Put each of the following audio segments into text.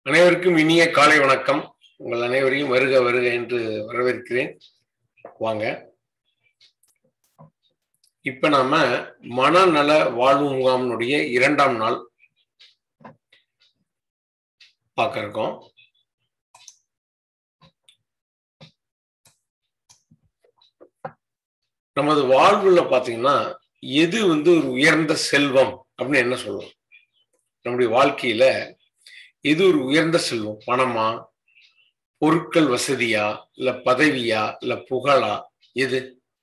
அனைவருக்கும் இனிய காலை வணக்கம் உங்கள் அனைவரையும் வருக வருக என்று வரவேற்கிறேன் வாங்க இப்ப நாம மனநல வாழ்வு முகாமினுடைய இரண்டாம் நாள் பார்க்க இருக்கோம் நமது வாழ்வுல பாத்தீங்கன்னா எது வந்து ஒரு உயர்ந்த செல்வம் அப்படின்னு என்ன சொல்லுவோம் நம்முடைய வாழ்க்கையில எது ஒரு உயர்ந்த செல்வம் பணமா பொருட்கள் வசதியா இல்ல பதவியா இல்ல புகழா எது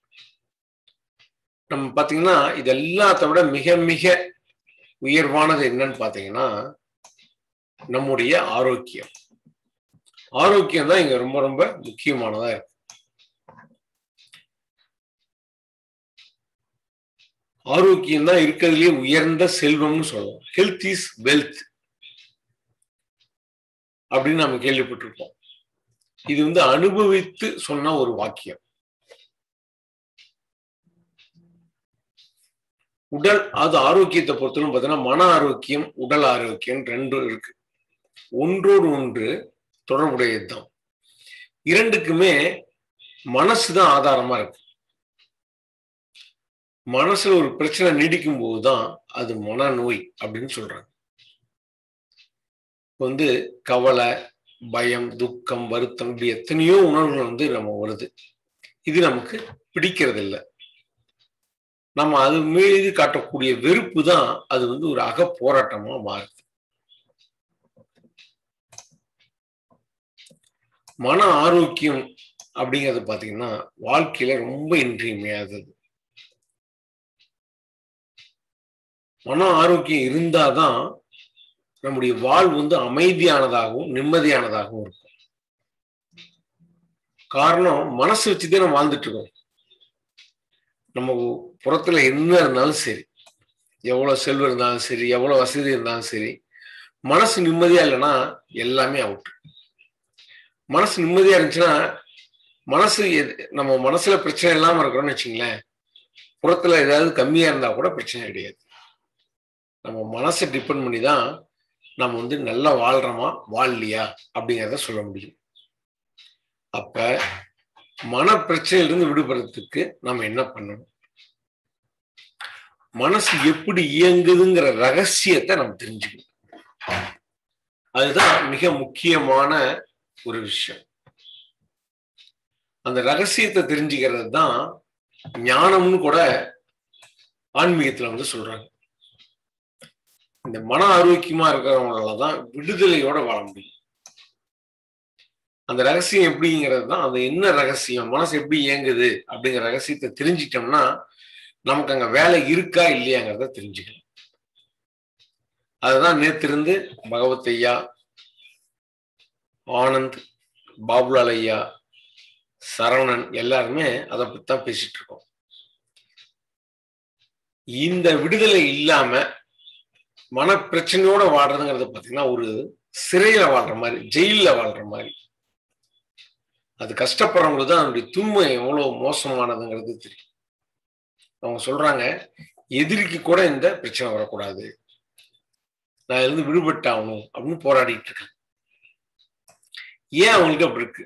நம்ம பாத்தீங்கன்னா இது எல்லாத்த விட மிக மிக உயர்வானது என்னன்னு பாத்தீங்கன்னா நம்முடைய ஆரோக்கியம் ஆரோக்கியம் தான் இங்க ரொம்ப ரொம்ப முக்கியமானதா இருக்கு ஆரோக்கியம் தான் இருக்கிறதுலே உயர்ந்த செல்வம்னு சொல்லலாம் ஹெல்த் இஸ் வெல்த் அப்படின்னு நம்ம கேள்விப்பட்டிருப்போம் இது வந்து அனுபவித்து சொன்ன ஒரு வாக்கியம் உடல் அது ஆரோக்கியத்தை பொறுத்தவரை பார்த்தீங்கன்னா மன ஆரோக்கியம் உடல் ஆரோக்கியம் ரெண்டும் இருக்கு ஒன்றோடு ஒன்று தொடர்புடையதுதான் இரண்டுக்குமே மனசு தான் ஆதாரமா இருக்கு மனசுல ஒரு பிரச்சனை நீடிக்கும் போதுதான் அது மனநோய் அப்படின்னு சொல்றாங்க வந்து கவலை பயம் துக்கம் வருத்தம் இப்படி எத்தனையோ உணர்வுகள் வந்து நம்ம வருது இது நமக்கு பிடிக்கிறது இல்லை நம்ம அது மீது காட்டக்கூடிய வெறுப்பு தான் அது வந்து ஒரு அக போராட்டமா மாறுது மன ஆரோக்கியம் அப்படிங்கிறது பாத்தீங்கன்னா வாழ்க்கையில ரொம்ப இன்றியமையாதது மன ஆரோக்கியம் இருந்தாதான் நம்முடைய வாழ்வு வந்து அமைதியானதாகவும் நிம்மதியானதாகவும் இருக்கும் காரணம் மனசு வச்சுதான் நம்ம வாழ்ந்துட்டு இருக்கோம் நம்ம புறத்துல என்ன இருந்தாலும் சரி எவ்வளவு செல்வம் இருந்தாலும் சரி எவ்வளவு வசதி இருந்தாலும் சரி மனசு நிம்மதியா இல்லைன்னா எல்லாமே அவுட் மனசு நிம்மதியா இருந்துச்சுன்னா மனசு நம்ம மனசுல பிரச்சனை இல்லாம இருக்கிறோம்னு வச்சுங்களேன் புறத்துல ஏதாவது கம்மியா இருந்தா கூட பிரச்சனை கிடையாது நம்ம மனசை டிபெண்ட் பண்ணி தான் நம்ம வந்து நல்லா வாழ்றோமா வாழலையா அப்படிங்கிறத சொல்ல முடியும் அப்ப மன பிரச்சனையிலிருந்து விடுபடுறதுக்கு நம்ம என்ன பண்ணணும் மனசு எப்படி இயங்குதுங்கிற ரகசியத்தை நம்ம தெரிஞ்சுக்கணும் அதுதான் மிக முக்கியமான ஒரு விஷயம் அந்த ரகசியத்தை தெரிஞ்சுக்கிறது தான் ஞானம்னு கூட ஆன்மீகத்துல வந்து சொல்றாங்க இந்த மன ஆரோக்கியமா இருக்கிறவங்களால தான் விடுதலையோட வாழ முடியும் அந்த ரகசியம் எப்படிங்கிறது தான் அது என்ன ரகசியம் மனசு எப்படி இயங்குது அப்படிங்கிற ரகசியத்தை தெரிஞ்சிட்டோம்னா நமக்கு அங்க வேலை இருக்கா இல்லையாங்கிறத தெரிஞ்சுக்கணும் அதுதான் நேத்திருந்து பகவத் ஐயா ஆனந்த் பாபுலால் ஐயா சரவணன் எல்லாருமே அதை பத்தி தான் பேசிட்டு இருக்கோம் இந்த விடுதலை இல்லாம மன பிரச்சனையோட வாழ்றதுங்கிறது பாத்தீங்கன்னா ஒரு சிறையில வாழ்ற மாதிரி ஜெயில வாழ்ற மாதிரி அது கஷ்டப்படுறவங்களுக்கு தான் அதனுடைய துன்பம் எவ்வளவு மோசமானதுங்கிறது தெரியும் அவங்க சொல்றாங்க எதிரிக்கு கூட இந்த பிரச்சனை வரக்கூடாது நான் இருந்து விடுபட்டாகணும் அப்படின்னு போராடிட்டு இருக்கேன் ஏன் அவங்களுக்கு அப்படி இருக்கு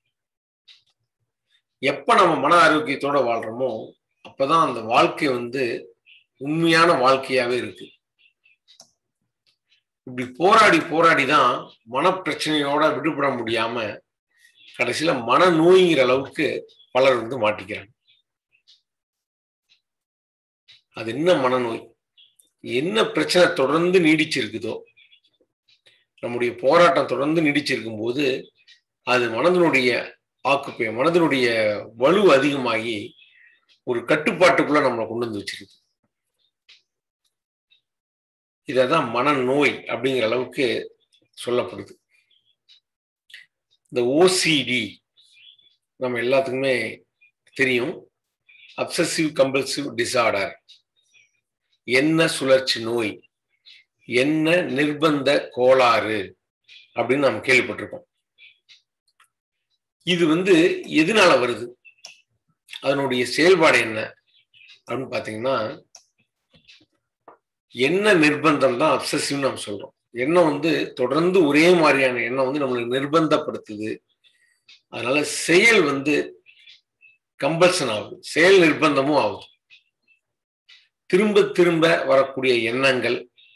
எப்ப நம்ம மன ஆரோக்கியத்தோட வாழ்றோமோ அப்பதான் அந்த வாழ்க்கை வந்து உண்மையான வாழ்க்கையாவே இருக்கு இப்படி போராடி போராடி தான் மனப்பிரச்சனையோட விடுபட முடியாம கடைசியில மனநோய்ங்கிற அளவுக்கு பலர் வந்து மாட்டிக்கிறாங்க அது என்ன மனநோய் என்ன பிரச்சனை தொடர்ந்து நீடிச்சிருக்குதோ நம்முடைய போராட்டம் தொடர்ந்து நீடிச்சிருக்கும் போது அது மனதனுடைய ஆக்குப்பை மனதனுடைய வலு அதிகமாகி ஒரு கட்டுப்பாட்டுக்குள்ள நம்மளை கொண்டு வந்து வச்சிருக்கு இததான் மனநோய் அப்படிங்கிற அளவுக்கு சொல்லப்படுது இந்த ஓசிடி நம்ம எல்லாத்துக்குமே தெரியும் அப்சசிவ் கம்பல்சிவ் டிசார்டர் என்ன சுழற்சி நோய் என்ன நிர்பந்த கோளாறு அப்படின்னு நம்ம கேள்விப்பட்டிருக்கோம் இது வந்து எதனால வருது அதனுடைய செயல்பாடு என்ன அப்படின்னு பாத்தீங்கன்னா என்ன நிர்பந்தம் தான் அப்சசிவ்னு நம்ம சொல்றோம் எண்ணம் வந்து தொடர்ந்து ஒரே மாதிரியான எண்ணம் வந்து நம்மளை நிர்பந்தப்படுத்துது அதனால செயல் வந்து கம்பல்சன் ஆகுது செயல் நிர்பந்தமும் ஆகுது திரும்ப திரும்ப வரக்கூடிய எண்ணங்கள்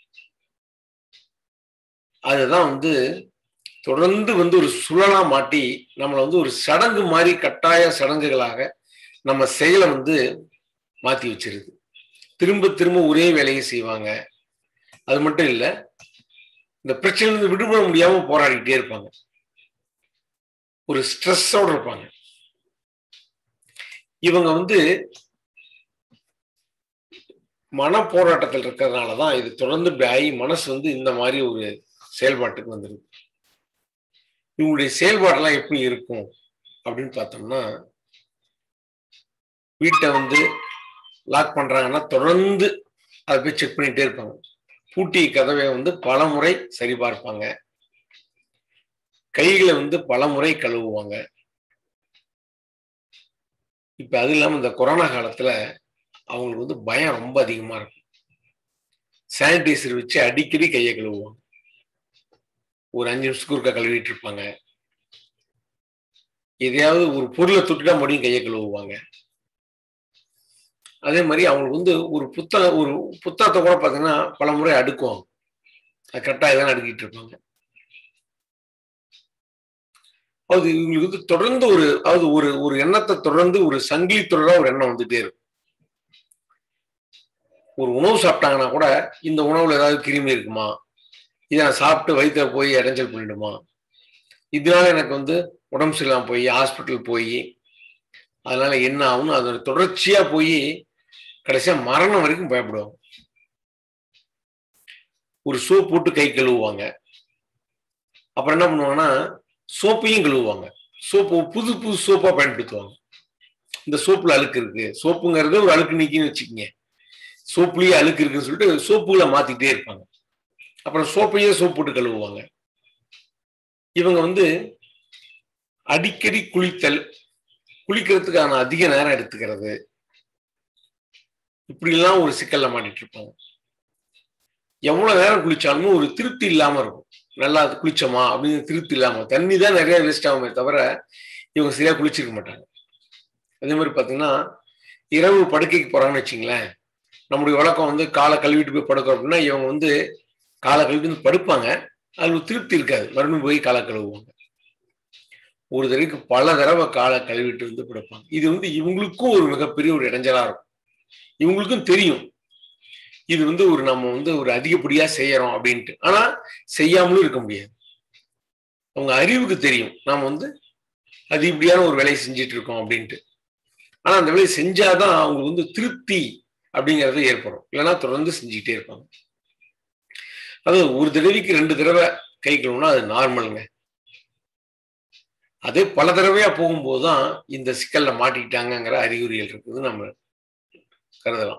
அதுதான் வந்து தொடர்ந்து வந்து ஒரு சுழலா மாட்டி நம்மளை வந்து ஒரு சடங்கு மாதிரி கட்டாய சடங்குகளாக நம்ம செயலை வந்து மாத்தி வச்சிருது திரும்ப திரும்ப ஒரே வேலையை செய்வாங்க அது மட்டும் இல்லை இந்த பிரச்சனை விடுபட முடியாம போராடிக்கிட்டே இருப்பாங்க ஒரு ஸ்ட்ரெஸ்ஸோட இருப்பாங்க இவங்க வந்து மன போராட்டத்தில் இருக்கிறதுனால தான் இது தொடர்ந்து இப்படி ஆகி மனசு வந்து இந்த மாதிரி ஒரு செயல்பாட்டுக்கு வந்துருக்கு இவங்களுடைய செயல்பாடெல்லாம் எப்படி இருக்கும் அப்படின்னு பார்த்தோம்னா வீட்டை வந்து லாக் பண்றாங்கன்னா தொடர்ந்து அதை போய் செக் பண்ணிட்டே இருப்பாங்க பூட்டி கதவை வந்து பல முறை சரிபார்ப்பாங்க கைகளை வந்து பல முறை கழுவுவாங்க இப்ப அது இல்லாம இந்த கொரோனா காலத்துல அவங்களுக்கு வந்து பயம் ரொம்ப அதிகமா இருக்கும் சானிடைசர் வச்சு அடிக்கடி கையை கழுவுவாங்க ஒரு அஞ்சு நிமிஷத்துக்கு ஒருக்கா கழுவிட்டு இருப்பாங்க எதையாவது ஒரு பொருளை தொட்டுட்டா மறுபடியும் கையை கழுவுவாங்க அதே மாதிரி அவங்களுக்கு வந்து ஒரு புத்தகம் ஒரு புத்தகத்தை கூட பார்த்தீங்கன்னா பல முறை அடுக்குவாங்க அது கரெக்டாக தான் அடுக்கிட்டு இருப்பாங்க அது இவங்களுக்கு வந்து தொடர்ந்து ஒரு அதாவது ஒரு ஒரு எண்ணத்தை தொடர்ந்து ஒரு சங்கிலி தொடரா ஒரு எண்ணம் வந்துட்டே இருக்கும் ஒரு உணவு சாப்பிட்டாங்கன்னா கூட இந்த உணவுல ஏதாவது கிருமி இருக்குமா இதை நான் சாப்பிட்டு வயிற்றுல போய் இடைஞ்சல் பண்ணிடுமா இதனால எனக்கு வந்து உடம்பு சரியில்லாம போய் ஹாஸ்பிட்டல் போய் அதனால என்ன ஆகும்னு அதோட தொடர்ச்சியா போய் கடைசியா மரணம் வரைக்கும் பயப்படுவாங்க ஒரு சோப் போட்டு கை கழுவுவாங்க அப்புறம் என்ன பண்ணுவாங்கன்னா சோப்பையும் கழுவுவாங்க சோப்பு புது புது சோப்பா பயன்படுத்துவாங்க இந்த சோப்புல அழுக்கு இருக்கு சோப்புங்கிறது ஒரு அழுக்கு நீக்கின்னு வச்சுக்கோங்க சோப்புலயே அழுக்கு இருக்குன்னு சொல்லிட்டு சோப்புகளை மாத்திக்கிட்டே இருப்பாங்க அப்புறம் சோப்பையே சோப் போட்டு கழுவுவாங்க இவங்க வந்து அடிக்கடி குளித்தல் குளிக்கிறதுக்கான அதிக நேரம் எடுத்துக்கிறது இப்படிலாம் ஒரு சிக்கல்ல மாட்டிட்டு இருப்பாங்க எவ்வளவு நேரம் குளிச்சாலும் ஒரு திருப்தி இல்லாம இருக்கும் நல்லா குளிச்சோமா அப்படின்னு திருப்தி இல்லாம தண்ணி தான் நிறைய வேஸ்ட் ஆகுமே தவிர இவங்க சரியா குளிச்சிருக்க மாட்டாங்க அதே மாதிரி பாத்தீங்கன்னா இரவு படுக்கைக்கு போறாங்கன்னு வச்சுங்களேன் நம்முடைய வழக்கம் வந்து காலை கழுவிட்டு போய் படுக்கிறோம் அப்படின்னா இவங்க வந்து காலை கழுவிட்டு வந்து படுப்பாங்க அது ஒரு திருப்தி இருக்காது மறுபடியும் போய் காலை கழுவுவாங்க ஒரு தடவைக்கு பல தடவை காலை கழுவிட்டு வந்து படுப்பாங்க இது வந்து இவங்களுக்கும் ஒரு மிகப்பெரிய ஒரு இடைஞ்சலா இருக்கும் இவங்களுக்கும் தெரியும் இது வந்து ஒரு நம்ம வந்து ஒரு அதிகப்படியா செய்யறோம் அப்படின்ட்டு ஆனா செய்யாமலும் இருக்க முடியாது அவங்க அறிவுக்கு தெரியும் நாம வந்து அதிகப்படியான ஒரு வேலையை செஞ்சுட்டு இருக்கோம் அப்படின்ட்டு ஆனா அந்த வேலையை செஞ்சாதான் அவங்களுக்கு வந்து திருப்தி அப்படிங்கிறது ஏற்படும் இல்லைன்னா தொடர்ந்து செஞ்சுக்கிட்டே இருப்பாங்க அது ஒரு தடவைக்கு ரெண்டு தடவை கை கழுவுனா அது நார்மலுங்க அதே பல தடவையா போகும்போது தான் இந்த சிக்கல்ல மாட்டிக்கிட்டாங்கிற அறிகுறிகள் இருக்குது நம்ம கருதலாம்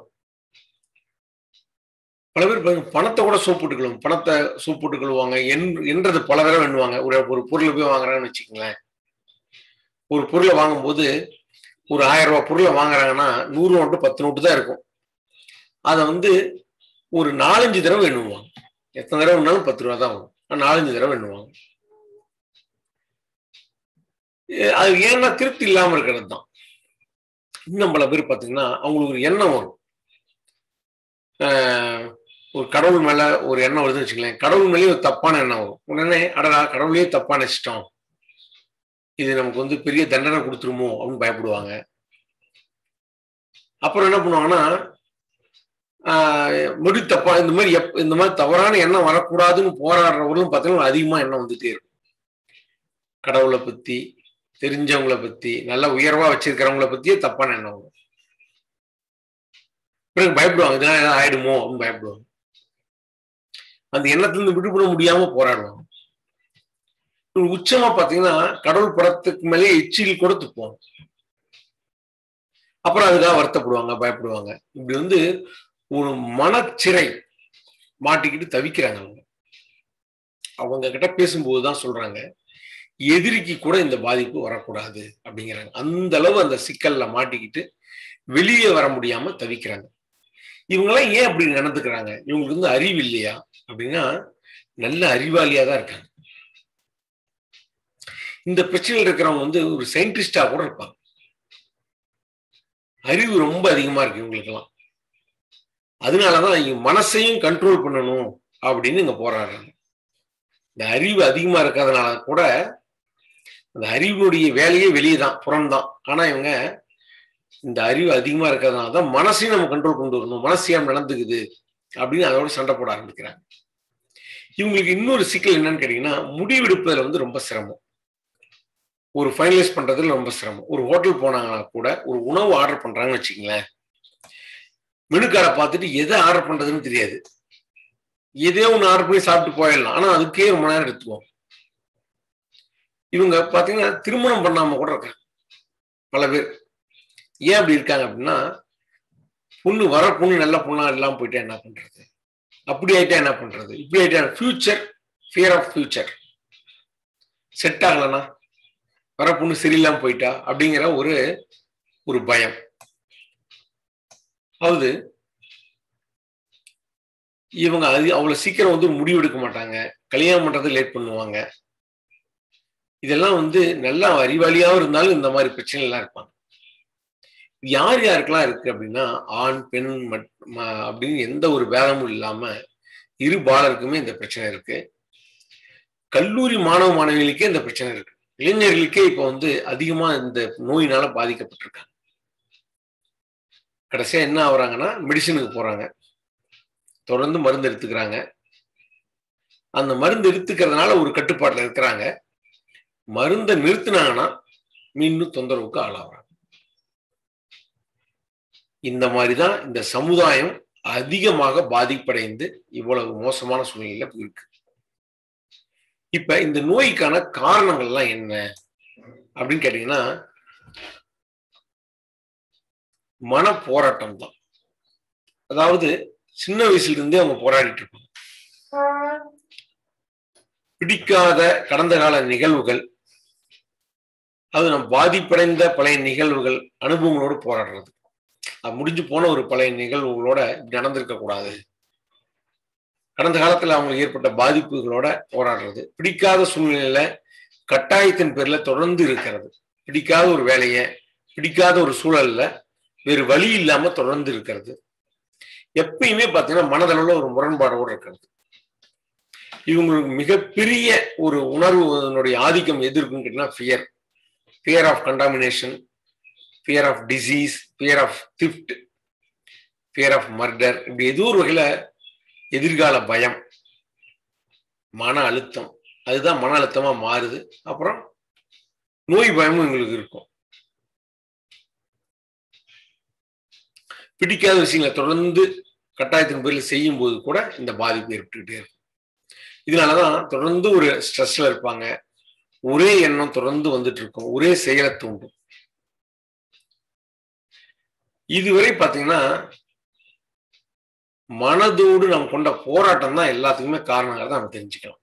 பல பேர் பாருங்க பணத்தை கூட சோப் போட்டு கழுவும் பணத்தை சோப் போட்டு கழுவுவாங்க என் என்றது பல தடவை எண்ணுவாங்க ஒரு ஒரு பொருளை போய் வாங்குறாங்கன்னு வச்சுக்கோங்களேன் ஒரு பொருளை வாங்கும்போது ஒரு ஆயிரம் ரூபாய் பொருளை வாங்குறாங்கன்னா நூறு நோட்டு பத்து நோட்டு தான் இருக்கும் அதை வந்து ஒரு நாலஞ்சு தடவை எண்ணுவாங்க எத்தனை தடவை வேணாலும் பத்து ரூபா தான் வரும் நாலஞ்சு தடவை எண்ணுவாங்க அது ஏன்னா திருப்தி இல்லாம இருக்கிறது தான் இன்னும் பல பேர் பார்த்தீங்கன்னா அவங்களுக்கு ஒரு எண்ணம் வரும் ஒரு கடவுள் மேல ஒரு எண்ணம் வருதுன்னு வச்சுங்களேன் கடவுள் மேலேயே ஒரு தப்பான எண்ணம் வரும் உடனே அடடா கடவுளையே தப்பா நினைச்சிட்டோம் இது நமக்கு வந்து பெரிய தண்டனை கொடுத்துருமோ அப்படின்னு பயப்படுவாங்க அப்புறம் என்ன பண்ணுவாங்கன்னா முடி தப்பா இந்த மாதிரி எப் இந்த மாதிரி தவறான எண்ணம் வரக்கூடாதுன்னு போராடுறவர்களும் பார்த்தீங்கன்னா அதிகமா எண்ணம் வந்துட்டே இருக்கும் கடவுளை பத்தி தெரிஞ்சவங்கள பத்தி நல்ல உயர்வா வச்சிருக்கிறவங்கள பத்தியே தப்பான எண்ணம் வரும் பிறகு பயப்படுவாங்க இதெல்லாம் ஏதாவது ஆயிடுமோ அப்படின்னு பயப்படுவாங்க அந்த எண்ணத்திலிருந்து விடுபட முடியாம போராடுவாங்க உச்சமா பாத்தீங்கன்னா கடவுள் படத்துக்கு மேலே எச்சில் கூட துப்புவாங்க அப்புறம் அதுக்காக வருத்தப்படுவாங்க பயப்படுவாங்க இப்படி வந்து ஒரு மனச்சிறை மாட்டிக்கிட்டு தவிக்கிறாங்க அவங்க அவங்க கிட்ட பேசும்போதுதான் சொல்றாங்க எதிரிக்கு கூட இந்த பாதிப்பு வரக்கூடாது அப்படிங்கிறாங்க அந்த அளவு அந்த சிக்கல்ல மாட்டிக்கிட்டு வெளியே வர முடியாம தவிக்கிறாங்க இவங்கெல்லாம் ஏன் அப்படி நடந்துக்கிறாங்க இவங்களுக்கு வந்து அறிவு இல்லையா அப்படின்னா நல்ல அறிவாளியா தான் இருக்காங்க இந்த பிரச்சனையில் இருக்கிறவங்க வந்து ஒரு சயின்டிஸ்டா கூட இருப்பாங்க அறிவு ரொம்ப அதிகமா இருக்கு இவங்களுக்கெல்லாம் அதனாலதான் இங்க மனசையும் கண்ட்ரோல் பண்ணணும் அப்படின்னு இங்க போராடுறாங்க இந்த அறிவு அதிகமா இருக்கிறதுனால கூட அந்த அறிவுடைய வேலையே வெளியே தான் புறம்தான் ஆனா இவங்க இந்த அறிவு அதிகமா இருக்கிறதுனால தான் மனசையும் நம்ம கண்ட்ரோல் கொண்டு வரணும் மனசு ஏன் நடந்துக்குது அப்படின்னு அதோட சண்டை போட ஆரம்பிக்கிறாங்க இவங்களுக்கு இன்னொரு சிக்கல் என்னன்னு கேட்டீங்கன்னா முடிவெடுப்பதில் வந்து ரொம்ப சிரமம் ஒரு ஃபைனலைஸ் பண்றதுல ரொம்ப சிரமம் ஒரு ஹோட்டல் போனாங்கன்னா கூட ஒரு உணவு ஆர்டர் பண்றாங்கன்னு வச்சுக்கங்களேன் மெனு கார்டை பார்த்துட்டு எதை ஆர்டர் பண்றதுன்னு தெரியாது எதே ஒன்று ஆர்டர் பண்ணி சாப்பிட்டு போயிடலாம் ஆனா அதுக்கே ரொம்ப நேரம் எடுத்துக்குவோம் இவங்க பாத்தீங்கன்னா திருமணம் பண்ணாம கூட இருக்காங்க பல பேர் ஏன் அப்படி இருக்காங்க அப்படின்னா பொண்ணு வர பொண்ணு நல்ல பொண்ணா எல்லாம் போயிட்டா என்ன பண்றது அப்படி ஆயிட்டா என்ன பண்றது இப்படி ஆயிட்டா future fear of future set ஆகலனா வர பொண்ணு சரியில்லாம போயிட்டா அப்படிங்கிற ஒரு ஒரு பயம் அதாவது இவங்க அது அவ்வளவு சீக்கிரம் வந்து ஒரு முடிவு எடுக்க மாட்டாங்க கல்யாணம் பண்றது லேட் பண்ணுவாங்க இதெல்லாம் வந்து நல்லா அறிவாளியாவும் இருந்தாலும் இந்த மாதிரி பிரச்சனை எல்லாம் இருப்பாங்க யார் யாருக்கெல்லாம் இருக்கு அப்படின்னா ஆண் பெண் அப்படின்னு எந்த ஒரு பேதமும் இல்லாம இரு பாலருக்குமே இந்த பிரச்சனை இருக்கு கல்லூரி மாணவ மாணவிகளுக்கே இந்த பிரச்சனை இருக்கு இளைஞர்களுக்கே இப்ப வந்து அதிகமா இந்த நோயினால பாதிக்கப்பட்டிருக்காங்க கடைசியா என்ன ஆகுறாங்கன்னா மெடிசனுக்கு போறாங்க தொடர்ந்து மருந்து எடுத்துக்கிறாங்க அந்த மருந்து எடுத்துக்கிறதுனால ஒரு கட்டுப்பாட்டுல இருக்கிறாங்க மருந்தை நிறுத்தினாங்கன்னா மீண்டும் தொந்தரவுக்கு ஆளாகிறாங்க இந்த மாதிரிதான் இந்த சமுதாயம் அதிகமாக பாதிப்படைந்து இவ்வளவு மோசமான சூழ்நிலையில இருக்கு இப்ப இந்த நோய்க்கான காரணங்கள்லாம் என்ன அப்படின்னு கேட்டீங்கன்னா மன போராட்டம் தான் அதாவது சின்ன வயசுல இருந்தே அவங்க போராடிட்டு இருப்பாங்க பிடிக்காத கடந்த கால நிகழ்வுகள் அது நம் பாதிப்படைந்த பழைய நிகழ்வுகள் அனுபவங்களோடு போராடுறது அது முடிஞ்சு போன ஒரு பழைய நிகழ்வுகளோட நடந்திருக்க கூடாது கடந்த காலத்துல அவங்களுக்கு ஏற்பட்ட பாதிப்புகளோட போராடுறது பிடிக்காத சூழ்நிலையில கட்டாயத்தின் பேர்ல தொடர்ந்து இருக்கிறது பிடிக்காத ஒரு வேலைய பிடிக்காத ஒரு சூழல்ல வேறு வழி இல்லாம தொடர்ந்து இருக்கிறது எப்பயுமே பாத்தீங்கன்னா மனதளவுல ஒரு முரண்பாடோடு இருக்கிறது இவங்களுக்கு மிகப்பெரிய ஒரு உணர்வுனுடைய ஆதிக்கம் எது இருக்குன்னு கேட்டீங்கன்னா fear fear of contamination fear of disease fear of theft fear of murder இப்படி ஏதோ ஒரு வகையில எதிர்கால பயம் மன அழுத்தம் அதுதான் மன அழுத்தமா மாறுது அப்புறம் நோய் பயமும் எங்களுக்கு இருக்கும் பிடிக்காத விஷயங்களை தொடர்ந்து கட்டாயத்தின் பேரில் செய்யும் போது கூட இந்த பாதிப்பு ஏற்பட்டுக்கிட்டே இருக்கும் இதனாலதான் தொடர்ந்து ஒரு ஸ்ட்ரெஸ்ல இருப்பாங்க ஒரே எண்ணம் தொடர்ந்து வந்துட்டு இருக்கும் ஒரே செயலை தூண்டும் இதுவரை பாத்தீங்கன்னா மனதோடு நம்ம கொண்ட போராட்டம் தான் எல்லாத்துக்குமே காரணங்கிறத நம்ம தெரிஞ்சுக்கலாம்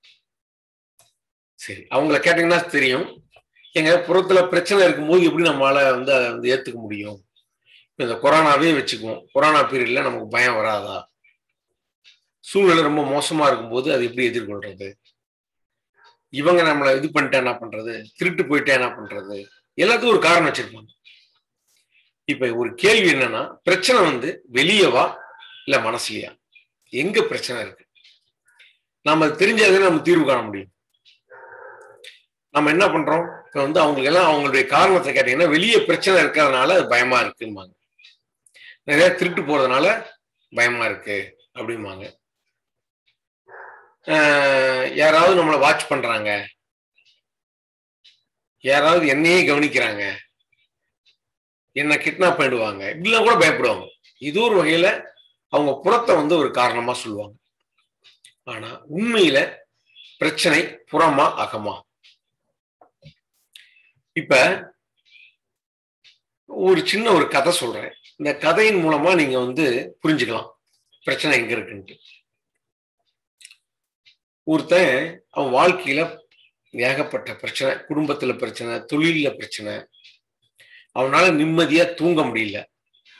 சரி அவங்கள கேட்டீங்கன்னா தெரியும் எங்க புறத்துல பிரச்சனை இருக்கும்போது எப்படி நம்மளால வந்து அதை வந்து ஏத்துக்க முடியும் இந்த கொரோனாவே வச்சுக்குவோம் கொரோனா பீரியட்ல நமக்கு பயம் வராதா சூழ்நிலை ரொம்ப மோசமா இருக்கும்போது அது எப்படி எதிர்கொள்றது இவங்க நம்மளை இது பண்ணிட்டா என்ன பண்றது திருட்டு போயிட்டா என்ன பண்றது எல்லாத்துக்கும் ஒரு காரணம் வச்சிருப்பாங்க இப்ப ஒரு கேள்வி என்னன்னா பிரச்சனை வந்து வெளியவா இல்ல மனசுலயா எங்க பிரச்சனை இருக்கு நாம தெரிஞ்சாதே நம்ம தீர்வு காண முடியும் நம்ம என்ன பண்றோம் இப்ப வந்து அவங்களுக்கு எல்லாம் அவங்களுடைய காரணத்தை கேட்டீங்கன்னா வெளியே பிரச்சனை இருக்கிறதுனால அது பயமா இருக்குமாங்க நிறைய திருட்டு போறதுனால பயமா இருக்கு அப்படிம்பாங்க யாராவது நம்மளை வாட்ச் பண்றாங்க யாராவது என்னையே கவனிக்கிறாங்க என்ன கிட்னாப் பண்ணிடுவாங்க இப்படிலாம் கூட பயப்படுவாங்க இது ஒரு வகையில அவங்க புறத்தை வந்து ஒரு காரணமா சொல்லுவாங்க ஆனா உண்மையில பிரச்சனை புறமா அகமா இப்ப ஒரு சின்ன ஒரு கதை சொல்றேன் இந்த கதையின் மூலமா நீங்க வந்து புரிஞ்சுக்கலாம் பிரச்சனை எங்க இருக்குன்ட்டு ஒருத்தன் அவன் வாழ்க்கையில ஏகப்பட்ட பிரச்சனை குடும்பத்துல பிரச்சனை தொழில பிரச்சனை அவனால நிம்மதியா தூங்க முடியல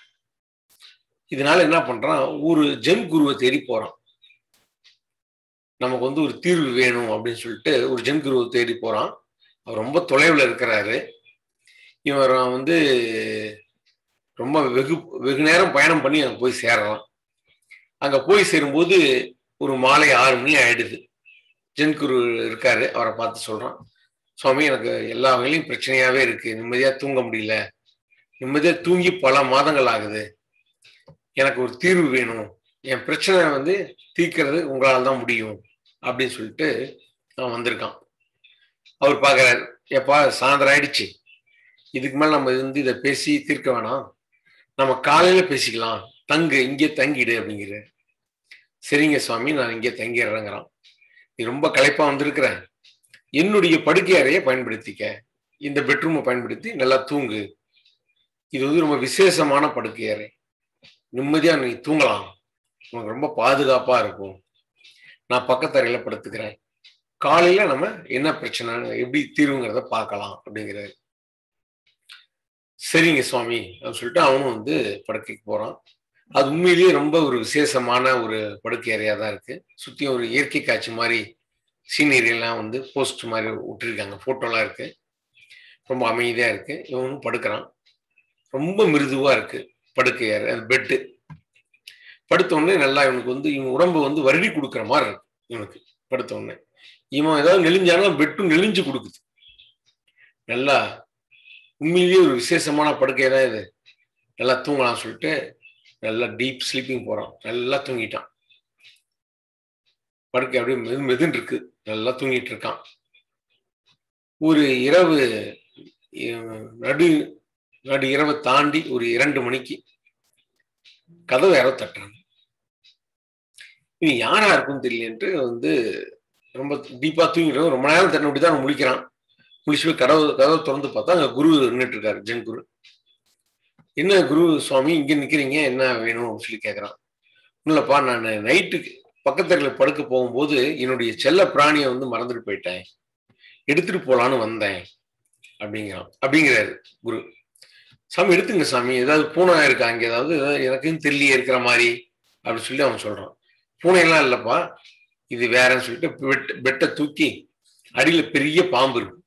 இதனால என்ன பண்றான் ஒரு ஜென் குருவை தேடி போறான் நமக்கு வந்து ஒரு தீர்வு வேணும் அப்படின்னு சொல்லிட்டு ஒரு ஜென்குருவை தேடி போறான் அவர் ரொம்ப தொலைவில் இருக்கிறாரு இவர் வந்து ரொம்ப வெகு வெகு நேரம் பயணம் பண்ணி அங்கே போய் சேரலாம் அங்கே போய் சேரும்போது ஒரு மாலை ஆறு மணி ஆயிடுது ஜென்குரு இருக்காரு அவரை பார்த்து சொல்றான் சுவாமி எனக்கு எல்லா வகையிலையும் பிரச்சனையாவே இருக்கு நிம்மதியா தூங்க முடியல நிம்மதியா தூங்கி பல மாதங்கள் ஆகுது எனக்கு ஒரு தீர்வு வேணும் என் பிரச்சனை வந்து தீர்க்கிறது உங்களால் தான் முடியும் அப்படின்னு சொல்லிட்டு அவன் வந்திருக்கான் அவர் பார்க்குறாரு எப்பா சாயந்தரம் ஆயிடுச்சு இதுக்கு மேலே நம்ம வந்து இதை பேசி தீர்க்க வேணாம் நம்ம காலையில பேசிக்கலாம் தங்கு இங்கே தங்கிடு அப்படிங்கிற சரிங்க சுவாமி நான் இங்கே தங்கிடுறேங்கிறான் நீ ரொம்ப களைப்பா வந்திருக்கிறேன் என்னுடைய படுக்கை அறையை பயன்படுத்திக்க இந்த பெட்ரூமை பயன்படுத்தி நல்லா தூங்கு இது வந்து ரொம்ப விசேஷமான படுக்கை அறை நிம்மதியா நீ தூங்கலாம் உனக்கு ரொம்ப பாதுகாப்பா இருக்கும் நான் பக்கத்து அறையில படுத்துக்கிறேன் காலையில நம்ம என்ன பிரச்சனை எப்படி தீர்வுங்கிறத பார்க்கலாம் அப்படிங்கிறாரு சரிங்க சுவாமி அப்படின்னு சொல்லிட்டு அவனும் வந்து படுக்கைக்கு போறான் அது உண்மையிலேயே ரொம்ப ஒரு விசேஷமான ஒரு படுக்கை அறையா தான் இருக்கு சுத்தியும் ஒரு இயற்கை காட்சி மாதிரி சீனரி எல்லாம் வந்து போஸ்ட் மாதிரி விட்டுருக்காங்க போட்டோலாம் இருக்கு ரொம்ப அமைதியா இருக்கு இவனும் படுக்கிறான் ரொம்ப மிருதுவா இருக்கு படுக்கை அறை அது பெட்டு படுத்த உடனே நல்லா இவனுக்கு வந்து இவன் உடம்பு வந்து வருடி கொடுக்குற மாதிரி இருக்கு இவனுக்கு படுத்த உடனே இவன் ஏதாவது நெளிஞ்சானா பெட்டும் நெளிஞ்சு கொடுக்குது நல்லா உண்மையிலேயே ஒரு விசேஷமான படுக்கை தான் இது நல்லா தூங்கலாம் சொல்லிட்டு நல்லா டீப் ஸ்லீப்பிங் போறான் நல்லா தூங்கிட்டான் படுக்கை அப்படியே மெது மெதுன்னு இருக்கு நல்லா தூங்கிட்டு இருக்கான் ஒரு இரவு நடு நடு இரவை தாண்டி ஒரு இரண்டு மணிக்கு கதவு யாரோ தட்டுறாங்க இனி யாரா இருக்குன்னு தெரியலன்ட்டு வந்து ரொம்ப டீப்பா தூங்கிட்டு ரொம்ப நேரம் தண்ணி விட்டு தான் முழிக்கிறான் முழிச்சு போய் கதவு கதவை திறந்து பார்த்தா அங்க குரு நின்றுட்டு இருக்காரு ஜென் குரு என்ன குரு சுவாமி இங்க நிக்கிறீங்க என்ன வேணும் அப்படின்னு சொல்லி கேட்கறான் இல்லப்பா நான் நைட்டுக்கு பக்கத்துல படுக்க போகும்போது என்னுடைய செல்ல பிராணியை வந்து மறந்துட்டு போயிட்டேன் எடுத்துட்டு போலான்னு வந்தேன் அப்படிங்கிறான் அப்படிங்கிறாரு குரு சாமி எடுத்துங்க சாமி ஏதாவது பூனை இருக்கா அங்க ஏதாவது எனக்குன்னு தெரியலையே இருக்கிற மாதிரி அப்படின்னு சொல்லி அவன் சொல்றான் பூனையெல்லாம் இல்லப்பா இது வேறன்னு சொல்லிட்டு பெட் பெட்டை தூக்கி அடியில பெரிய பாம்பு இருக்கு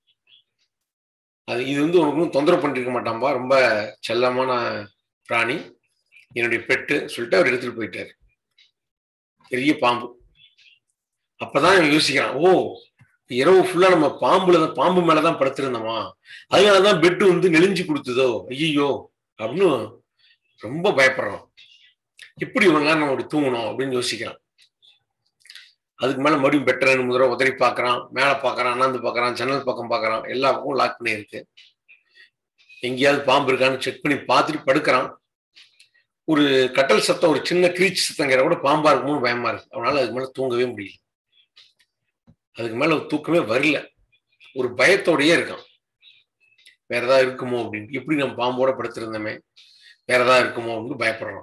அது இது வந்து உனக்கு தொந்தரவு பண்ணிருக்க மாட்டான்பா ரொம்ப செல்லமான பிராணி என்னுடைய பெட்டு சொல்லிட்டு அவர் எடுத்துட்டு போயிட்டாரு பெரிய பாம்பு அப்பதான் யோசிக்கிறான் ஓ இரவு ஃபுல்லா நம்ம பாம்புல தான் பாம்பு மேலதான் படுத்திருந்தோமா அதனாலதான் பெட்டு வந்து நெளிஞ்சு கொடுத்ததோ ஐயோ அப்படின்னு ரொம்ப பயப்படுறான் எப்படி இவ்வளவு நேரம் நம்ம தூங்கணும் அப்படின்னு யோசிக்கிறான் அதுக்கு மேல மறுபடியும் பெட்டர் ரெண்டு முதல்ல உதறி பார்க்கறான் மேல பார்க்கறான் அண்ணாந்து பார்க்கறான் ஜன்னல் பக்கம் பார்க்கறான் எல்லா பக்கமும் லாக் பண்ணி இருக்கு எங்கேயாவது பாம்பு இருக்கான்னு செக் பண்ணி பார்த்துட்டு படுக்கிறான் ஒரு கட்டல் சத்தம் ஒரு சின்ன கிரீச் சத்தங்கிற கூட பாம்பா இருக்குமோன்னு பயமா இருக்கு அவனால அதுக்கு மேல தூங்கவே முடியல அதுக்கு மேல தூக்கமே வரல ஒரு பயத்தோடயே இருக்கான் வேற ஏதாவது இருக்குமோ அப்படின்னு எப்படி நம்ம பாம்போட படுத்திருந்தோமே வேற ஏதாவது இருக்குமோ அப்படின்னு பயப்படுறோம்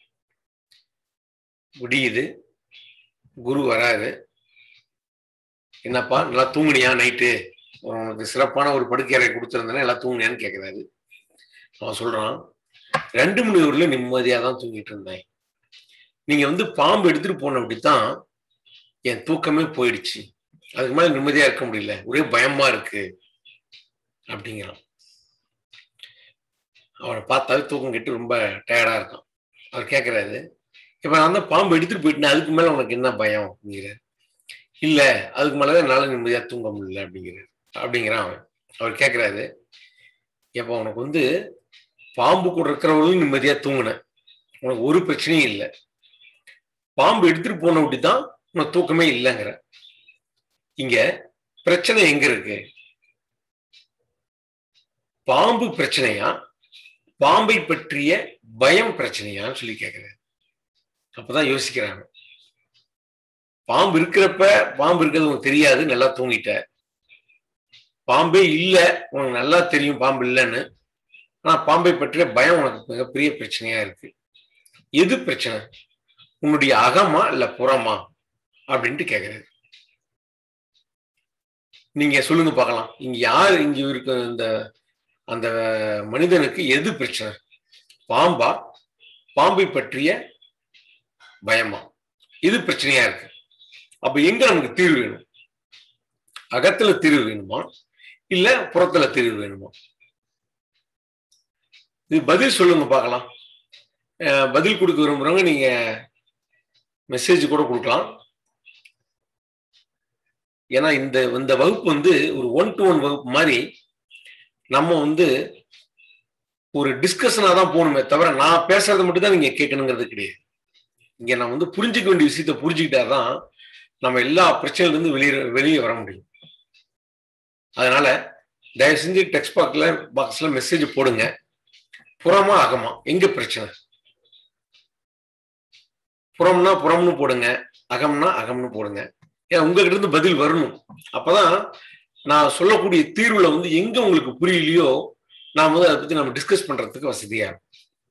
விடியுது குரு வராது என்னப்பா நல்லா தூங்குனியா நைட்டு உனக்கு சிறப்பான ஒரு படுக்கை கொடுத்துருந்தேன்னா எல்லாம் தூங்குனியான்னு கேட்கிறாரு அவன் சொல்றான் ரெண்டு மணி ஊர்ல நிம்மதியா தான் தூங்கிட்டு இருந்தேன் நீங்க வந்து பாம்பு எடுத்துட்டு போன அப்படித்தான் என் தூக்கமே போயிடுச்சு அதுக்கு மேல நிம்மதியா இருக்க முடியல ஒரே பயமா இருக்கு அப்படிங்கிறான் அவனை பார்த்தாவே தூக்கம் கெட்டு ரொம்ப டயர்டா இருக்கான் அவர் கேட்கிறாரு இப்ப நான் தான் பாம்பு எடுத்துட்டு போயிட்டேன் அதுக்கு மேல உனக்கு என்ன பயம் அப்படிங்கிறார் இல்ல அதுக்கு மேலதான் என்னால நிம்மதியா தூங்க முடியல அப்படிங்கிறார் அப்படிங்கிறான் அவன் அவர் கேட்கிறாரு எப்ப உனக்கு வந்து பாம்பு கூட இருக்கிறவங்களும் நிம்மதியா தூங்கினேன் உனக்கு ஒரு பிரச்சனையும் இல்லை பாம்பு எடுத்துட்டு போன அப்படிதான் உனக்கு தூக்கமே இல்லைங்கிற இங்க பிரச்சனை எங்க இருக்கு பாம்பு பிரச்சனையா பாம்பை பற்றிய பயம் பிரச்சனையான்னு சொல்லி கேட்கிறாரு அப்பதான் யோசிக்கிறாங்க பாம்பு இருக்கிறப்ப பாம்பு இருக்கிறது உனக்கு தெரியாது நல்லா தூங்கிட்ட பாம்பே இல்லை உனக்கு நல்லா தெரியும் பாம்பு இல்லைன்னு ஆனா பாம்பை பற்றிய பயம் உனக்கு மிகப்பெரிய பிரச்சனையா இருக்கு எது பிரச்சனை உன்னுடைய அகமா இல்ல புறமா அப்படின்ட்டு கேக்குறாரு நீங்க சொல்லுங்க பார்க்கலாம் இங்க யார் இங்க இருக்க இந்த அந்த மனிதனுக்கு எது பிரச்சனை பாம்பா பாம்பை பற்றிய பயமா இது பிரச்சனையா இருக்கு அப்ப எங்க நமக்கு தீர்வு வேணும் அகத்துல தீர்வு வேணுமா இல்ல புறத்துல தீர்வு வேணுமா இது பதில் சொல்லுங்க பார்க்கலாம் அஹ் பதில் கொடுக்க விரும்புறவங்க நீங்க மெசேஜ் கூட கொடுக்கலாம் ஏன்னா இந்த இந்த வகுப்பு வந்து ஒரு ஒன் டு ஒன் வகுப்பு மாதிரி நம்ம வந்து ஒரு டிஸ்கஷனா தான் போகணுமே தவிர நான் பேசுறதை மட்டும் தான் நீங்க கேட்கணுங்கிறது கிடையாது இங்க நான் வந்து புரிஞ்சுக்க வேண்டிய விஷயத்த புரிஞ்சுக்கிட்டாதான் நம்ம எல்லா பிரச்சனையில இருந்து வெளியே வெளியே வர முடியும் அதனால தயவு செஞ்சு டெக்ஸ்ட் பாக்ஸ்ல பாக்ஸ்ல மெசேஜ் போடுங்க புறமா அகமா எங்க பிரச்சனை புறம்னா புறம்னு போடுங்க அகம்னா அகம்னு போடுங்க ஏன்னா உங்ககிட்ட இருந்து பதில் வரணும் அப்பதான் நான் சொல்லக்கூடிய தீர்வுல வந்து எங்க உங்களுக்கு புரியலையோ நான் வந்து அதை பத்தி நம்ம டிஸ்கஸ் பண்றதுக்கு வசதியா இருக்கும்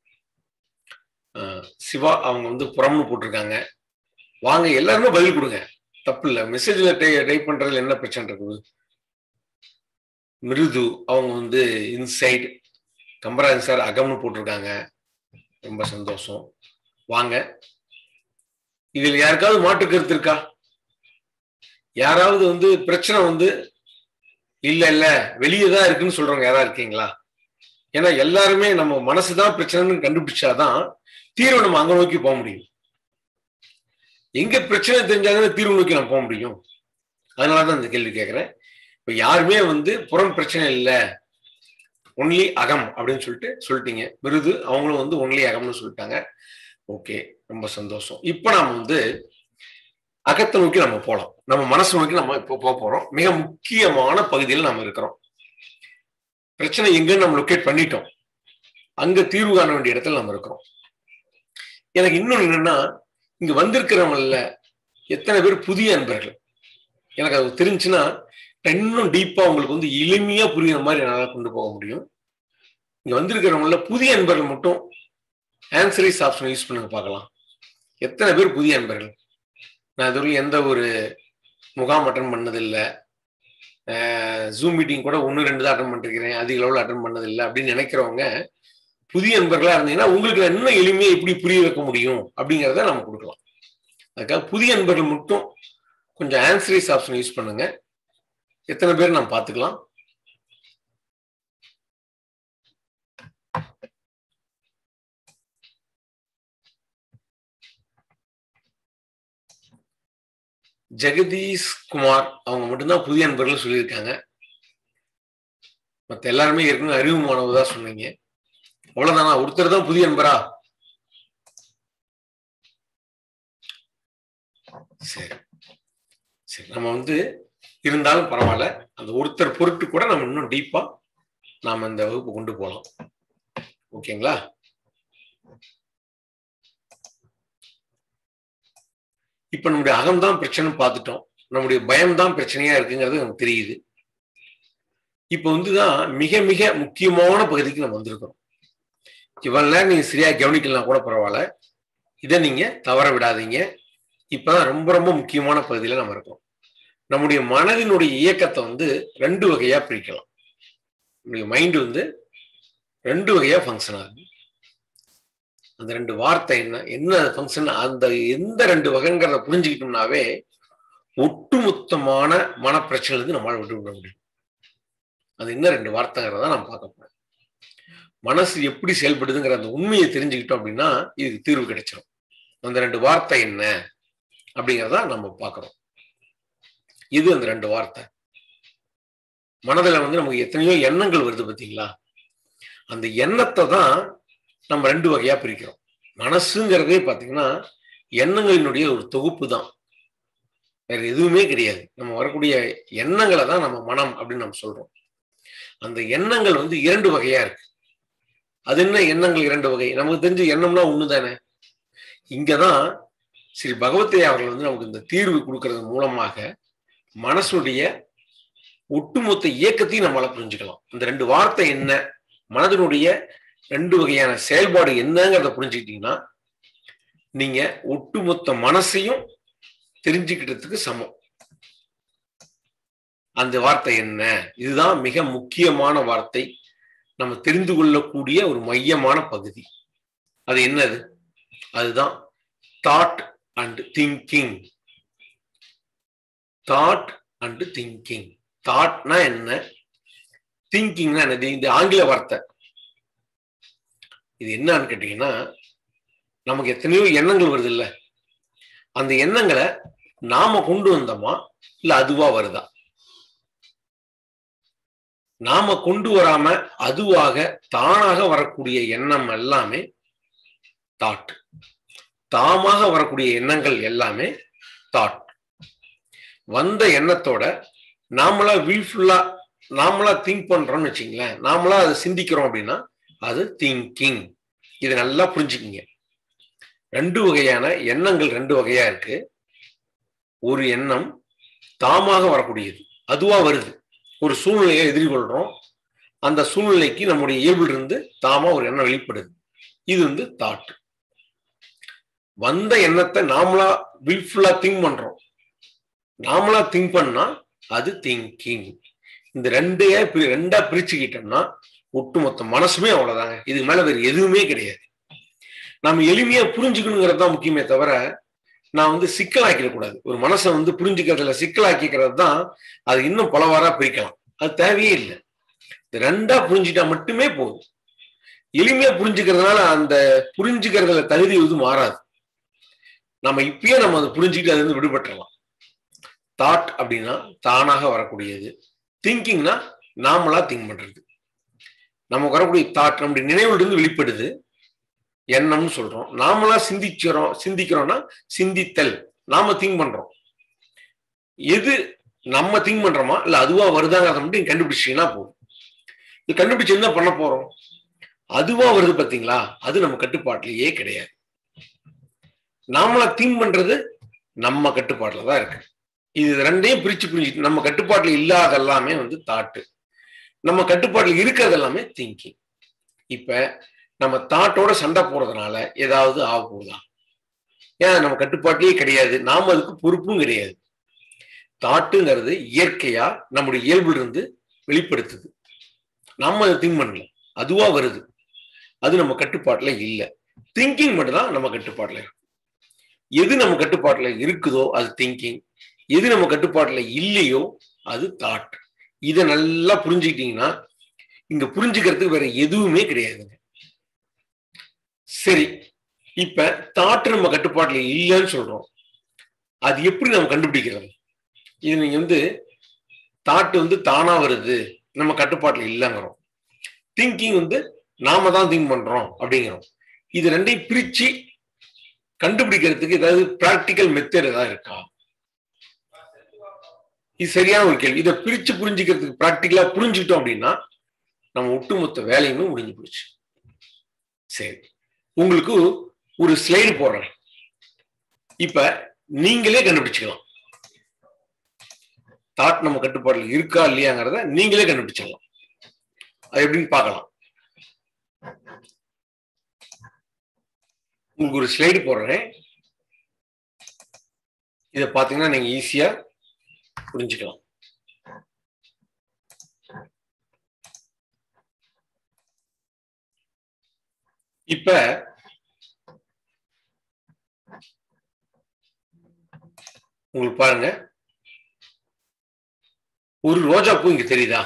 ஆஹ் சிவா அவங்க வந்து புறம்னு போட்டிருக்காங்க வாங்க எல்லாருமே பதில் கொடுங்க தப்பு இல்லை மெசேஜ்ல டைப் பண்றதுல என்ன பிரச்சனை இருக்குது மிருது அவங்க வந்து இன்சைட் கம்பராஜன் சார் அகம்னு போட்டிருக்காங்க ரொம்ப சந்தோஷம் வாங்க இதில் யாருக்காவது மாற்று கருத்து இருக்கா யாராவது வந்து பிரச்சனை வந்து இல்ல இல்ல வெளியே தான் இருக்குன்னு சொல்றவங்க யாரா இருக்கீங்களா ஏன்னா எல்லாருமே நம்ம மனசுதான் பிரச்சனைன்னு கண்டுபிடிச்சாதான் தீர்வு நம்ம அங்க நோக்கி போக முடியும் எங்க பிரச்சனை தெரிஞ்சாதானே தீர்வு நோக்கி நம்ம போக முடியும் அதனாலதான் இந்த கேள்வி கேட்கிறேன் இப்ப யாருமே வந்து புறம் பிரச்சனை இல்லை ஒன்லி அகம் அப்படின்னு சொல்லிட்டு சொல்லிட்டீங்க விருது அவங்களும் வந்து ஒன்லி அகம்னு சொல்லிட்டாங்க ஓகே ரொம்ப சந்தோஷம் இப்ப நாம வந்து அகத்தை நோக்கி நம்ம போலாம் நம்ம மனசு நோக்கி நம்ம இப்போ போக போறோம் மிக முக்கியமான பகுதியில் நம்ம இருக்கிறோம் பிரச்சனை எங்கன்னு நம்ம லொக்கேட் பண்ணிட்டோம் அங்க தீர்வு காண வேண்டிய இடத்துல நம்ம இருக்கிறோம் எனக்கு இன்னொன்னு என்னன்னா இங்க வந்திருக்கிறவங்கள எத்தனை பேர் புதிய அன்பர்கள் எனக்கு அது தெரிஞ்சுன்னா இன்னும் டீப்பா உங்களுக்கு வந்து எளிமையா புரியுற மாதிரி என்னால கொண்டு போக முடியும் இங்க வந்திருக்கிறவங்கள புதிய அன்பர்கள் மட்டும் ஆன்சரிஸ் ஆப்ஷன் யூஸ் பண்ணுங்க பார்க்கலாம் எத்தனை பேர் புதிய அன்பர்கள் நான் இதுவரையும் எந்த ஒரு முகாம் அட்டன் பண்ணதில்லை ஜூம் மீட்டிங் கூட ஒன்று ரெண்டு தான் அட்டன் பண்ணிருக்கிறேன் அதிக அளவில் அட்டன் பண்ணதில்லை அப்படின்னு நினைக்கிறவங்க புதிய நண்பர்களாக இருந்தீங்கன்னா உங்களுக்கு இன்னும் எளிமையாக எப்படி புரிய வைக்க முடியும் அப்படிங்கிறத நம்ம கொடுக்கலாம் அதுக்காக புதிய நண்பர்கள் மட்டும் கொஞ்சம் ஆன்சரிஸ் ஆப்ஷன் யூஸ் பண்ணுங்க எத்தனை பேர் நம்ம பார்த்துக்கலாம் ஜெகதீஷ் குமார் அவங்க மட்டும்தான் புதிய நண்பர்கள் சொல்லியிருக்காங்க மற்ற எல்லாருமே ஏற்கனவே அறிவு மாணவ தான் சொன்னீங்க அவ்வளவுதானா ஒருத்தர் தான் புதிய நண்பரா சரி சரி நம்ம வந்து இருந்தாலும் பரவாயில்ல அந்த ஒருத்தர் பொருட்டு கூட நம்ம இன்னும் டீப்பா நாம இந்த வகுப்பு கொண்டு போகலாம் ஓகேங்களா இப்ப நம்முடைய அகம்தான் பிரச்சனை பார்த்துட்டோம் நம்முடைய பயம்தான் பிரச்சனையா இருக்குங்கிறது நமக்கு தெரியுது இப்ப வந்துதான் மிக மிக முக்கியமான பகுதிக்கு நம்ம வந்திருக்கிறோம் இவ்வளவு நேரம் நீங்க சரியா கவனிக்கலாம் கூட பரவாயில்ல இதை நீங்க தவற விடாதீங்க இப்பதான் ரொம்ப ரொம்ப முக்கியமான பகுதியில நம்ம இருக்கோம் நம்முடைய மனதினுடைய இயக்கத்தை வந்து ரெண்டு வகையா பிரிக்கலாம் நம்முடைய மைண்ட் வந்து ரெண்டு வகையா ஃபங்க்ஷன் ஆகுது அந்த ரெண்டு வார்த்தை என்ன என்ன ஃபங்க்ஷன் அந்த எந்த ரெண்டு வகைங்கிறத புரிஞ்சுக்கிட்டோம்னாவே ஒட்டுமொத்தமான மனப்பிரச்சனை இருந்து நம்மளால விட்டு விட முடியும் அது என்ன ரெண்டு வார்த்தைங்கிறத நம்ம பார்க்க போறோம் மனசு எப்படி செயல்படுதுங்கிற அந்த உண்மையை தெரிஞ்சுக்கிட்டோம் அப்படின்னா இதுக்கு தீர்வு கிடைச்சிடும் அந்த ரெண்டு வார்த்தை என்ன அப்படிங்கிறத நம்ம பார்க்குறோம் இது அந்த ரெண்டு வார்த்தை மனதில் வந்து நமக்கு எத்தனையோ எண்ணங்கள் வருது பார்த்தீங்களா அந்த எண்ணத்தை தான் நம்ம ரெண்டு வகையா பிரிக்கிறோம் மனசுங்கிறதே பார்த்தீங்கன்னா எண்ணங்களினுடைய ஒரு தொகுப்பு தான் வேற எதுவுமே கிடையாது நம்ம வரக்கூடிய எண்ணங்களை தான் நம்ம மனம் அப்படின்னு நம்ம சொல்றோம் அந்த எண்ணங்கள் வந்து இரண்டு வகையா இருக்கு அது என்ன எண்ணங்கள் இரண்டு வகை நமக்கு தெரிஞ்ச எண்ணம்னா ஒண்ணு தானே இங்கதான் ஸ்ரீ பகவத்தையா அவர்கள் வந்து நமக்கு இந்த தீர்வு கொடுக்கறது மூலமாக மனசுடைய ஒட்டுமொத்த இயக்கத்தையும் நம்மளால புரிஞ்சுக்கலாம் இந்த ரெண்டு வார்த்தை என்ன மனதினுடைய ரெண்டு வகையான செயல்பாடு என்னங்கிறத புரிஞ்சுக்கிட்டீங்கன்னா நீங்க ஒட்டுமொத்த மனசையும் தெரிஞ்சுக்கிட்டதுக்கு சமம் அந்த வார்த்தை என்ன இதுதான் மிக முக்கியமான வார்த்தை நம்ம தெரிந்து கொள்ளக்கூடிய ஒரு மையமான பகுதி அது என்னது அதுதான் thought and thinking thought and thinking தாட்னா என்ன திங்கிங்னா என்னது இந்த ஆங்கில வார்த்தை இது என்னன்னு கேட்டீங்கன்னா நமக்கு எத்தனையோ எண்ணங்கள் வருது இல்ல அந்த எண்ணங்களை நாம கொண்டு வந்தோமா இல்ல அதுவா வருதா நாம கொண்டு வராம அதுவாக தானாக வரக்கூடிய எண்ணம் எல்லாமே தாட் தாமாக வரக்கூடிய எண்ணங்கள் எல்லாமே தாட் வந்த எண்ணத்தோட நாமளா வில்ஃபுல்லா நாமளா திங்க் பண்றோம்னு வச்சுங்களேன் நாமளா அதை சிந்திக்கிறோம் அப்படின்னா அது திங்கிங் இதை நல்லா புரிஞ்சுக்கிங்க ரெண்டு வகையான எண்ணங்கள் ரெண்டு வகையா இருக்கு ஒரு எண்ணம் தாமாக வரக்கூடியது அதுவா வருது ஒரு சூழ்நிலையை எதிர்கொள்றோம் அந்த சூழ்நிலைக்கு நம்முடைய இயல்பில் இருந்து தாமா ஒரு எண்ணம் வெளிப்படுது இது வந்து தாட் வந்த எண்ணத்தை நாமளா வில்ஃபுல்லா திங்க் பண்றோம் நாமளா திங்க் பண்ணா அது திங்கிங் இந்த ரெண்டே பிரி- ரெண்டா பிரிச்சுக்கிட்டோம்னா ஒட்டுமொத்த மனசுமே அவ்வளவுதாங்க இதுக்கு மேல வேற எதுவுமே கிடையாது நம்ம எளிமையா புரிஞ்சுக்கணுங்கிறது தான் முக்கியமே தவிர நான் வந்து சிக்கலாக்கிடக்கூடாது ஒரு மனசை வந்து புரிஞ்சுக்கிறதுல சிக்கலாக்கிக்கிறது தான் அது இன்னும் பலவாரா பிரிக்கலாம் அது தேவையே இல்லை இந்த ரெண்டா புரிஞ்சுட்டா மட்டுமே போதும் எளிமையா புரிஞ்சுக்கிறதுனால அந்த புரிஞ்சுக்கிறதுல தகுதி எதுவும் மாறாது நம்ம இப்பயே நம்ம அதை புரிஞ்சுக்கிட்டு அதுல இருந்து விடுபட்டுறலாம் தாட் அப்படின்னா தானாக வரக்கூடியது திங்கிங்னா நாமளா திங்க் பண்றது நமக்கு வரக்கூடிய தாட் நம்முடைய நினைவுல இருந்து வெளிப்படுது எண்ணம்னு சொல்றோம் நாமளா சிந்திக்கிறோம் சிந்திக்கிறோம்னா சிந்தித்தல் நாம திங்க் பண்றோம் எது நம்ம திங்க் பண்றோமா இல்ல அதுவா வருதாங்கிறத மட்டும் நீங்க கண்டுபிடிச்சீங்கன்னா போதும் இது கண்டுபிடிச்சு என்ன பண்ண போறோம் அதுவா வருது பாத்தீங்களா அது நம்ம கட்டுப்பாட்டிலேயே கிடையாது நாமளா திங்க் பண்றது நம்ம கட்டுப்பாட்டுல தான் இருக்கு இது ரெண்டையும் பிரிச்சு புரிஞ்சுட்டு நம்ம கட்டுப்பாட்டுல இல்லாத எல்லாமே வந்து தாட்டு நம்ம கட்டுப்பாட்டுல இருக்கிறது எல்லாமே திங்கிங் இப்ப நம்ம தாட்டோட சண்டை போறதுனால ஏதாவது ஆக போகுதா ஏன் நம்ம கட்டுப்பாட்டிலேயே கிடையாது நாம அதுக்கு பொறுப்பும் கிடையாது தாட்டுங்கிறது இயற்கையா நம்முடைய இயல்புல இருந்து வெளிப்படுத்துது நம்ம அதை திங்க் பண்ணல அதுவா வருது அது நம்ம கட்டுப்பாட்டுல இல்லை திங்கிங் மட்டும் தான் நம்ம கட்டுப்பாட்டுல இருக்கு எது நம்ம கட்டுப்பாட்டுல இருக்குதோ அது திங்கிங் எது நம்ம கட்டுப்பாட்டுல இல்லையோ அது தாட் இதை நல்லா புரிஞ்சுக்கிட்டீங்கன்னா இங்க புரிஞ்சுக்கிறதுக்கு வேற எதுவுமே கிடையாதுங்க சரி இப்ப தாட் நம்ம கட்டுப்பாட்டுல இல்லைன்னு சொல்றோம் அது எப்படி நம்ம கண்டுபிடிக்கிறது இது நீங்க வந்து தாட் வந்து தானா வருது நம்ம கட்டுப்பாட்டுல இல்லைங்கிறோம் திங்கிங் வந்து நாம தான் திங்க் பண்றோம் அப்படிங்கிறோம் இது ரெண்டையும் பிரிச்சு கண்டுபிடிக்கிறதுக்கு ஏதாவது பிராக்டிக்கல் மெத்தட் ஏதாவது இருக்கா இது சரியான ஒரு கேள்வி இதை பிரிச்சு புரிஞ்சுக்கிறதுக்கு பிராக்டிக்கலா புரிஞ்சுக்கிட்டோம் அப்படின்னா நம்ம ஒட்டுமொத்த வேலையுமே முடிஞ்சு போச்சு சரி உங்களுக்கு ஒரு ஸ்லைடு போடுறேன் இப்ப நீங்களே கண்டுபிடிச்சுக்கலாம் தாட் நம்ம கட்டுப்பாடுல இருக்கா இல்லையாங்கிறத நீங்களே கண்டுபிடிச்சிடலாம் அது எப்படின்னு பார்க்கலாம் உங்களுக்கு ஒரு ஸ்லைடு போடுறேன் இதை பார்த்தீங்கன்னா நீங்க ஈஸியா புரிஞ்சுக்கலாம் இப்ப உங்களுக்கு பாருங்க ஒரு ரோஜா பூ இங்க தெரியுதா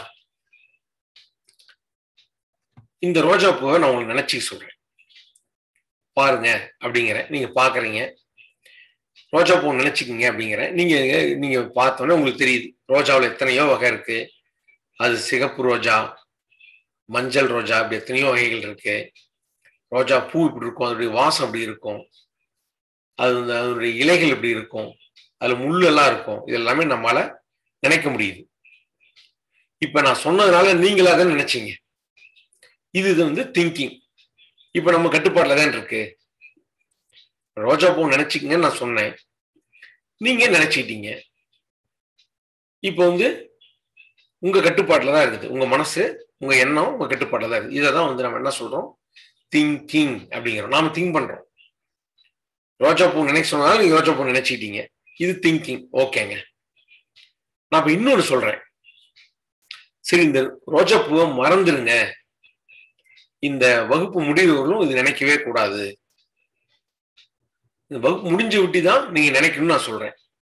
இந்த ரோஜா பூவை நான் உங்களுக்கு நினைச்சு சொல்றேன் பாருங்க அப்படிங்கிறேன் நீங்க பாக்குறீங்க ரோஜா பூ நினைச்சுக்கிங்க அப்படிங்கிறேன் நீங்க நீங்க பார்த்தோன்னே உங்களுக்கு தெரியுது ரோஜாவில் எத்தனையோ வகை இருக்கு அது சிகப்பு ரோஜா மஞ்சள் ரோஜா அப்படி எத்தனையோ வகைகள் இருக்கு ரோஜா பூ இப்படி இருக்கும் அதனுடைய வாசம் அப்படி இருக்கும் அது வந்து அதனுடைய இலைகள் இப்படி இருக்கும் அதுல முள்ளு எல்லாம் இருக்கும் இது எல்லாமே நம்மளால நினைக்க முடியுது இப்ப நான் சொன்னதுனால நீங்களா தான் நினைச்சீங்க இது இது வந்து திங்கிங் இப்ப நம்ம கட்டுப்பாட்டுல தான் இருக்கு ரோஜா பூ நினைச்சிக்கங்கன்னு நான் சொன்னேன் நீங்க நினைச்சுக்கிட்டீங்க இப்போ வந்து உங்க கட்டுப்பாட்டுல தான் இருக்குது உங்க மனசு உங்க எண்ணம் உங்க கட்டுப்பாட்டுல தான் இருக்குது இதை தான் வந்து நம்ம என்ன சொல்றோம் திங்கிங் அப்படிங்கிறோம் நாம திங்க் பண்றோம் ரோஜா பூ நினைக்க சொன்னாலும் நீங்க ரோஜா பூ நினைச்சுக்கிட்டீங்க இது திங்கிங் ஓகேங்க நான் இப்ப இன்னொன்னு சொல்றேன் சரி இந்த ரோஜா பூவை மறந்துடுங்க இந்த வகுப்பு முடிவுகளும் இது நினைக்கவே கூடாது இந்த வகுப்பு முடிஞ்சு விட்டு தான் நீங்க நினைக்கணும்னு நான் சொல்றேன்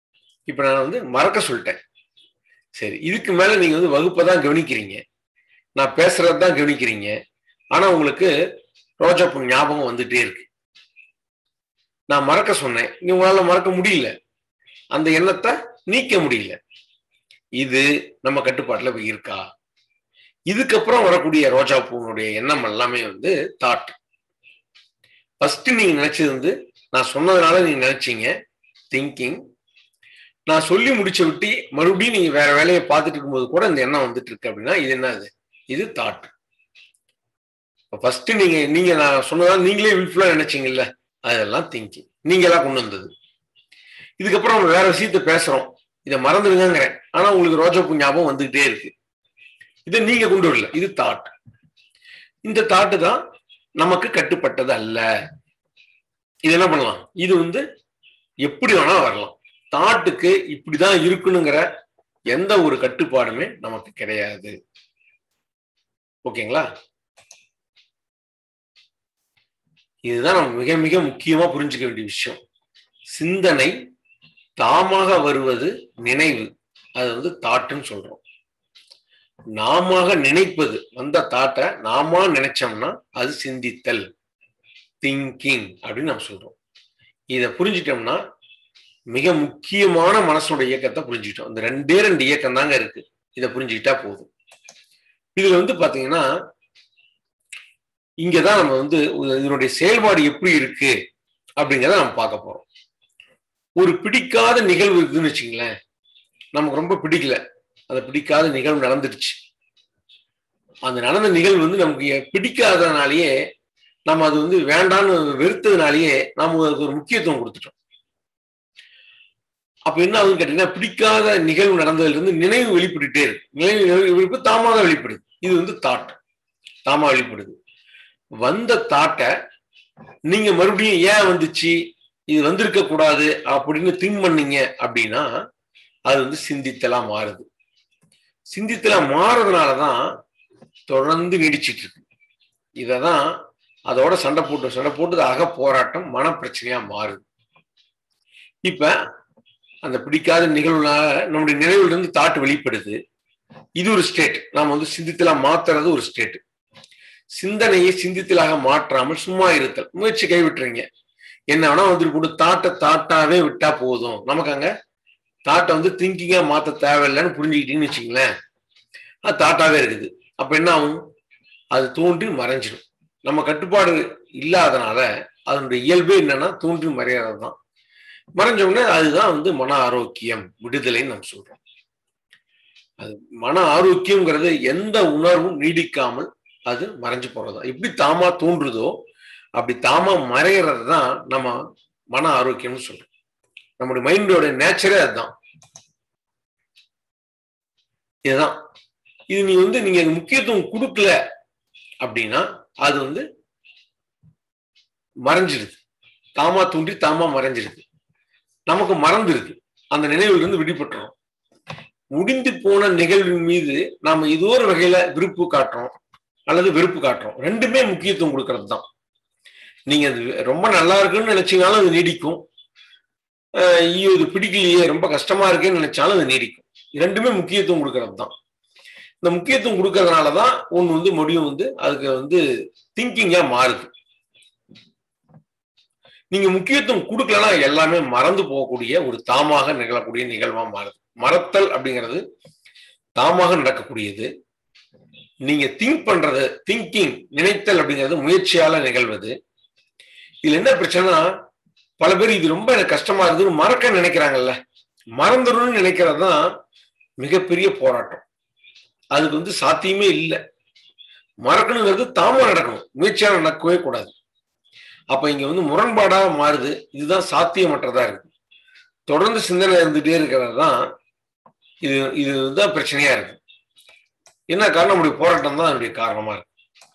இப்ப நான் வந்து மறக்க சொல்லிட்டேன் சரி இதுக்கு மேல நீங்க வந்து வகுப்பை தான் கவனிக்கிறீங்க நான் பேசுறது தான் கவனிக்கிறீங்க ஆனா உங்களுக்கு ரோஜாப்பூ ஞாபகம் வந்துட்டே இருக்கு நான் மறக்க சொன்னேன் நீ உங்களால மறக்க முடியல அந்த எண்ணத்தை நீக்க முடியல இது நம்ம கட்டுப்பாட்டுல இப்ப இருக்கா இதுக்கப்புறம் வரக்கூடிய ரோஜா பூனுடைய எண்ணம் எல்லாமே வந்து தாட் ஃபர்ஸ்ட் நீங்க நினைச்சது வந்து நான் சொன்னதுனால நீங்க நினைச்சீங்க திங்கிங் நான் சொல்லி முடிச்ச விட்டு மறுபடியும் நீங்க வேற வேலையை பார்த்துட்டு இருக்கும்போது கூட இந்த எண்ணம் வந்துட்டு இருக்கு அப்படின்னா இது என்னது இது தாட் ஃபர்ஸ்ட் நீங்க நீங்க நான் சொன்னதால நீங்களே வில்ஃபுல்லா நினைச்சீங்கல்ல அதெல்லாம் திங்கிங் நீங்களா கொண்டு வந்தது இதுக்கப்புறம் நம்ம வேற விஷயத்த பேசுறோம் இதை மறந்துடுங்கிறேன் ஆனா உங்களுக்கு ரோஜாப்பூ ஞாபகம் வந்துகிட்டே இருக்கு இதை நீங்க கொண்டு வரல இது தாட் இந்த தாட்டு தான் நமக்கு கட்டுப்பட்டது அல்ல இது என்ன பண்ணலாம் இது வந்து எப்படி வேணா வரலாம் தாட்டுக்கு இப்படிதான் இருக்கணுங்கிற எந்த ஒரு கட்டுப்பாடுமே நமக்கு கிடையாது ஓகேங்களா இதுதான் நம்ம மிக மிக முக்கியமா புரிஞ்சுக்க வேண்டிய விஷயம் சிந்தனை தாமாக வருவது நினைவு அது வந்து தாட்டுன்னு சொல்றோம் நாம நினைப்பது வந்த தாட்டை நாம நினைச்சோம்னா அது சிந்தித்தல் திங்கிங் அப்படின்னு நம்ம சொல்றோம் இதை புரிஞ்சிட்டோம்னா மிக முக்கியமான மனசோட இயக்கத்தை புரிஞ்சுக்கிட்டோம் இந்த ரெண்டே ரெண்டு இயக்கம் தாங்க இருக்கு இதை புரிஞ்சுக்கிட்டா போதும் இதுல வந்து பாத்தீங்கன்னா இங்கதான் நம்ம வந்து இதனுடைய செயல்பாடு எப்படி இருக்கு அப்படிங்கிறத நம்ம பார்க்க போறோம் ஒரு பிடிக்காத நிகழ்வு இருக்குன்னு வச்சுங்களேன் நமக்கு ரொம்ப பிடிக்கல அந்த பிடிக்காத நிகழ்வு நடந்துடுச்சு அந்த நடந்த நிகழ்வு வந்து நமக்கு பிடிக்காதனாலேயே நம்ம அது வந்து வேண்டான்னு வெறுத்ததுனாலேயே நாம அதுக்கு ஒரு முக்கியத்துவம் கொடுத்துட்டோம் அப்ப என்ன ஆகுதுன்னு கேட்டீங்கன்னா பிடிக்காத நிகழ்வு நடந்ததுல இருந்து நினைவு வெளிப்பட்டுட்டே இருக்கு நினைவு வெளிப்பு தாமாக வெளிப்படுது இது வந்து தாட் தாமா வெளிப்படுது வந்த தாட்டை நீங்க மறுபடியும் ஏன் வந்துச்சு இது வந்திருக்க கூடாது அப்படின்னு திங்க் பண்ணீங்க அப்படின்னா அது வந்து சிந்தித்தலா மாறுது சிந்தித்தலா மாறுறதுனாலதான் தொடர்ந்து நீடிச்சிட்டு இருக்கு இததான் அதோட சண்டை போட்டு சண்டை போட்டு அக போராட்டம் மன பிரச்சனையா மாறுது இப்ப அந்த பிடிக்காத நிகழ்வுனால நம்முடைய நினைவுல இருந்து தாட்டு வெளிப்படுது இது ஒரு ஸ்டேட் நாம வந்து சிந்தித்தலா மாத்துறது ஒரு ஸ்டேட் சிந்தனையை சிந்தித்தலாக மாற்றாமல் சும்மா இருத்தல் முயற்சி கைவிட்டுறீங்க என்ன வேணா வந்துட்டு போட்டு தாட்டை தாட்டாவே விட்டா போதும் நமக்கு அங்க தாட்டை வந்து திங்கிங்கா மாத்த தேவையில்லைன்னு புரிஞ்சுக்கிட்டீங்கன்னு வச்சுங்களேன் அது தாட்டாவே இருக்குது அப்ப என்ன ஆகும் அது தோன்றி மறைஞ்சிடும் நம்ம கட்டுப்பாடு இல்லாதனால அதனுடைய இயல்பே என்னன்னா தோன்றி மறையாது தான் மறைஞ்ச உடனே அதுதான் வந்து மன ஆரோக்கியம் விடுதலைன்னு நம்ம சொல்றோம் அது மன ஆரோக்கியம்ங்கிறது எந்த உணர்வும் நீடிக்காமல் அது மறைஞ்சு போறதுதான் எப்படி தாமா தோன்றுதோ அப்படி தாமா மறைகிறது தான் நம்ம மன ஆரோக்கியம்னு சொல்றோம் நம்முடைய மைண்டோட நேச்சரே அதுதான் இதுதான் இது நீ வந்து நீங்க முக்கியத்துவம் கொடுக்கல அப்படின்னா அது வந்து மறைஞ்சிருது தாமா தூண்டி தாமா மறைஞ்சிருது நமக்கு மறந்துருது அந்த நினைவுல இருந்து விடுபட்டுறோம் முடிந்து போன நிகழ்வின் மீது நாம ஏதோ ஒரு வகையில விருப்பு காட்டுறோம் அல்லது வெறுப்பு காட்டுறோம் ரெண்டுமே முக்கியத்துவம் கொடுக்கறது தான் நீங்க அது ரொம்ப நல்லா இருக்குன்னு நினைச்சீங்கனாலும் அது நீடிக்கும் ஐயோ இது பிடிக்கலையே ரொம்ப கஷ்டமா இருக்கேன்னு நினைச்சாலும் அது நீடிக்கும் ரெண்டுமே முக்கியத்துவம் கொடுக்கறது தான் இந்த முக்கியத்துவம் கொடுக்கறதுனால தான் ஒன்று வந்து முடியும் வந்து அதுக்கு வந்து திங்கிங்கா மாறுது நீங்க முக்கியத்துவம் கொடுக்கலன்னா எல்லாமே மறந்து போகக்கூடிய ஒரு தாமாக நிகழக்கூடிய நிகழ்வா மாறுது மறத்தல் அப்படிங்கிறது தாமாக நடக்கக்கூடியது நீங்க திங்க் பண்றது திங்கிங் நினைத்தல் அப்படிங்கிறது முயற்சியால நிகழ்வது இதுல என்ன பிரச்சனைனா பல பேர் இது ரொம்ப எனக்கு கஷ்டமா இருக்குதுன்னு மறக்க நினைக்கிறாங்கல்ல மறந்துடணும்னு நினைக்கிறது தான் மிகப்பெரிய போராட்டம் அதுக்கு வந்து சாத்தியமே இல்லை மறக்கணுங்கிறது தாமா நடக்கணும் முயற்சியால நடக்கவே கூடாது அப்ப இங்க வந்து முரண்பாடா மாறுது இதுதான் சாத்தியமற்றதா இருக்கு தொடர்ந்து சிந்தனை இருந்துட்டே இருக்கிறது தான் இது இதுதான் பிரச்சனையா இருக்கு என்ன காரணம் நம்முடைய போராட்டம் தான் அதனுடைய காரணமா இருக்கு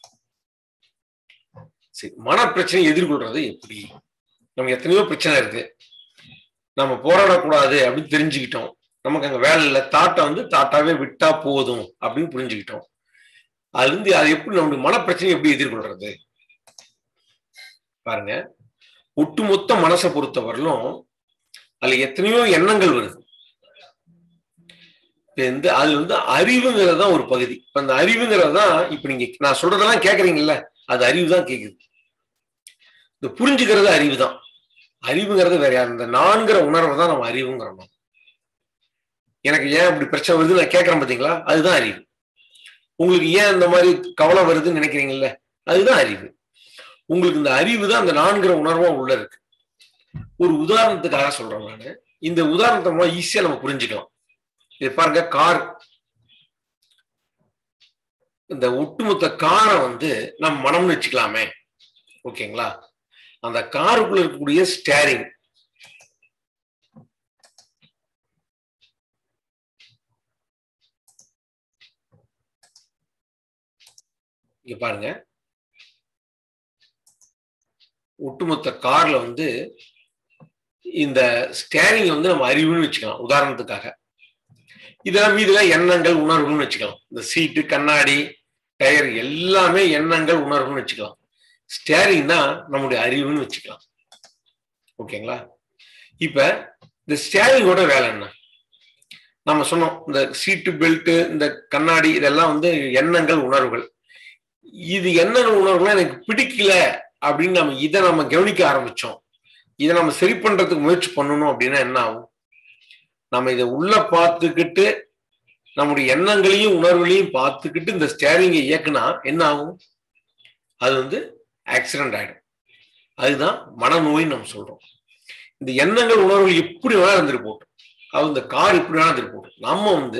சரி மன பிரச்சனை எதிர்கொள்றது எப்படி நமக்கு எத்தனையோ பிரச்சனை இருக்கு நம்ம போராடக்கூடாது அப்படின்னு தெரிஞ்சுக்கிட்டோம் நமக்கு அங்க வேலை இல்லை தாட்டை வந்து தாட்டாவே விட்டா போதும் அப்படின்னு புரிஞ்சுக்கிட்டோம் அதுல இருந்து அது எப்படி நம்முடைய மனப்பிரச்சனை எப்படி எதிர்கொள்றது பாருங்க ஒட்டுமொத்த மனசை பொறுத்தவரையிலும் அதுல எத்தனையோ எண்ணங்கள் வருது இப்ப இந்த அதுல வந்து அறிவுங்கிறது தான் ஒரு பகுதி இப்ப அந்த அறிவுங்கிறது தான் இப்ப நீங்க நான் சொல்றதெல்லாம் கேக்குறீங்கல்ல அது அறிவு தான் கேக்குது இந்த புரிஞ்சுக்கிறது அறிவு தான் அறிவுங்கிறது வேற யார் இந்த நான்கிற உணர்வை தான் நம்ம அறிவுங்கிறோம் எனக்கு ஏன் இப்படி பிரச்சனை வருது நான் கேட்கறேன் பாத்தீங்களா அதுதான் அறிவு உங்களுக்கு ஏன் இந்த மாதிரி கவலை வருதுன்னு நினைக்கிறீங்கல்ல அதுதான் அறிவு உங்களுக்கு இந்த அறிவு தான் அந்த நான்கிற உணர்வும் உள்ள இருக்கு ஒரு உதாரணத்துக்காக சொல்றேன் நான் இந்த உதாரணத்தை மூலம் ஈஸியா நம்ம புரிஞ்சுக்கலாம் இது பாருங்க கார் இந்த ஒட்டுமொத்த காரை வந்து நம்ம மனம்னு வச்சுக்கலாமே ஓகேங்களா அந்த காருக்குள்ள இருக்கக்கூடிய ஸ்டேரிங் இங்க பாருங்க ஒட்டுமொத்த கார்ல வந்து இந்த ஸ்டேரிங் வந்து நம்ம அறிவுன்னு வச்சுக்கலாம் உதாரணத்துக்காக இதெல்லாம் மீதுலாம் எண்ணங்கள் உணர்வுன்னு வச்சுக்கலாம் இந்த சீட்டு கண்ணாடி டயர் எல்லாமே எண்ணங்கள் உணர்வுன்னு வச்சுக்கலாம் ஸ்டேரிங் தான் நம்முடைய அறிவுன்னு வச்சுக்கலாம் ஓகேங்களா இப்ப இந்த ஸ்டேரிங்கோட வேலை என்ன நம்ம சொன்னோம் இந்த சீட்டு பெல்ட் இந்த கண்ணாடி இதெல்லாம் வந்து எண்ணங்கள் உணர்வுகள் இது எண்ணங்கள் உணர்வுகள் எனக்கு பிடிக்கல அப்படின்னு நம்ம இதை நம்ம கவனிக்க ஆரம்பிச்சோம் இதை நம்ம சரி பண்றதுக்கு முயற்சி பண்ணணும் அப்படின்னா என்ன ஆகும் நம்ம இதை உள்ள பார்த்துக்கிட்டு நம்முடைய எண்ணங்களையும் உணர்வுகளையும் பார்த்துக்கிட்டு இந்த ஸ்டேரிங்கை இயக்குனா என்ன ஆகும் அது வந்து ஆக்சிடென்ட் ஆயிடும் அதுதான் மனநோயின்னு நம்ம சொல்றோம் இந்த எண்ணங்கள் உணர்வுகள் எப்படி வேணா இருந்துட்டு போட்டோம் அது இந்த கார் எப்படி வேணா இருந்துட்டு போட்டோம் நம்ம வந்து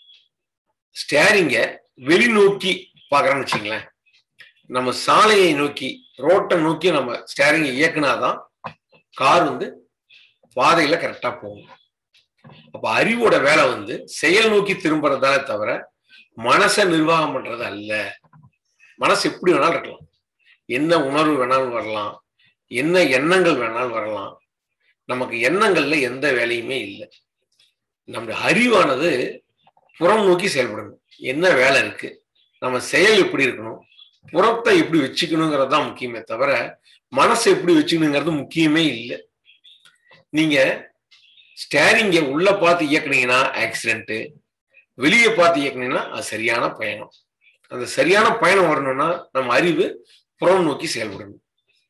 ஸ்டேரிங்க வெளிநோக்கி பார்க்கறோம்னு வச்சுங்களேன் நம்ம சாலையை நோக்கி ரோட்டை நோக்கி நம்ம ஸ்டேரிங்கை இயக்குனாதான் கார் வந்து பாதையில கரெக்டா போகும் அப்ப அறிவோட வேலை வந்து செயல் நோக்கி திரும்புறதானே தவிர மனசை நிர்வாகம் பண்றது அல்ல மனசு எப்படி வேணாலும் இருக்கலாம் என்ன உணர்வு வேணாலும் வரலாம் என்ன எண்ணங்கள் வேணாலும் வரலாம் நமக்கு எண்ணங்கள்ல எந்த வேலையுமே இல்லை நம்முடைய அறிவானது புறம் நோக்கி செயல்படணும் என்ன வேலை இருக்கு நம்ம செயல் எப்படி இருக்கணும் புறத்தை எப்படி வச்சுக்கணுங்கிறது தான் முக்கியமே தவிர மனசை எப்படி வச்சுக்கணுங்கிறது முக்கியமே இல்லை நீங்க ஸ்டேரிங்க உள்ள பார்த்து இயக்குனீங்கன்னா ஆக்சிடென்ட் வெளியே பார்த்து இயக்குனீங்கன்னா அது சரியான பயணம் அந்த சரியான பயணம் வரணும்னா நம்ம அறிவு புறம் நோக்கி செயல்படணும்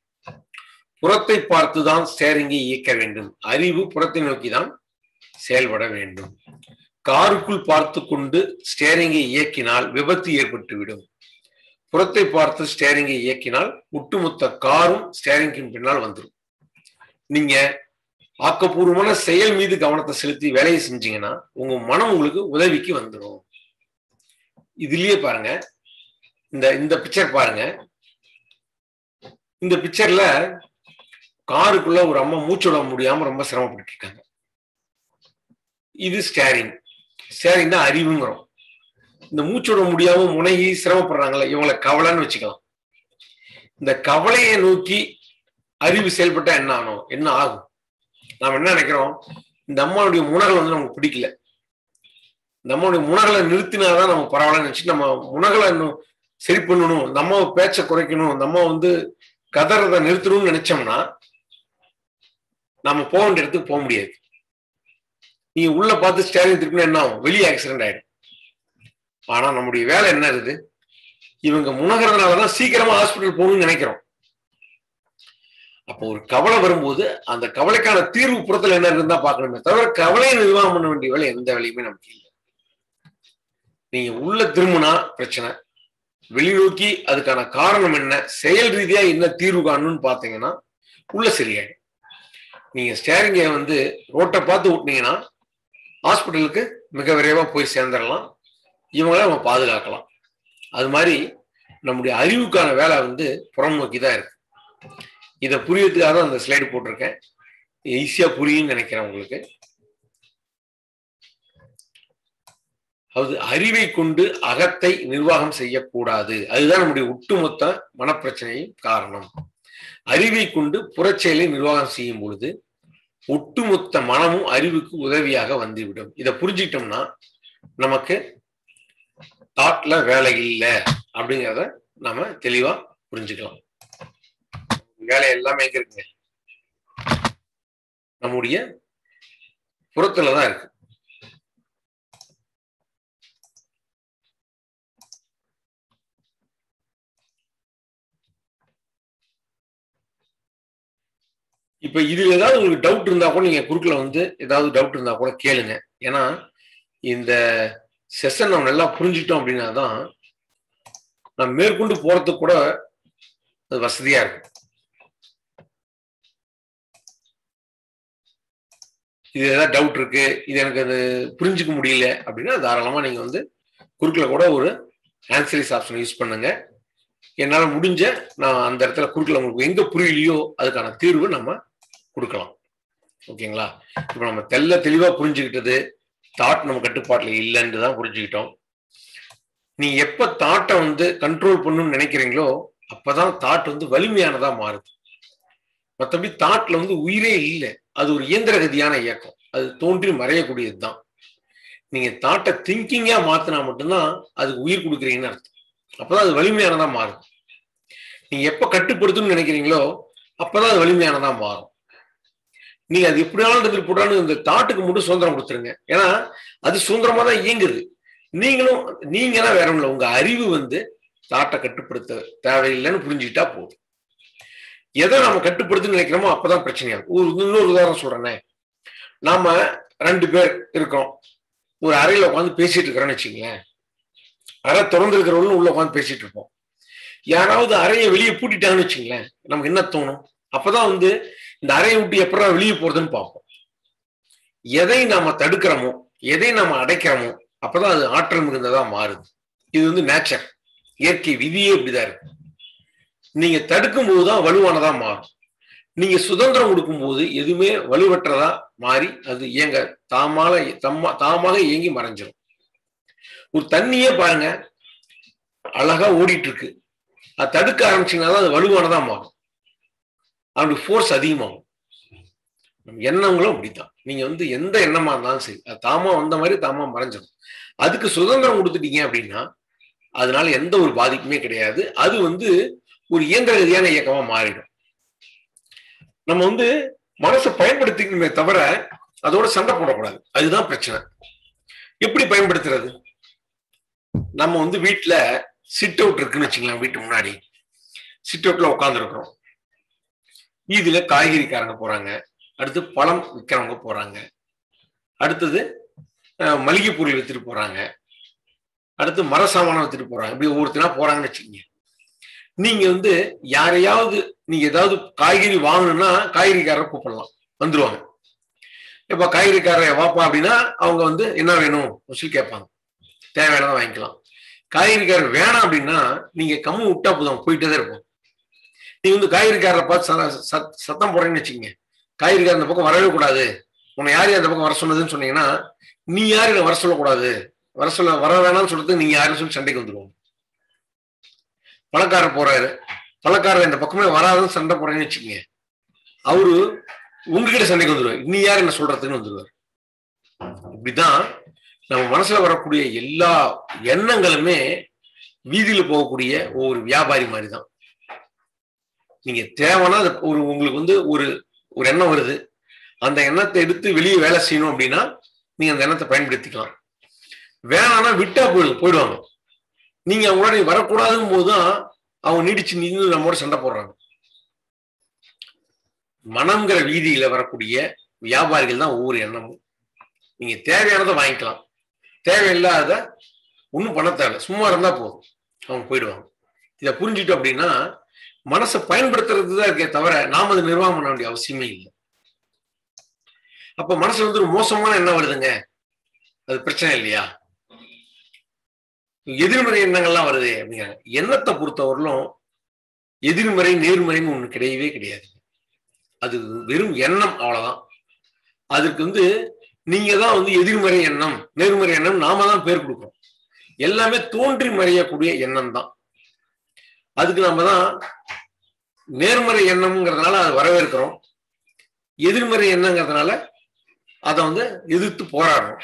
புறத்தை பார்த்துதான் ஸ்டேரிங்கை இயக்க வேண்டும் அறிவு புறத்தை நோக்கி தான் செயல்பட வேண்டும் காருக்குள் பார்த்து கொண்டு ஸ்டேரிங்கை இயக்கினால் விபத்து ஏற்பட்டுவிடும் புறத்தை பார்த்து ஸ்டேரிங்கை இயக்கினால் ஒட்டுமொத்த காரும் ஸ்டேரிங்கின் பின்னால் வந்துடும் நீங்க ஆக்கப்பூர்வமான செயல் மீது கவனத்தை செலுத்தி வேலையை செஞ்சீங்கன்னா உங்க மனம் உங்களுக்கு உதவிக்கு வந்துடும் இதுலயே பாருங்க இந்த இந்த பிக்சர் பாருங்க இந்த பிக்சர்ல காருக்குள்ள ஒரு அம்மா மூச்சு விட முடியாம ரொம்ப சிரமப்பட்டு இருக்காங்க இது ஸ்டேரிங் ஸ்டேரிங் தான் அறிவுங்கிறோம் இந்த மூச்சு விட முடியாம முனைகி சிரமப்படுறாங்கல்ல இவங்களை கவலைன்னு வச்சுக்கலாம் இந்த கவலையை நோக்கி அறிவு செயல்பட்டா என்ன ஆகும் என்ன ஆகும் நாம் என்ன நினைக்கிறோம் இந்த அம்மாவுடைய முனகல் வந்து நமக்கு பிடிக்கல இந்த அம்மாவுடைய முனகலை நிறுத்தினாதான் நம்ம பரவாயில்லன்னு நினைச்சு நம்ம முனகலை இன்னும் சரி பண்ணணும் இந்த அம்மாவை பேச்சை குறைக்கணும் இந்த அம்மா வந்து கதறதை நிறுத்தணும்னு நினைச்சோம்னா நம்ம போக வேண்டிய இடத்துக்கு போக முடியாது நீங்க உள்ள பார்த்து ஸ்டேரிங் திருப்பினா என்ன ஆகும் வெளியே ஆக்சிடென்ட் ஆயிடும் ஆனா நம்முடைய வேலை என்ன இருக்குது இவங்க முனகிறதுனாலதான் சீக்கிரமா ஹாஸ்பிட்டல் போகணும்னு நினைக்கிறோம் அப்போ ஒரு கவலை வரும்போது அந்த கவலைக்கான தீர்வு புறத்துல என்ன இருந்தா பார்க்கணுமே தவிர கவலையை நிர்வாகம் பண்ண வேண்டிய வேலை எந்த வேலையுமே நமக்கு இல்லை நீங்க உள்ள திரும்பினா பிரச்சனை வெளிநோக்கி அதுக்கான காரணம் என்ன செயல் ரீதியா என்ன தீர்வு காணணும்னு பாத்தீங்கன்னா உள்ள சரியாயிடும் நீங்க ஸ்டேரிங்கை வந்து ரோட்டை பார்த்து விட்டீங்கன்னா ஹாஸ்பிட்டலுக்கு மிக விரைவா போய் சேர்ந்துடலாம் இவங்கள நம்ம பாதுகாக்கலாம் அது மாதிரி நம்முடைய அறிவுக்கான வேலை வந்து புறம் நோக்கி தான் இருக்கு இதை புரியறதுக்காக தான் அந்த ஸ்லைடு போட்டிருக்கேன் ஈஸியா புரியும்னு நினைக்கிறேன் உங்களுக்கு அது அறிவை கொண்டு அகத்தை நிர்வாகம் செய்யக்கூடாது அதுதான் நம்முடைய ஒட்டுமொத்த மனப்பிரச்சனையும் காரணம் அறிவை கொண்டு புறச்செயலை நிர்வாகம் செய்யும் பொழுது ஒட்டுமொத்த மனமும் அறிவுக்கு உதவியாக வந்துவிடும் இதை புரிஞ்சுக்கிட்டோம்னா நமக்கு தாட்ல வேலை இல்லை அப்படிங்கிறத நாம தெளிவா புரிஞ்சுக்கலாம் வேலை எல்லாமே எங்க இருக்குங்க நம்முடைய புறத்துல தான் இருக்கு இப்ப இது ஏதாவது உங்களுக்கு டவுட் இருந்தா கூட நீங்க குறுக்கில் வந்து ஏதாவது டவுட் இருந்தா கூட கேளுங்க ஏன்னா இந்த செஷன் நம்ம நல்லா புரிஞ்சுட்டோம் அப்படின்னா தான் நம்ம மேற்கொண்டு போறதுக்கு கூட அது வசதியா இருக்கும் இது ஏதாவது டவுட் இருக்கு இது எனக்கு அது புரிஞ்சுக்க முடியல அப்படின்னா தாராளமா நீங்க வந்து குறுக்கில் கூட ஒரு ஆன்சரிஸ் ஆப்ஷன் யூஸ் பண்ணுங்க என்னால் முடிஞ்ச நான் அந்த இடத்துல குறுக்கில் உங்களுக்கு எங்க புரியலையோ அதுக்கான தீர்வு நம்ம கொடுக்கலாம் ஓகேங்களா இப்போ நம்ம தெல்ல தெளிவா புரிஞ்சுக்கிட்டது தாட் நம்ம கட்டுப்பாட்டில் இல்லைன்னு தான் புரிஞ்சுக்கிட்டோம் நீ எப்ப தாட்டை வந்து கண்ட்ரோல் பண்ணணும்னு நினைக்கிறீங்களோ அப்பதான் தாட் வந்து வலிமையானதா மாறுது மற்றபடி தாட்ல வந்து உயிரே இல்லை அது ஒரு இயந்திர கதியான இயக்கம் அது தோன்றி மறையக்கூடியது தான் நீங்க தாட்டை திங்கிங்கா மாத்தினா மட்டும்தான் அதுக்கு உயிர் கொடுக்குறீங்கன்னு அர்த்தம் அப்பதான் அது வலிமையானதா மாறும் நீங்க எப்ப கட்டுப்படுத்தணும்னு நினைக்கிறீங்களோ அப்பதான் அது வலிமையானதா மாறும் நீங்க அது எப்படியாலும் எடுத்துட்டு போட்டாலும் இந்த தாட்டுக்கு மட்டும் சுதந்திரம் கொடுத்துருங்க ஏன்னா அது சுதந்திரமா தான் இயங்குது நீங்களும் நீங்க தான் வேற இல்லை உங்க அறிவு வந்து தாட்டை கட்டுப்படுத்த தேவையில்லைன்னு புரிஞ்சுக்கிட்டா போதும் எதை நம்ம கட்டுப்படுத்துன்னு நினைக்கிறோமோ அப்பதான் பிரச்சனையாகும் ஒரு இன்னொரு உதாரணம் சொல்றேனே நாம ரெண்டு பேர் இருக்கோம் ஒரு அறையில உட்காந்து பேசிட்டு இருக்கிறோன்னு வச்சுங்களேன் அறை திறந்து இருக்கிறவங்களும் உள்ள உட்காந்து பேசிட்டு இருப்போம் யாராவது அறையை வெளியே பூட்டிட்டாங்கன்னு வச்சுங்களேன் நமக்கு என்ன தோணும் அப்பதான் வந்து இந்த அறையை விட்டு எப்படா வெளியே போறதுன்னு பார்ப்போம் எதை நாம தடுக்கிறோமோ எதை நாம அடைக்கிறோமோ அப்பதான் அது ஆற்றல் மிகுந்ததா மாறுது இது வந்து நேச்சர் இயற்கை விதியே இப்படிதான் இருக்கு நீங்க தடுக்கும் போதுதான் வலுவானதா மாறும் நீங்க சுதந்திரம் கொடுக்கும்போது எதுவுமே வலுவற்றதா மாறி அது இயங்க தாமால தம்மா தாமாக இயங்கி மறைஞ்சிடும் ஒரு தண்ணியே பாருங்க அழகா ஓடிட்டு இருக்கு அது தடுக்க ஆரம்பிச்சீங்கன்னா தான் அது வலுவானதா மாறும் அவனுக்கு ஃபோர்ஸ் அதிகமாகும் எண்ணங்களும் அப்படித்தான் நீங்க வந்து எந்த எண்ணமா இருந்தாலும் சரி அது தாமா வந்த மாதிரி தாமா மறைஞ்சிடும் அதுக்கு சுதந்திரம் கொடுத்துட்டீங்க அப்படின்னா அதனால எந்த ஒரு பாதிப்புமே கிடையாது அது வந்து ஒரு இயந்திர ரீதியான இயக்கமா மாறிடும் நம்ம வந்து மனசை பயன்படுத்திக்கணுமே தவிர அதோட சண்டை போடக்கூடாது அதுதான் பிரச்சனை எப்படி பயன்படுத்துறது நம்ம வந்து வீட்டுல சிட் அவுட் இருக்குன்னு வச்சுக்கலாம் வீட்டு முன்னாடி சிட் அவுட்ல உட்காந்துருக்குறோம் வீதியில காய்கறிக்காரங்க போறாங்க அடுத்து பழம் விற்கிறவங்க போறாங்க அடுத்தது மளிகை பொருள் வித்துட்டு போறாங்க அடுத்து மர சாமானம் வித்துட்டு போறாங்க இப்படி ஒவ்வொருத்தனா போறாங்கன்னு வச்சுக்கோங்க நீங்க வந்து யாரையாவது நீங்க ஏதாவது காய்கறி வாங்கணும்னா காய்கறிக்காரரை கூப்பிடலாம் வந்துருவாங்க இப்ப காய்கறிக்காரர் வாப்பா அப்படின்னா அவங்க வந்து என்ன வேணும் சொல்லி கேட்பாங்க தேவையானதை வாங்கிக்கலாம் காய்கறிக்காரர் வேணாம் அப்படின்னா நீங்க கம்மு விட்டா போதும் போயிட்டே தான் இருப்போம் நீ வந்து காய்கறிக்காரரை பார்த்து சத்தம் போடுறேன்னு வச்சுக்கோங்க காய்கறிக்காரர் அந்த பக்கம் வரவே கூடாது உன்னை யார் அந்த பக்கம் வர சொன்னதுன்னு சொன்னீங்கன்னா நீ யாரும் வர சொல்லக்கூடாது வர சொல்ல வர வேணாம்னு சொல்றது நீங்க யாரும் சொல்லி சண்டைக்கு வந்துருவோம் பணக்காரர் போறாரு பணக்காரர் இந்த பக்கமே வராதுன்னு சண்டை போறேன்னு வச்சுக்கோங்க அவரு உங்ககிட்ட சண்டைக்கு வந்துருவார் நீ யார் என்ன சொல்றதுன்னு வந்துருவார் இப்படிதான் நம்ம மனசுல வரக்கூடிய எல்லா எண்ணங்களுமே வீதியில போகக்கூடிய ஒவ்வொரு வியாபாரி மாதிரி தான் நீங்க தேவைன்னா ஒரு உங்களுக்கு வந்து ஒரு ஒரு எண்ணம் வருது அந்த எண்ணத்தை எடுத்து வெளியே வேலை செய்யணும் அப்படின்னா நீங்க அந்த எண்ணத்தை பயன்படுத்திக்கலாம் வேணாம்னா விட்டா போயிடு போயிடுவாங்க நீங்க அவங்களோட வரக்கூடாதும் போதுதான் அவங்க நீடிச்சு நின்று நம்மோட சண்டை போடுறாங்க மனம்ங்கிற வீதியில வரக்கூடிய வியாபாரிகள் தான் ஒவ்வொரு எண்ணமும் நீங்க தேவையானதை வாங்கிக்கலாம் தேவையில்லாத ஒன்றும் பண்ண தேவை சும்மா இருந்தா போதும் அவங்க போயிடுவாங்க இதை புரிஞ்சுட்டோம் அப்படின்னா மனசை பயன்படுத்துறது தான் இருக்கே தவிர நாம அதை நிர்வாகம் பண்ண வேண்டிய அவசியமே இல்லை அப்ப மனசு வந்து ஒரு மோசமான எண்ணம் வருதுங்க அது பிரச்சனை இல்லையா எதிர்மறை எண்ணங்கள்லாம் வருது அப்படிங்கிறாங்க எண்ணத்தை பொறுத்தவரையிலும் எதிர்மறை நேர்மறைன்னு ஒண்ணு கிடையவே கிடையாது அது வெறும் எண்ணம் அவ்வளவுதான் அதுக்கு வந்து நீங்க தான் வந்து எதிர்மறை எண்ணம் நேர்மறை எண்ணம் நாம தான் பேர் கொடுக்குறோம் எல்லாமே தோன்றி மறையக்கூடிய எண்ணம் தான் அதுக்கு நம்ம தான் நேர்மறை எண்ணம்ங்கிறதுனால அதை வரவேற்கிறோம் எதிர்மறை எண்ணங்கிறதுனால அதை வந்து எதிர்த்து போராடுறோம்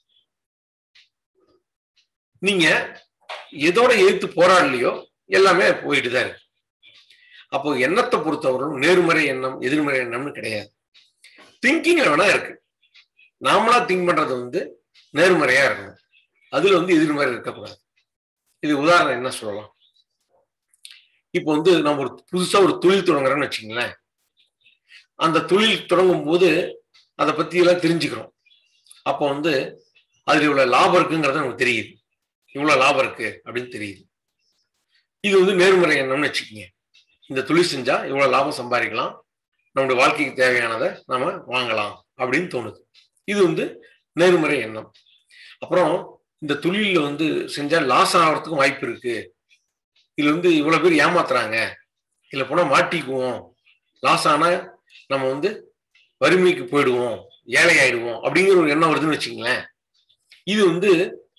நீங்க எதோட எதிர்த்து போராடலையோ எல்லாமே போயிட்டு தான் இருக்கு அப்போ எண்ணத்தை பொறுத்தவரைக்கும் நேர்மறை எண்ணம் எதிர்மறை எண்ணம்னு கிடையாது திங்கிங்ல வேணா இருக்கு நாமளா திங்க் பண்றது வந்து நேர்மறையா இருக்கணும் அதுல வந்து எதிர்மறை இருக்கக்கூடாது இது உதாரணம் என்ன சொல்லலாம் இப்போ வந்து நம்ம ஒரு புதுசா ஒரு தொழில் தொடங்குறோம்னு வச்சுங்களேன் அந்த தொழில் தொடங்கும் போது அதை பத்தி எல்லாம் தெரிஞ்சுக்கிறோம் அப்போ வந்து அதுல இவ்வளவு லாபம் இருக்குங்கிறது நமக்கு தெரியுது இவ்வளவு லாபம் இருக்கு அப்படின்னு தெரியுது இது வந்து நேர்மறை எண்ணம்னு வச்சுக்கோங்க இந்த தொழில் செஞ்சா இவ்வளவு லாபம் சம்பாதிக்கலாம் நம்முடைய வாழ்க்கைக்கு தேவையானதை நாம வாங்கலாம் அப்படின்னு தோணுது இது வந்து நேர்மறை எண்ணம் அப்புறம் இந்த தொழிலில் வந்து செஞ்சா லாஸ் ஆகிறதுக்கும் வாய்ப்பு இருக்கு இதுல வந்து இவ்வளவு பேர் ஏமாத்துறாங்க இதுல போனா மாட்டிக்குவோம் லாஸ் ஆனா நம்ம வந்து வறுமைக்கு போயிடுவோம் ஏழை ஆயிடுவோம் அப்படிங்கிற ஒரு எண்ணம் வருதுன்னு வச்சுங்களேன் இது வந்து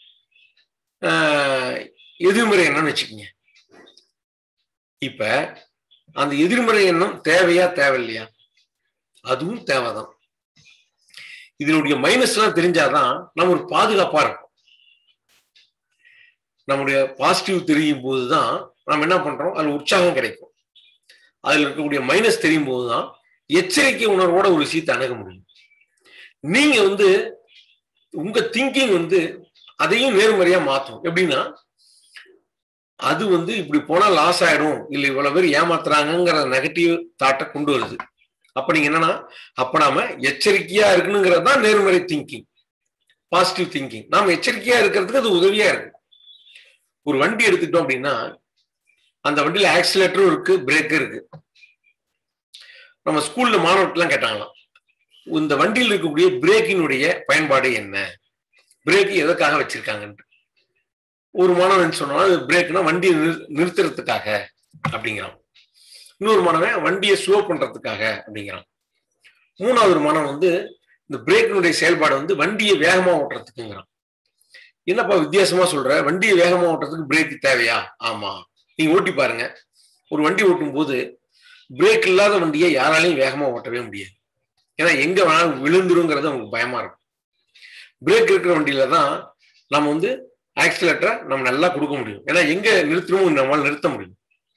எதிர்மறை எண்ணம்னு வச்சுக்கோங்க இப்ப அந்த எதிர்மறை எண்ணம் தேவையா தேவையில்லையா அதுவும் தேவைதான் இதனுடைய மைனஸ் எல்லாம் தெரிஞ்சாதான் நம்ம ஒரு பாதுகாப்பா இருக்கும் நம்முடைய பாசிட்டிவ் தெரியும் போதுதான் நம்ம என்ன பண்றோம் அதுல உற்சாகம் கிடைக்கும் அதுல இருக்கக்கூடிய மைனஸ் தெரியும் போதுதான் எச்சரிக்கை உணர்வோட ஒரு விஷயத்தை அணுக முடியும் நீங்க வந்து உங்க திங்கிங் வந்து அதையும் நேர்மறையா மாற்றும் எப்படின்னா அது வந்து இப்படி போனா லாஸ் ஆயிடும் இல்ல இவ்வளவு பேர் ஏமாத்துறாங்கிற நெகட்டிவ் தாட்டை கொண்டு வருது அப்ப நீங்க என்னன்னா அப்ப நாம எச்சரிக்கையா இருக்கணுங்கிறது தான் நேர்மறை திங்கிங் பாசிட்டிவ் திங்கிங் நாம எச்சரிக்கையா இருக்கிறதுக்கு அது உதவியா இருக்கு ஒரு வண்டி எடுத்துக்கிட்டோம் அப்படின்னா அந்த வண்டியில ஆக்சிலேட்டரும் இருக்கு பிரேக்கும் இருக்கு நம்ம ஸ்கூல்ல மாணவர்கள்லாம் கேட்டாங்களாம் இந்த வண்டியில் இருக்கக்கூடிய பிரேக்கினுடைய பயன்பாடு என்ன பிரேக் எதற்காக வச்சிருக்காங்கன்ட்டு ஒரு மாணவன் சொன்னா பிரேக்னா வண்டியை நிறுத்துறதுக்காக அப்படிங்கிறான் இன்னொரு மாணவன் வண்டியை ஸ்லோ பண்றதுக்காக அப்படிங்கிறான் மூணாவது மாணவன் வந்து இந்த பிரேக்கினுடைய செயல்பாடு வந்து வண்டியை வேகமா ஓட்டுறதுக்குங்கிறான் என்னப்பா வித்தியாசமா சொல்ற வண்டியை வேகமா ஓட்டுறதுக்கு பிரேக் தேவையா ஆமா நீங்க ஓட்டி பாருங்க ஒரு வண்டி ஓட்டும் போது பிரேக் இல்லாத வண்டியை யாராலையும் வேகமா ஓட்டவே முடியாது ஏன்னா எங்க வேணாலும் விழுந்துருங்கிறது அவங்களுக்கு பயமா இருக்கும் பிரேக் இருக்கிற வண்டியில தான் நம்ம வந்து ஆக்சிலேட்டரை நம்ம நல்லா கொடுக்க முடியும் ஏன்னா எங்க நிறுத்தணும் நம்மளால நிறுத்த முடியும்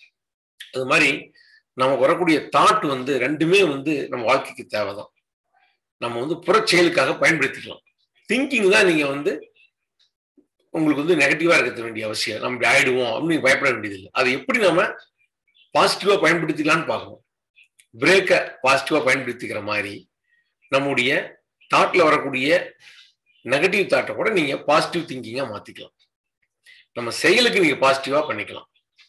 அது மாதிரி நமக்கு வரக்கூடிய தாட் வந்து ரெண்டுமே வந்து நம்ம வாழ்க்கைக்கு தேவைதான் நம்ம வந்து புற செயலுக்காக பயன்படுத்திக்கலாம் திங்கிங் தான் நீங்க வந்து உங்களுக்கு வந்து நெகட்டிவா இருக்க வேண்டிய அவசியம் நம்ம இப்படி ஆயிடுவோம் அப்படின்னு பயப்பட வேண்டியதில்லை அதை எப்படி நம்ம பாசிட்டிவா பயன்படுத்திக்கலாம்னு பார்க்கணும் பிரேக்கை பாசிட்டிவா பயன்படுத்திக்கிற மாதிரி நம்முடைய தாட்ல வரக்கூடிய நெகட்டிவ் தாட்டை கூட நீங்க பாசிட்டிவ் திங்கிங்கா மாத்திக்கலாம் நம்ம செயலுக்கு நீங்க பாசிட்டிவா பண்ணிக்கலாம்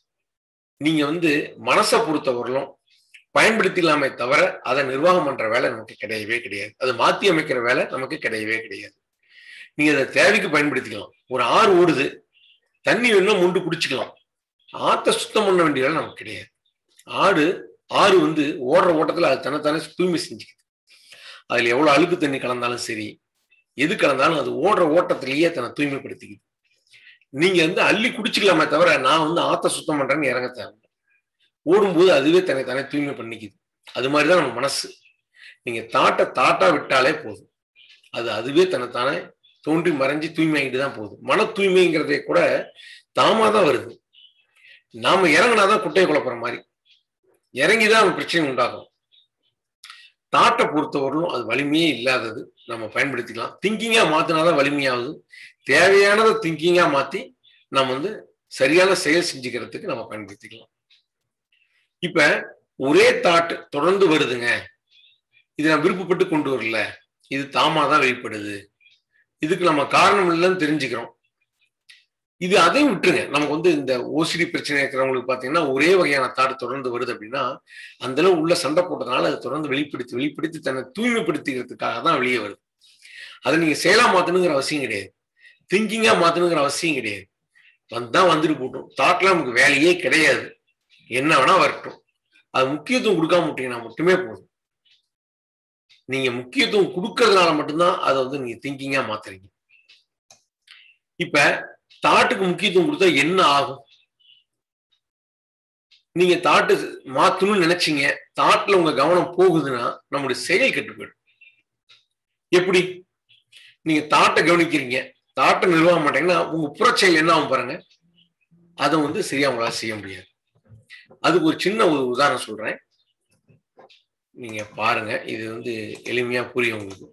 நீங்க வந்து மனசை பொறுத்தவரையிலும் பயன்படுத்திக்கலாமே தவிர அதை நிர்வாகம் பண்ற வேலை நமக்கு கிடையவே கிடையாது அதை மாத்தி அமைக்கிற வேலை நமக்கு கிடையவே கிடையாது நீங்க அதை தேவைக்கு பயன்படுத்திக்கலாம் ஒரு ஆறு ஓடுது தண்ணி வேணும்னா முண்டு குடிச்சுக்கலாம் ஆத்த சுத்தம் பண்ண வேண்டிய வேலை நமக்கு கிடையாது ஆடு ஆறு வந்து ஓடுற ஓட்டத்துல அது தன்னைத்தானே தூய்மை செஞ்சுக்குது அதுல எவ்வளவு அழுக்கு தண்ணி கலந்தாலும் சரி எது கலந்தாலும் அது ஓடுற ஓட்டத்திலேயே தன்னை தூய்மைப்படுத்திக்குது நீங்க வந்து அள்ளி குடிச்சுக்கலாமே தவிர நான் வந்து ஆத்த சுத்தம் பண்றேன்னு இறங்க தேவை ஓடும்போது அதுவே தன்னை தானே தூய்மை பண்ணிக்குது அது மாதிரிதான் நம்ம மனசு நீங்க தாட்டை தாட்டா விட்டாலே போதும் அது அதுவே தன்னைத்தானே தோன்றி மறைஞ்சு தூய்மையாகிட்டு தான் போகுது மன தூய்மைங்கிறதே கூட தாமா தான் வருது நாம இறங்கினாதான் குட்டையை குழப்புற மாதிரி இறங்கிதான் பிரச்சனை உண்டாகும் தாட்டை பொறுத்தவரையிலும் அது வலிமையே இல்லாதது நம்ம பயன்படுத்திக்கலாம் திங்கிங்கா மாத்தினாதான் வலிமையாகுது தேவையானதை திங்கிங்கா மாத்தி நம்ம வந்து சரியான செயல் செஞ்சுக்கிறதுக்கு நம்ம பயன்படுத்திக்கலாம் இப்ப ஒரே தாட் தொடர்ந்து வருதுங்க இது நான் விருப்பப்பட்டு கொண்டு வரல இது தாமா தான் வெளிப்படுது இதுக்கு நம்ம காரணம் இல்லைன்னு தெரிஞ்சுக்கிறோம் இது அதையும் விட்டுருங்க நமக்கு வந்து இந்த ஓசிடி பிரச்சனை இருக்கிறவங்களுக்கு பாத்தீங்கன்னா ஒரே வகையான தாடு தொடர்ந்து வருது அப்படின்னா அந்த அளவு உள்ள சண்டை போட்டதுனால அதை தொடர்ந்து வெளிப்படுத்தி வெளிப்படுத்தி தன்னை தூய்மைப்படுத்திக்கிறதுக்காக தான் வெளியே வருது அதை நீங்க செயலா மாத்தணுங்கிற அவசியம் கிடையாது திங்கிங்கா மாத்தணுங்கிற அவசியம் கிடையாது வந்தா வந்துட்டு போட்டோம் தாட்லாம் நமக்கு வேலையே கிடையாது என்ன வேணா வரட்டும் அது முக்கியத்துவம் கொடுக்காம விட்டீங்கன்னா மட்டுமே போதும் நீங்க முக்கியத்துவம் கொடுக்கறதுனால மட்டும்தான் அதை வந்து நீங்க திங்கிங்கா மாத்துறீங்க இப்ப தாட்டுக்கு முக்கியத்துவம் கொடுத்தா என்ன ஆகும் நீங்க தாட்டு மாத்தணும்னு நினைச்சீங்க தாட்டுல உங்க கவனம் போகுதுன்னா நம்முடைய செயல் கெட்டு போயிடும் எப்படி நீங்க தாட்டை கவனிக்கிறீங்க தாட்டை நிர்வாக மாட்டீங்கன்னா உங்க புறச்செயல் என்ன ஆகும் பாருங்க அதை வந்து சரியா உங்களால செய்ய முடியாது அதுக்கு ஒரு சின்ன ஒரு உதாரணம் சொல்றேன் நீங்க பாருங்க இது வந்து எளிமையா புரியும் உங்களுக்கு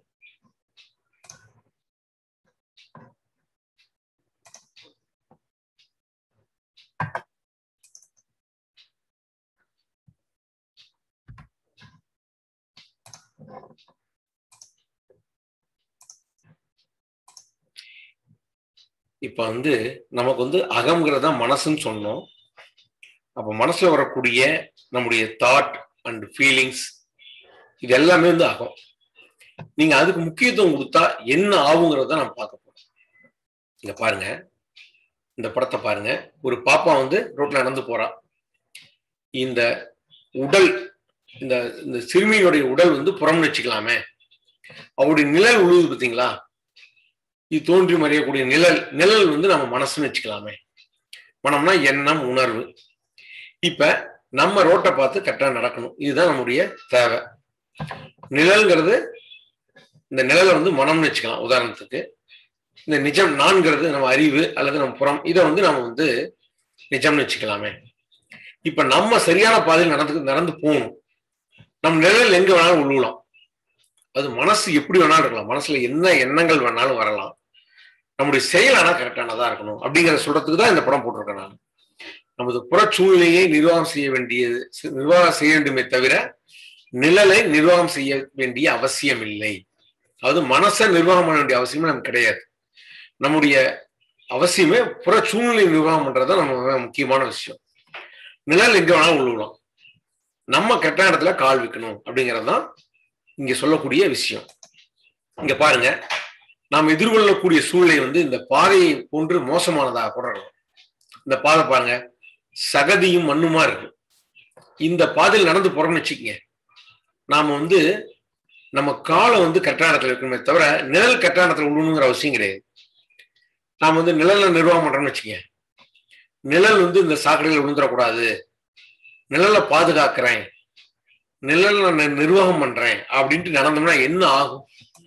இப்ப வந்து நமக்கு வந்து அகம்ங்கிறது தான் மனசுன்னு சொன்னோம் அப்ப மனசுல வரக்கூடிய நம்முடைய தாட் அண்ட் ஃபீலிங்ஸ் இது எல்லாமே வந்து அகம் நீங்க அதுக்கு முக்கியத்துவம் கொடுத்தா என்ன ஆகுங்கிறத நம்ம பார்க்க போறோம் இங்க பாருங்க இந்த படத்தை பாருங்க ஒரு பாப்பா வந்து ரோட்ல நடந்து போறா இந்த உடல் இந்த இந்த சிறுமியினுடைய உடல் வந்து புறம்னு வச்சுக்கலாமே அவருடைய நிழல் உழுவுது பார்த்தீங்களா இது தோன்றி மறையக்கூடிய நிழல் நிழல் வந்து நம்ம மனசுன்னு வச்சுக்கலாமே மனம்னா எண்ணம் உணர்வு இப்ப நம்ம ரோட்டை பார்த்து கரெக்டா நடக்கணும் இதுதான் நம்முடைய தேவை நிழல்ங்கிறது இந்த நிழலை வந்து மனம்னு வச்சுக்கலாம் உதாரணத்துக்கு இந்த நிஜம் நான்கிறது நம்ம அறிவு அல்லது நம்ம புறம் இதை வந்து நம்ம வந்து நிஜம்னு வச்சுக்கலாமே இப்ப நம்ம சரியான பாதையில் நடந்து நடந்து போகணும் நம்ம நிழல் எங்க வேணாலும் உழுவலாம் அது மனசு எப்படி வேணாலும் இருக்கலாம் மனசுல என்ன எண்ணங்கள் வேணாலும் வரலாம் நம்முடைய செயல் ஆனா கரெக்டானதா இருக்கணும் அப்படிங்கிற சொல்றதுக்கு தான் இந்த படம் போட்டிருக்கேன் நான் நமது புற சூழ்நிலையை நிர்வாகம் செய்ய வேண்டியது நிர்வாகம் செய்ய வேண்டுமே தவிர நிழலை நிர்வாகம் செய்ய வேண்டிய அவசியம் இல்லை அதாவது மனசை நிர்வாகம் பண்ண வேண்டிய அவசியமே நமக்கு கிடையாது நம்முடைய அவசியமே புற சூழ்நிலை நிர்வாகம் பண்றது நம்ம முக்கியமான விஷயம் நிழல் எங்க வேணாலும் உழுவலாம் நம்ம கெட்ட இடத்துல கால் வைக்கணும் அப்படிங்கிறது தான் இங்க சொல்லக்கூடிய விஷயம் இங்க பாருங்க நாம் எதிர்கொள்ளக்கூடிய சூழ்நிலை வந்து இந்த பாதையை போன்று மோசமானதாக கூட இருக்கும் இந்த பாதை பாருங்க சகதியும் மண்ணுமா இருக்கு இந்த பாதையில் நடந்து போறோம்னு வச்சுக்கோங்க நாம வந்து நம்ம காலை வந்து கரெக்டான இடத்துல இருக்கணுமே தவிர நிழல் கரெக்டான இடத்துல விடணுங்கிற அவசியம் கிடையாது நாம் வந்து நிழல்ல நிர்வாகம் பண்றோம்னு வச்சுக்கோங்க நிழல் வந்து இந்த சாக்கடையில் விழுந்துடக்கூடாது நிழலை பாதுகாக்கிறேன் நிழல் நான் நிர்வாகம் பண்றேன் அப்படின்ட்டு நடந்தோம்னா என்ன ஆகும்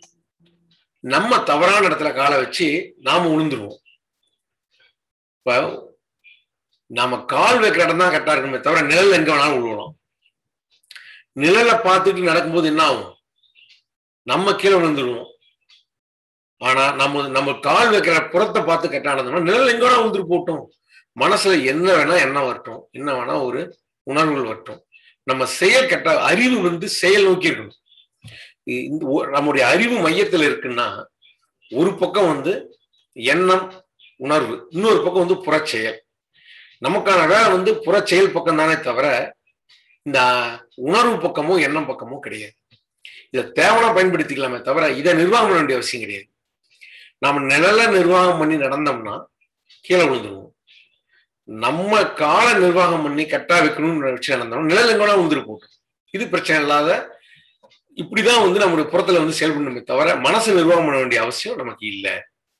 நம்ம தவறான இடத்துல காலை வச்சு நாம உளுந்துருவோம் இப்ப நாம கால் வைக்கிற இடம் தான் கரெக்டா இருக்குமே தவிர நிழல் எங்க வேணாலும் விழுவலாம் நிழலை பார்த்துட்டு நடக்கும்போது என்ன ஆகும் நம்ம கீழே விழுந்துருவோம் ஆனா நம்ம நம்ம கால் வைக்கிற புறத்தை பார்த்து கரெக்டா நடந்தோம்னா நிழல் எங்க வேணா விழுந்துட்டு போட்டோம் மனசுல என்ன வேணா என்ன வரட்டும் என்ன வேணா ஒரு உணர்வுகள் வரட்டும் நம்ம செயல் கெட்ட அறிவு வந்து செயல் நோக்கி இருக்கணும் இந்த நம்முடைய அறிவு மையத்துல இருக்குன்னா ஒரு பக்கம் வந்து எண்ணம் உணர்வு இன்னொரு பக்கம் வந்து புறச்செயல் நமக்கான வேலை வந்து புறச்செயல் பக்கம் தானே தவிர இந்த உணர்வு பக்கமோ எண்ணம் பக்கமோ கிடையாது இதை தேவனா பயன்படுத்திக்கலாமே தவிர இதை நிர்வாகம் பண்ண வேண்டிய அவசியம் கிடையாது நாம நிழல நிர்வாகம் பண்ணி நடந்தோம்னா கீழே விழுந்துருவோம் நம்ம கால நிர்வாகம் பண்ணி கட்டா வைக்கணும்னு வச்சு நடந்தோம் நிழல் எங்கன்னா விழுந்துரு போட்டோம் இது பிரச்சனை இல்லாத இப்படிதான் வந்து நம்முடைய புறத்துல வந்து செயல்படணுமே தவிர மனசு நிர்வாகம் பண்ண வேண்டிய அவசியம் நமக்கு இல்லை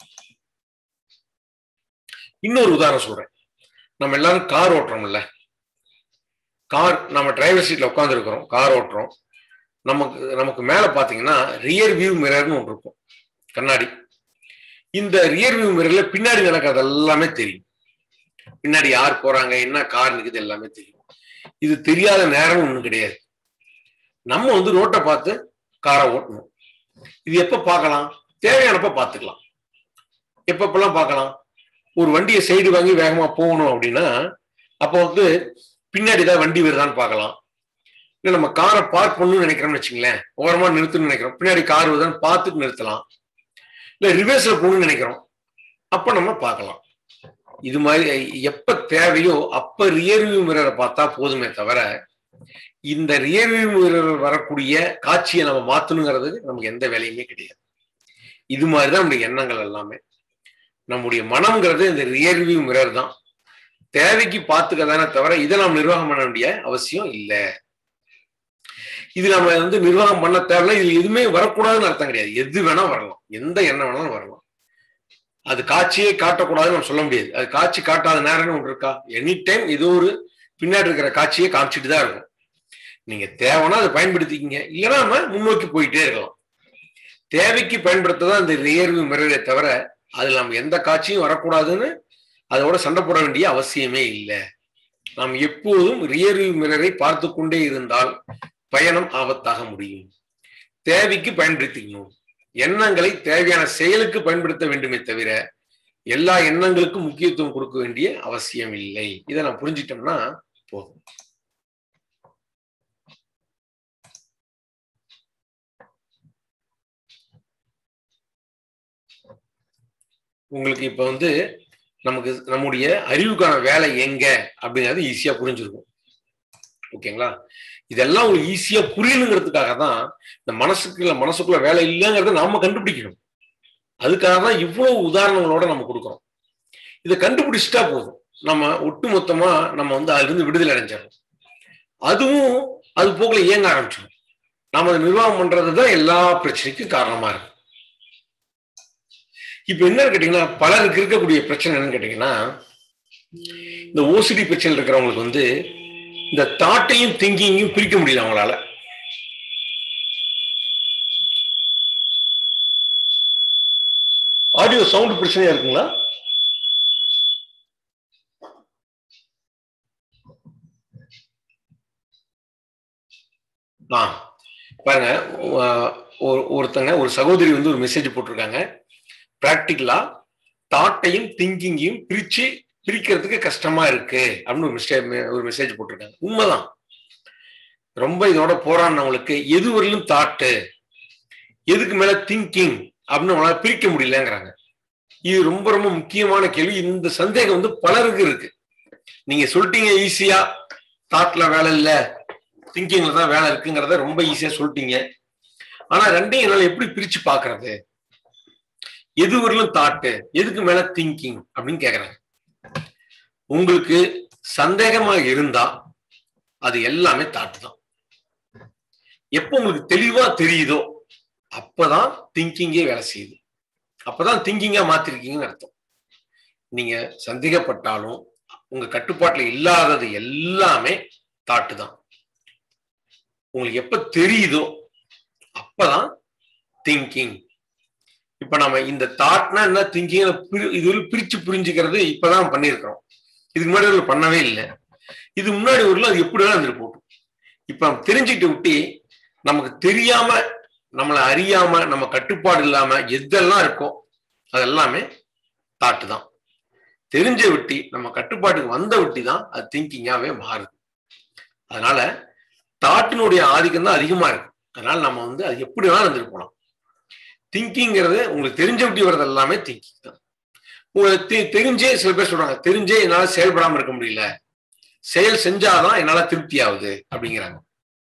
இன்னொரு உதாரணம் சொல்றேன் நம்ம எல்லாரும் கார் ஓட்டுறோம்ல கார் நம்ம டிரைவர் சீட்ல உட்காந்துருக்கிறோம் கார் ஓட்டுறோம் நமக்கு நமக்கு மேல பாத்தீங்கன்னா ரியர் வியூ மிரர்னு ஒன்று இருக்கும் கண்ணாடி இந்த ரியர் வியூ மிரர்ல பின்னாடி நடக்கிறது எல்லாமே தெரியும் பின்னாடி யார் போறாங்க என்ன கார் நிக்குது எல்லாமே தெரியும் இது தெரியாத நேரம் ஒண்ணு கிடையாது நம்ம வந்து ரோட்டை பார்த்து காரை ஓட்டணும் இது எப்ப பார்க்கலாம் தேவையானப்ப பார்த்துக்கலாம் எப்பப்பெல்லாம் பார்க்கலாம் ஒரு வண்டியை சைடு வாங்கி வேகமா போகணும் அப்படின்னா அப்போ வந்து பின்னாடி ஏதாவது வண்டி வருதான்னு பார்க்கலாம் இல்லை நம்ம காரை பார்க் பண்ணணும்னு நினைக்கிறோம்னு வச்சுங்களேன் ஓரமா நிறுத்தணும்னு நினைக்கிறோம் பின்னாடி கார் வருதான்னு பார்த்துட்டு நிறுத்தலாம் இல்லை ரிவர்ஸ்ல போகணும்னு நினைக்கிறோம் அப்ப நம்ம பார்க்கலாம் இது மாதிரி எப்ப தேவையோ அப்ப ரியர்வியூ மிரரை பார்த்தா போதுமே தவிர இந்த ரியர்வியூ மிரர் வரக்கூடிய காட்சியை நம்ம மாத்தணுங்கிறதுக்கு நமக்கு எந்த வேலையுமே கிடையாது இது மாதிரிதான் நம்முடைய எண்ணங்கள் எல்லாமே நம்முடைய மனம்ங்கிறது இந்த ரியர்வியூ மிரர் தான் தேவைக்கு பார்த்துக்க தானே தவிர இதை நாம் நிர்வாகம் பண்ண வேண்டிய அவசியம் இல்லை இது நம்ம வந்து நிர்வாகம் பண்ண தேவையில்ல இது எதுவுமே வரக்கூடாதுன்னு அர்த்தம் கிடையாது எது வேணா வரலாம் எந்த எண்ணம் வேணாலும் வரலாம் அது காட்சியே காட்டக்கூடாதுன்னு நம்ம சொல்ல முடியாது அது காட்சி காட்டாத நேரம்னு ஒன்று இருக்கா எனி டைம் ஏதோ ஒரு பின்னாடி இருக்கிற காட்சியை காமிச்சிட்டு தான் இருக்கும் நீங்க தேவைன்னா அதை பயன்படுத்திக்கிங்க இல்லைன்னா நம்ம முன்னோக்கி போயிட்டே இருக்கலாம் தேவைக்கு பயன்படுத்த தான் இந்த ரியர்வியூ மிரரே தவிர அதில் நம்ம எந்த காட்சியும் வரக்கூடாதுன்னு அதோட சண்டை போட வேண்டிய அவசியமே இல்லை நாம் எப்போதும் ரியர்வியூ மிரரை பார்த்து கொண்டே இருந்தால் பயணம் ஆபத்தாக முடியும் தேவைக்கு பயன்படுத்திக்கணும் எண்ணங்களை தேவையான செயலுக்கு பயன்படுத்த வேண்டுமே தவிர எல்லா எண்ணங்களுக்கும் முக்கியத்துவம் கொடுக்க வேண்டிய அவசியம் இல்லை இதை நான் புரிஞ்சிட்டோம்னா போதும் உங்களுக்கு இப்ப வந்து நமக்கு நம்முடைய அறிவுக்கான வேலை எங்க அப்படிங்கிறது ஈஸியா புரிஞ்சிருக்கும் ஓகேங்களா இதெல்லாம் உங்களுக்கு ஈஸியா புரியணுங்கிறதுக்காக தான் இந்த மனசுக்குள்ள மனசுக்குள்ள வேலை இல்லைங்கிறத நாம கண்டுபிடிக்கணும் அதுக்காக தான் இவ்வளவு உதாரணங்களோட நம்ம கொடுக்குறோம் இதை கண்டுபிடிச்சிட்டா போதும் நம்ம ஒட்டு மொத்தமா நம்ம வந்து அதுல இருந்து விடுதலை அடைஞ்சிடறோம் அதுவும் அது போக்குல இயங்க ஆரம்பிச்சிடும் நாம அதை நிர்வாகம் பண்றதுதான் எல்லா பிரச்சனைக்கும் காரணமா இருக்கு இப்ப என்னன்னு கேட்டீங்கன்னா பலருக்கு இருக்கக்கூடிய பிரச்சனை என்னன்னு கேட்டீங்கன்னா இந்த ஓசிடி பிரச்சனை இருக்கிறவங்களுக்கு வந்து இந்த தாட்டையும் திங்கிங்கையும் பிரிக்க முடியல அவங்களால ஆடியோ சவுண்ட் பிரச்சனையா இருக்குங்களா ஆ பாருங்க ஒரு ஒருத்தங்க ஒரு சகோதரி வந்து ஒரு மெசேஜ் போட்டிருக்காங்க ப்ராக்டிக்கலா தாட்டையும் திங்கிங்கையும் பிரிச்சு பிரிக்கிறதுக்கு கஷ்டமா இருக்கு அப்படின்னு ஒரு மிஸ்டே ஒரு மெசேஜ் போட்டிருக்காங்க உண்மைதான் ரொம்ப இதோட போராடினவங்களுக்கு எது வரையிலும் தாட்டு எதுக்கு மேல திங்கிங் அப்படின்னு அவங்களால பிரிக்க முடியலங்கிறாங்க இது ரொம்ப ரொம்ப முக்கியமான கேள்வி இந்த சந்தேகம் வந்து பலருக்கு இருக்கு நீங்க சொல்லிட்டீங்க ஈஸியா தாட்ல வேலை இல்ல திங்கிங்ல தான் வேலை இருக்குங்கிறத ரொம்ப ஈஸியா சொல்லிட்டீங்க ஆனா ரெண்டையும் என்னால எப்படி பிரிச்சு பாக்குறது எது வரலும் தாட்டு எதுக்கு மேல திங்கிங் அப்படின்னு கேக்குறாங்க உங்களுக்கு சந்தேகமா இருந்தா அது எல்லாமே தாட்டு தான் எப்போ உங்களுக்கு தெளிவா தெரியுதோ அப்பதான் திங்கிங்கே வேலை செய்யுது அப்பதான் திங்கிங்கா மாத்திருக்கீங்கன்னு அர்த்தம் நீங்க சந்தேகப்பட்டாலும் உங்க கட்டுப்பாட்டுல இல்லாதது எல்லாமே தாட்டு தான் உங்களுக்கு எப்ப தெரியுதோ அப்பதான் திங்கிங் இப்ப நம்ம இந்த தாட்னா என்ன திங்கிங் இது பிரிச்சு புரிஞ்சுக்கிறது இப்பதான் பண்ணிருக்கிறோம் இதுக்கு முன்னாடி ஒரு பண்ணவே இல்லை இது முன்னாடி ஒரு அது எப்படி வேணா இருந்துட்டு போட்டும் இப்ப தெரிஞ்சுக்கிட்டு விட்டு நமக்கு தெரியாம நம்மளை அறியாம நம்ம கட்டுப்பாடு இல்லாம எதெல்லாம் இருக்கோ அதெல்லாமே தாட்டு தான் தெரிஞ்ச விட்டி நம்ம கட்டுப்பாட்டுக்கு வந்த விட்டி தான் அது திங்கிங்காவே மாறுது அதனால தாட்டினுடைய ஆதிக்கம் தான் அதிகமா இருக்கு அதனால நம்ம வந்து அது எப்படி வேணாலும் இருந்துட்டு போலாம் திங்கிங்கிறது உங்களுக்கு தெரிஞ்ச விட்டி வர்றது எல்லாமே திங்கிங் தான் உங்களுக்கு தெரிஞ்சே சில பேர் சொல்றாங்க தெரிஞ்சே என்னால செயல்படாம இருக்க முடியல செயல் செஞ்சாதான் என்னால திருப்தி ஆகுது அப்படிங்கிறாங்க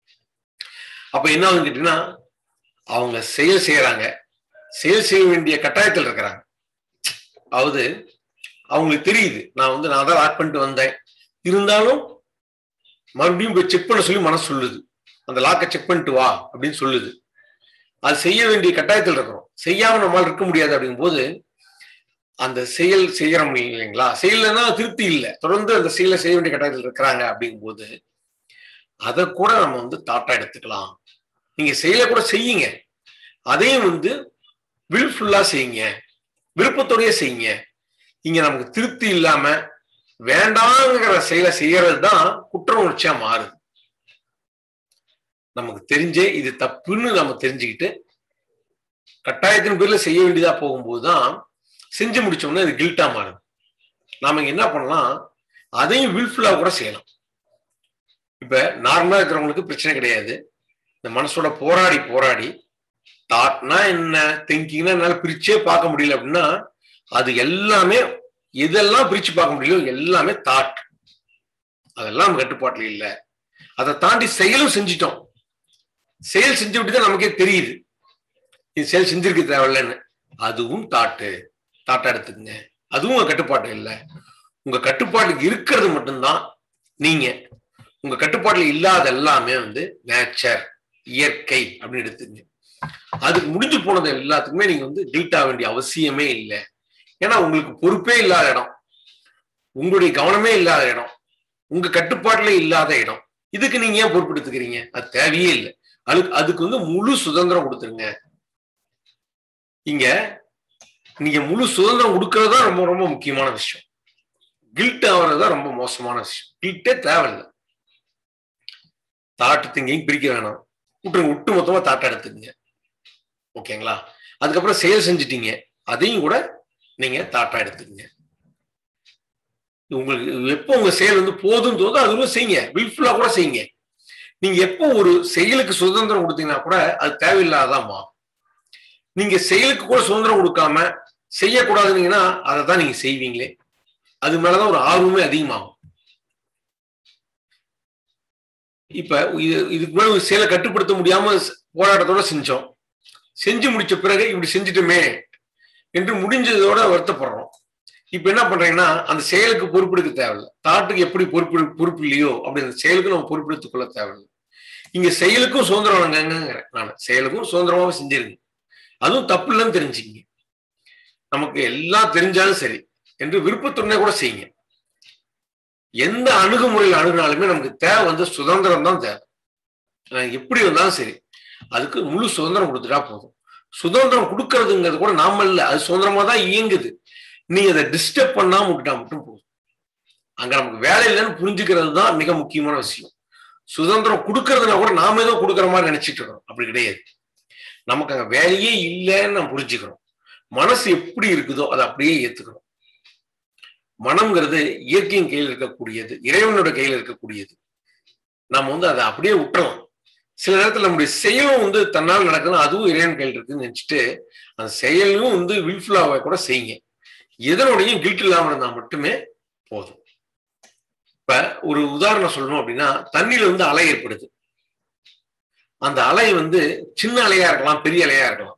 அப்ப என்ன ஆகுதுன்னு கேட்டீங்கன்னா அவங்க செயல் செய்யறாங்க செயல் செய்ய வேண்டிய கட்டாயத்தில் இருக்கிறாங்க அதாவது அவங்களுக்கு தெரியுது நான் வந்து நான் தான் லாக் பண்ணிட்டு வந்தேன் இருந்தாலும் மறுபடியும் போய் செக் பண்ண சொல்லி மனசு சொல்லுது அந்த லாக்கை செக் பண்ணிட்டு வா அப்படின்னு சொல்லுது அது செய்ய வேண்டிய கட்டாயத்தில் இருக்கிறோம் செய்யாம நம்மளால் இருக்க முடியாது அப்படிங்கும்போது அந்த செயல் செய்யறோம் இல்லைங்களா செயல்னா திருப்தி இல்லை தொடர்ந்து அந்த செயலை செய்ய வேண்டிய கட்டாயத்தில் இருக்கிறாங்க அப்படிங்கும்போது அதை கூட நம்ம வந்து தாட்டா எடுத்துக்கலாம் நீங்க செயலை கூட செய்யுங்க அதையும் வந்து வில்ஃபுல்லா செய்யுங்க விருப்பத்தோடய செய்யுங்க இங்க நமக்கு திருப்தி இல்லாம வேண்டாங்கிற செயலை செய்யறது தான் குற்ற உணர்ச்சியா மாறுது நமக்கு தெரிஞ்சே இது தப்புன்னு நம்ம தெரிஞ்சுக்கிட்டு கட்டாயத்தின் பேர்ல செய்ய வேண்டியதா போகும்போது தான் செஞ்சு முடிச்சோம்னா இது கில்ட்டா மாறுது நாம இங்க என்ன பண்ணலாம் அதையும் வில்ஃபுல்லா கூட செய்யலாம் இப்ப நார்மலா இருக்கிறவங்களுக்கு பிரச்சனை கிடையாது இந்த மனசோட போராடி போராடி தாட்னா என்ன திங்கிங்னா என்னால பிரிச்சே பார்க்க முடியல அப்படின்னா அது எல்லாமே எதெல்லாம் பிரிச்சு பார்க்க முடியல எல்லாமே தாட் அதெல்லாம் கட்டுப்பாட்டுல இல்ல அதை தாண்டி செயலும் செஞ்சிட்டோம் செயல் செஞ்சு விட்டு தான் நமக்கே தெரியுது இது செயல் செஞ்சிருக்க தேவையில்லைன்னு அதுவும் தாட்டு தாட்டா எடுத்துக்கங்க அதுவும் உங்க கட்டுப்பாட்டு இல்லை உங்க கட்டுப்பாட்டுக்கு இருக்கிறது மட்டும்தான் நீங்க உங்க கட்டுப்பாட்டுல இல்லாத எல்லாமே வந்து நேச்சர் இயற்கை அப்படின்னு எடுத்துங்க அதுக்கு முடிஞ்சு போனது எல்லாத்துக்குமே நீங்க வந்து கில்ட் ஆக வேண்டிய அவசியமே இல்லை ஏன்னா உங்களுக்கு பொறுப்பே இல்லாத இடம் உங்களுடைய கவனமே இல்லாத இடம் உங்க கட்டுப்பாட்டுல இல்லாத இடம் இதுக்கு நீங்க ஏன் பொறுப்பெடுத்துக்கிறீங்க அது தேவையே இல்லை அதுக்கு அதுக்கு வந்து முழு சுதந்திரம் கொடுத்துருங்க இங்க நீங்க முழு சுதந்திரம் கொடுக்கறது தான் ரொம்ப ரொம்ப முக்கியமான விஷயம் கில்ட் ஆகிறது தான் ரொம்ப மோசமான விஷயம் கில்ட்டே தேவையில்லை தாட்டு திங்கிங் பிரிக்க வேணாம் விட்டுருங்க விட்டு மொத்தமா தாட்டா எடுத்துக்கங்க ஓகேங்களா அதுக்கப்புறம் செயல் செஞ்சிட்டீங்க அதையும் கூட நீங்க தாட்டா எடுத்துக்கங்க உங்களுக்கு எப்போ உங்க செயல் வந்து போதும் தோதோ அதுவும் செய்யுங்க வில்ஃபுல்லா கூட செய்யுங்க நீங்க எப்போ ஒரு செயலுக்கு சுதந்திரம் கொடுத்தீங்கன்னா கூட அது தேவையில்லாதாமா நீங்க செயலுக்கு கூட சுதந்திரம் கொடுக்காம செய்யக்கூடாதுன்னீங்கன்னா அதை தான் நீங்க செய்வீங்களே அது மேலதான் ஒரு ஆர்வமே அதிகமாகும் இப்ப இது இதுக்கு மேல ஒரு செயலை கட்டுப்படுத்த முடியாம போராட்டத்தோட செஞ்சோம் செஞ்சு முடிச்ச பிறகு இப்படி செஞ்சுட்டோமே என்று முடிஞ்சதோட வருத்தப்படுறோம் இப்ப என்ன பண்றீங்கன்னா அந்த செயலுக்கு பொறுப்பெடுக்க தேவையில்லை தாட்டுக்கு எப்படி பொறுப்பு பொறுப்பு இல்லையோ அப்படி அந்த செயலுக்கு நம்ம பொறுப்பெடுத்துக் கொள்ள தேவையில்லை இங்க செயலுக்கும் சுதந்திரம் வழங்குங்கிறேன் நான் செயலுக்கும் சுதந்திரமாவே செஞ்சிருங்க அதுவும் தப்பு இல்லைன்னு தெரிஞ்சுக்கிங்க நமக்கு எல்லாம் தெரிஞ்சாலும் சரி என்று விருப்பத்துடனே கூட செய்யுங்க எந்த அணுகுமுறையில் அணுகுனாலுமே நமக்கு தேவை வந்து சுதந்திரம் தான் தேவை எப்படி வந்தாலும் சரி அதுக்கு முழு சுதந்திரம் கொடுத்துட்டா போதும் சுதந்திரம் கொடுக்கறதுங்கிறது கூட நாம இல்லை அது சுதந்திரமா தான் இயங்குது நீ அதை டிஸ்டர்ப் பண்ணாம விட்டுட்டா மட்டும் போதும் அங்க நமக்கு வேலை இல்லைன்னு புரிஞ்சுக்கிறது தான் மிக முக்கியமான விஷயம் சுதந்திரம் கொடுக்கறதுனா கூட நாம ஏதோ கொடுக்குற மாதிரி நினைச்சிட்டு இருக்கிறோம் அப்படி கிடையாது நமக்கு அங்க வேலையே இல்லைன்னு நம்ம புரிஞ்சுக்கிறோம் மனசு எப்படி இருக்குதோ அதை அப்படியே ஏத்துக்கிறோம் மனம்ங்கிறது இயற்கையின் கையில் இருக்கக்கூடியது இறைவனோட கையில் இருக்கக்கூடியது நம்ம வந்து அதை அப்படியே விட்டுறலாம் சில நேரத்தில் நம்முடைய செயலும் வந்து தன்னால் நடக்குதுன்னா அதுவும் இறைவன் கையில் இருக்குன்னு நினைச்சிட்டு அந்த செயலும் வந்து வில்ஃபுல்லாக கூட செய்யுங்க எதனோடையும் கில்ட் இல்லாமல் இருந்தால் மட்டுமே போதும் இப்ப ஒரு உதாரணம் சொல்லணும் அப்படின்னா தண்ணியில வந்து அலை ஏற்படுது அந்த அலை வந்து சின்ன அலையா இருக்கலாம் பெரிய அலையா இருக்கலாம்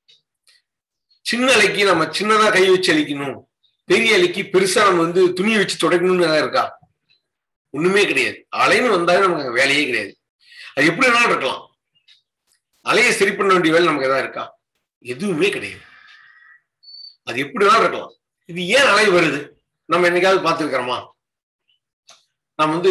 சின்ன அலைக்கு நம்ம சின்னதா கை வச்சு அழிக்கணும் பெரிய அலைக்கு பெருசா நம்ம வந்து துணியை வச்சு தொடக்கணும்னு இருக்கா ஒண்ணுமே கிடையாது அலைன்னு வந்தாலும் நமக்கு அங்க வேலையே கிடையாது அது எப்படி வேணாலும் இருக்கலாம் அலையை சரி பண்ண வேண்டிய வேலை நமக்கு எதாவது இருக்கா எதுவுமே கிடையாது அது எப்படி வேணாலும் இருக்கலாம் இது ஏன் அலை வருது நம்ம என்னைக்காவது பார்த்துருக்கிறோமா நம்ம வந்து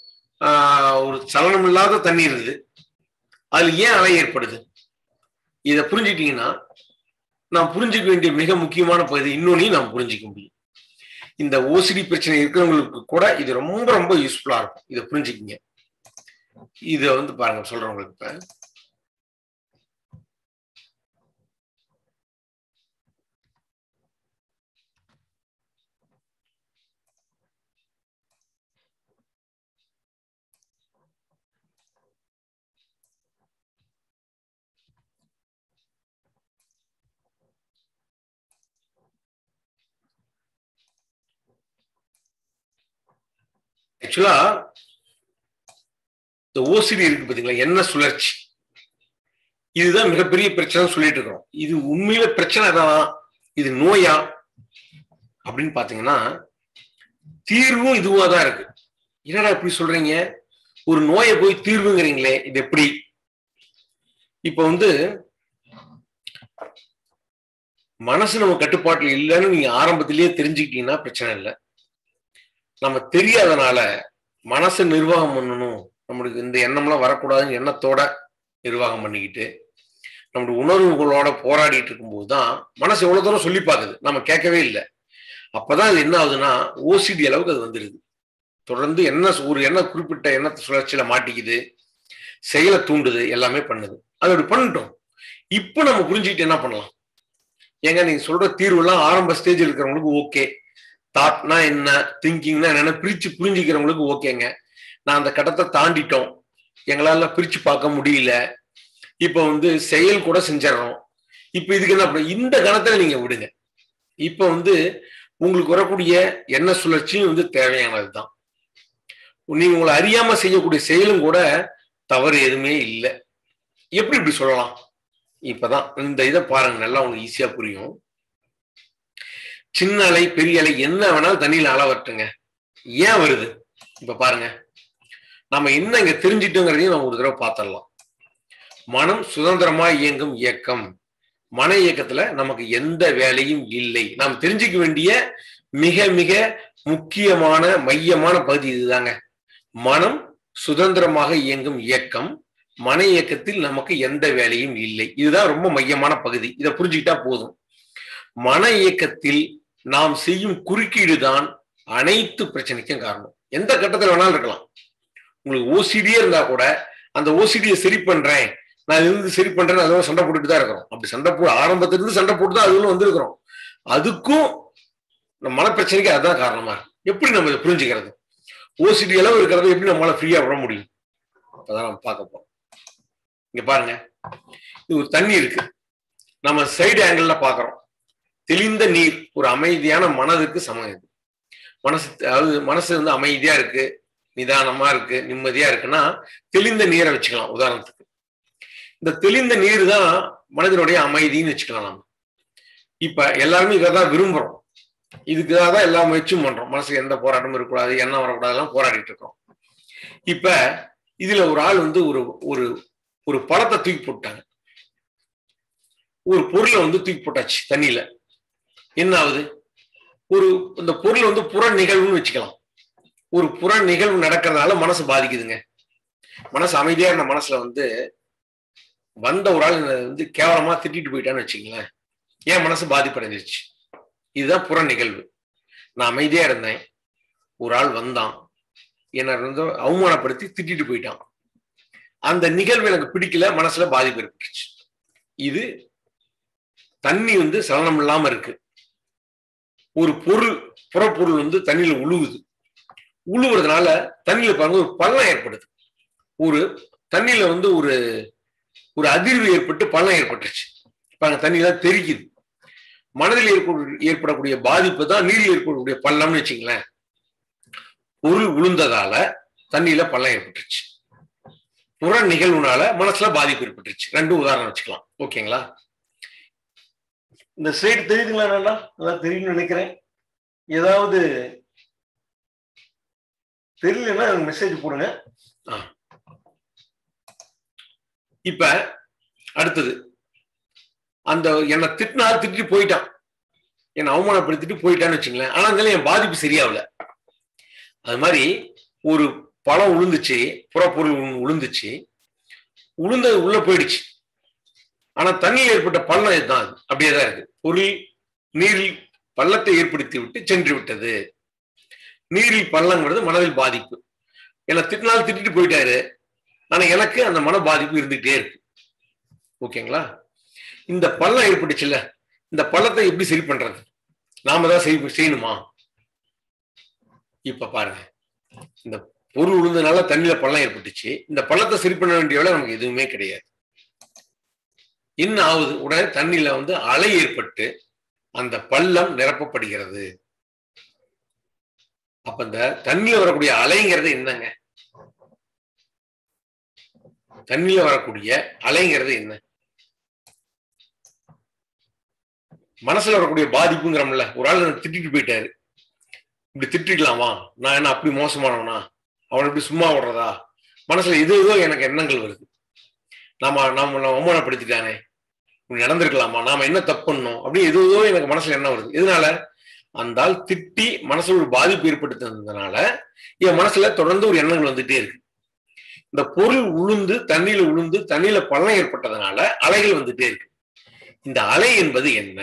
ஒரு சலனம் இல்லாத தண்ணி இருக்குது அதுல ஏன் அலை ஏற்படுது இதை புரிஞ்சுக்கிட்டீங்கன்னா நாம் புரிஞ்சுக்க வேண்டிய மிக முக்கியமான பகுதி இன்னொன்னையும் நாம் புரிஞ்சிக்க முடியும் இந்த ஓசிடி பிரச்சனை இருக்கிறவங்களுக்கு கூட இது ரொம்ப ரொம்ப யூஸ்ஃபுல்லா இருக்கும் இதை புரிஞ்சுக்கிங்க இத வந்து பாருங்க சொல்றவங்களுக்கு இப்ப ஆக்சுவலா இந்த ஓசிடி இருக்கு பாத்தீங்களா என்ன சுழற்சி இதுதான் மிகப்பெரிய பிரச்சனை சொல்லிட்டு இருக்கிறோம் இது உண்மையில பிரச்சனை தான் இது நோயா அப்படின்னு பாத்தீங்கன்னா தீர்வும் இதுவா தான் இருக்கு என்னடா இப்படி சொல்றீங்க ஒரு நோயை போய் தீர்வுங்கிறீங்களே இது எப்படி இப்ப வந்து மனசு நம்ம கட்டுப்பாட்டுல இல்லைன்னு நீங்க ஆரம்பத்திலேயே தெரிஞ்சுக்கிட்டீங்கன்னா பிரச்சனை இல்லை நம்ம தெரியாதனால மனசை நிர்வாகம் பண்ணணும் நம்மளுக்கு இந்த எண்ணம்லாம் வரக்கூடாதுன்னு எண்ணத்தோட நிர்வாகம் பண்ணிக்கிட்டு நம்மளுடைய உணர்வுகளோட போராடிட்டு இருக்கும்போது தான் மனசு எவ்வளவு தூரம் சொல்லி பார்க்குது நம்ம கேட்கவே இல்லை அப்பதான் அது என்ன ஆகுதுன்னா ஓசிடி அளவுக்கு அது வந்துடுது தொடர்ந்து என்ன ஒரு எண்ண குறிப்பிட்ட எண்ணத்தை சுழற்சியில மாட்டிக்குது செயலை தூண்டுது எல்லாமே பண்ணுது அது அப்படி பண்ணிட்டோம் இப்போ நம்ம புரிஞ்சுக்கிட்டு என்ன பண்ணலாம் ஏங்க நீங்க சொல்ற தீர்வுலாம் ஆரம்ப ஸ்டேஜ் இருக்கிறவங்களுக்கு ஓகே தாட்னா என்ன திங்கிங்னா என்னென்ன பிரிச்சு புரிஞ்சுக்கிறவங்களுக்கு ஓகேங்க நான் அந்த கட்டத்தை தாண்டிட்டோம் எங்களால பிரிச்சு பார்க்க முடியல இப்ப வந்து செயல் கூட செஞ்சிடறோம் இப்ப இதுக்கு என்ன பண்ண இந்த கணத்துல நீங்க விடுங்க இப்ப வந்து உங்களுக்கு வரக்கூடிய எண்ண சுழற்சியும் வந்து தேவையானதுதான் நீங்க உங்களை அறியாம செய்யக்கூடிய செயலும் கூட தவறு எதுவுமே இல்லை எப்படி இப்படி சொல்லலாம் இப்பதான் இந்த இதை பாருங்க நல்லா உங்களுக்கு ஈஸியா புரியும் சின்ன அலை பெரிய அலை என்ன வேணாலும் தண்ணியில அலை வரட்டுங்க ஏன் வருது இப்ப பாருங்க நம்ம என்ன இங்க தெரிஞ்சிட்டோங்கிறதையும் நம்ம ஒரு தடவை பார்த்துடலாம் மனம் சுதந்திரமா இயங்கும் இயக்கம் மன இயக்கத்துல நமக்கு எந்த வேலையும் இல்லை நாம் தெரிஞ்சுக்க வேண்டிய மிக மிக முக்கியமான மையமான பகுதி இதுதாங்க மனம் சுதந்திரமாக இயங்கும் இயக்கம் மன இயக்கத்தில் நமக்கு எந்த வேலையும் இல்லை இதுதான் ரொம்ப மையமான பகுதி இதை புரிஞ்சுக்கிட்டா போதும் மன இயக்கத்தில் நாம் செய்யும் குறுக்கீடு தான் அனைத்து பிரச்சனைக்கும் காரணம் எந்த கட்டத்தில் வேணாலும் இருக்கலாம் உங்களுக்கு ஓசிடியே இருந்தா கூட அந்த ஓசிடியை சரி பண்றேன் நான் இருந்து சரி பண்றேன்னு அதோட சண்டை போட்டுட்டு தான் இருக்கிறோம் அப்படி சண்டை போ ஆரம்பத்திலிருந்து சண்டை போட்டு தான் அதுவும் வந்திருக்கிறோம் அதுக்கும் நம்ம மன பிரச்சனைக்கு அதுதான் காரணமா எப்படி நம்ம இதை புரிஞ்சுக்கிறது ஓசிடி அளவு இருக்கிறத எப்படி நம்மளால ஃப்ரீயா விட முடியும் அதான் நம்ம பார்க்க போறோம் இங்க பாருங்க இது ஒரு தண்ணி இருக்கு நம்ம சைடு ஆங்கிள் பாக்குறோம் தெளிந்த நீர் ஒரு அமைதியான மனதுக்கு சமம் இது மனசு அதாவது மனசு வந்து அமைதியா இருக்கு நிதானமா இருக்கு நிம்மதியா இருக்குன்னா தெளிந்த நீரை வச்சுக்கலாம் உதாரணத்துக்கு இந்த தெளிந்த நீர் தான் மனதினுடைய அமைதின்னு வச்சுக்கலாம் நம்ம இப்ப எல்லாருமே இதை தான் விரும்புறோம் இதுக்காக தான் எல்லா முயற்சியும் பண்றோம் மனசுக்கு எந்த போராட்டமும் இருக்கக்கூடாது என்ன வரக்கூடாது எல்லாம் போராடிட்டு இருக்கோம் இப்ப இதுல ஒரு ஆள் வந்து ஒரு ஒரு ஒரு பழத்தை தூக்கி போட்டாங்க ஒரு பொருளை வந்து தூக்கி போட்டாச்சு தண்ணியில என்ன ஆகுது ஒரு இந்த பொருள் வந்து புற நிகழ்வுன்னு வச்சுக்கலாம் ஒரு புற நிகழ்வு நடக்கிறதுனால மனசு பாதிக்குதுங்க மனசு அமைதியா இருந்த மனசுல வந்து வந்த ஒரு ஆள் என்னை வந்து கேவலமா திட்டிட்டு போயிட்டான்னு வச்சுங்களேன் என் மனசு பாதிப்படைஞ்சிருச்சு இதுதான் புற நிகழ்வு நான் அமைதியா இருந்தேன் ஒரு ஆள் வந்தான் என்னை வந்து அவமானப்படுத்தி திட்டிட்டு போயிட்டான் அந்த நிகழ்வு எனக்கு பிடிக்கல மனசுல பாதிப்பு ஏற்பட்டுச்சு இது தண்ணி வந்து சலனம் இல்லாம இருக்கு ஒரு பொருள் புறப்பொருள் வந்து தண்ணியில உழுவுது உழுவுறதுனால தண்ணியில பாருங்க ஒரு பள்ளம் ஏற்படுது ஒரு தண்ணியில வந்து ஒரு ஒரு அதிர்வு ஏற்பட்டு பள்ளம் ஏற்பட்டுருச்சு இப்ப அங்க தண்ணியில தெரிக்குது மனதில் ஏற்பட ஏற்படக்கூடிய பாதிப்பு தான் நீரில் ஏற்படக்கூடிய பள்ளம்னு வச்சுங்களேன் பொருள் உளுந்ததால தண்ணியில பள்ளம் ஏற்பட்டுருச்சு புற நிகழ்வுனால மனசுல பாதிப்பு ஏற்பட்டுருச்சு ரெண்டும் உதாரணம் வச்சுக்கலாம் ஓகேங்களா இந்த ஸ்லைடு தெரியுதுங்களா நல்லா நல்லா தெரியும்னு நினைக்கிறேன் ஏதாவது தெரியலன்னா எனக்கு மெசேஜ் போடுங்க ஆ. இப்ப அடுத்தது அந்த என்னை திட்டினா திட்டிட்டு போயிட்டான் என்னை அவமானப்படுத்திட்டு போயிட்டான்னு வச்சுங்களேன் ஆனா இருந்தாலும் என் பாதிப்பு சரியாகல அது மாதிரி ஒரு பழம் உளுந்துச்சு புறப்பொருள் ஒண்ணு உளுந்துச்சு உளுந்தது உள்ள போயிடுச்சு ஆனா தண்ணியில் ஏற்பட்ட பள்ளம் இதுதான் அது. அப்படியே தான் இருக்கு பொருள் நீரில் பள்ளத்தை ஏற்படுத்தி விட்டு சென்று விட்டது நீரில் பள்ளங்கிறது மனதில் பாதிப்பு என்னை திட்டினாலும் திட்டிட்டு போயிட்டாரு ஆனா எனக்கு அந்த மன பாதிப்பு இருந்துகிட்டே இருக்கு ஓகேங்களா இந்த பள்ளம் ஏற்பட்டுச்சுல்ல இந்த பள்ளத்தை எப்படி சரி பண்றது நாம தான் செய் செய்யணுமா இப்ப பாருங்க இந்த பொருள் உளுந்ததுனால தண்ணியில பள்ளம் ஏற்பட்டுச்சு இந்த பள்ளத்தை சரி பண்ண வேண்டிய வேலை நமக்கு எதுவுமே கிடையாது என்ன ஆகுது உடனே தண்ணியில வந்து அலை ஏற்பட்டு அந்த பள்ளம் நிரப்பப்படுகிறது அப்ப இந்த தண்ணியில வரக்கூடிய அலைங்கிறது என்னங்க தண்ணியில வரக்கூடிய அலைங்கிறது என்ன மனசுல வரக்கூடிய பாதிப்புங்கிறோம்ல ஒரு ஆள் என்னை திட்டிட்டு போயிட்டாரு இப்படி திட்டிக்கலாமா நான் என்ன அப்படி மோசமானவனா அவனை இப்படி சும்மா விடுறதா மனசுல இது ஏதோ எனக்கு எண்ணங்கள் வருது நாம நாம நம்ம அவமானப்படுத்திட்டானே இப்படி நடந்திருக்கலாமா நாம என்ன தப்பு பண்ணோம் அப்படி ஏதோ ஏதோ எனக்கு மனசுல என்ன வருது இதனால அந்த ஆள் திட்டி மனசுல ஒரு பாதிப்பு ஏற்படுத்தினதுனால என் மனசுல தொடர்ந்து ஒரு எண்ணங்கள் வந்துட்டே இருக்கு இந்த பொருள் உளுந்து தண்ணியில உளுந்து தண்ணியில பள்ளம் ஏற்பட்டதுனால அலைகள் வந்துட்டே இருக்கு இந்த அலை என்பது என்ன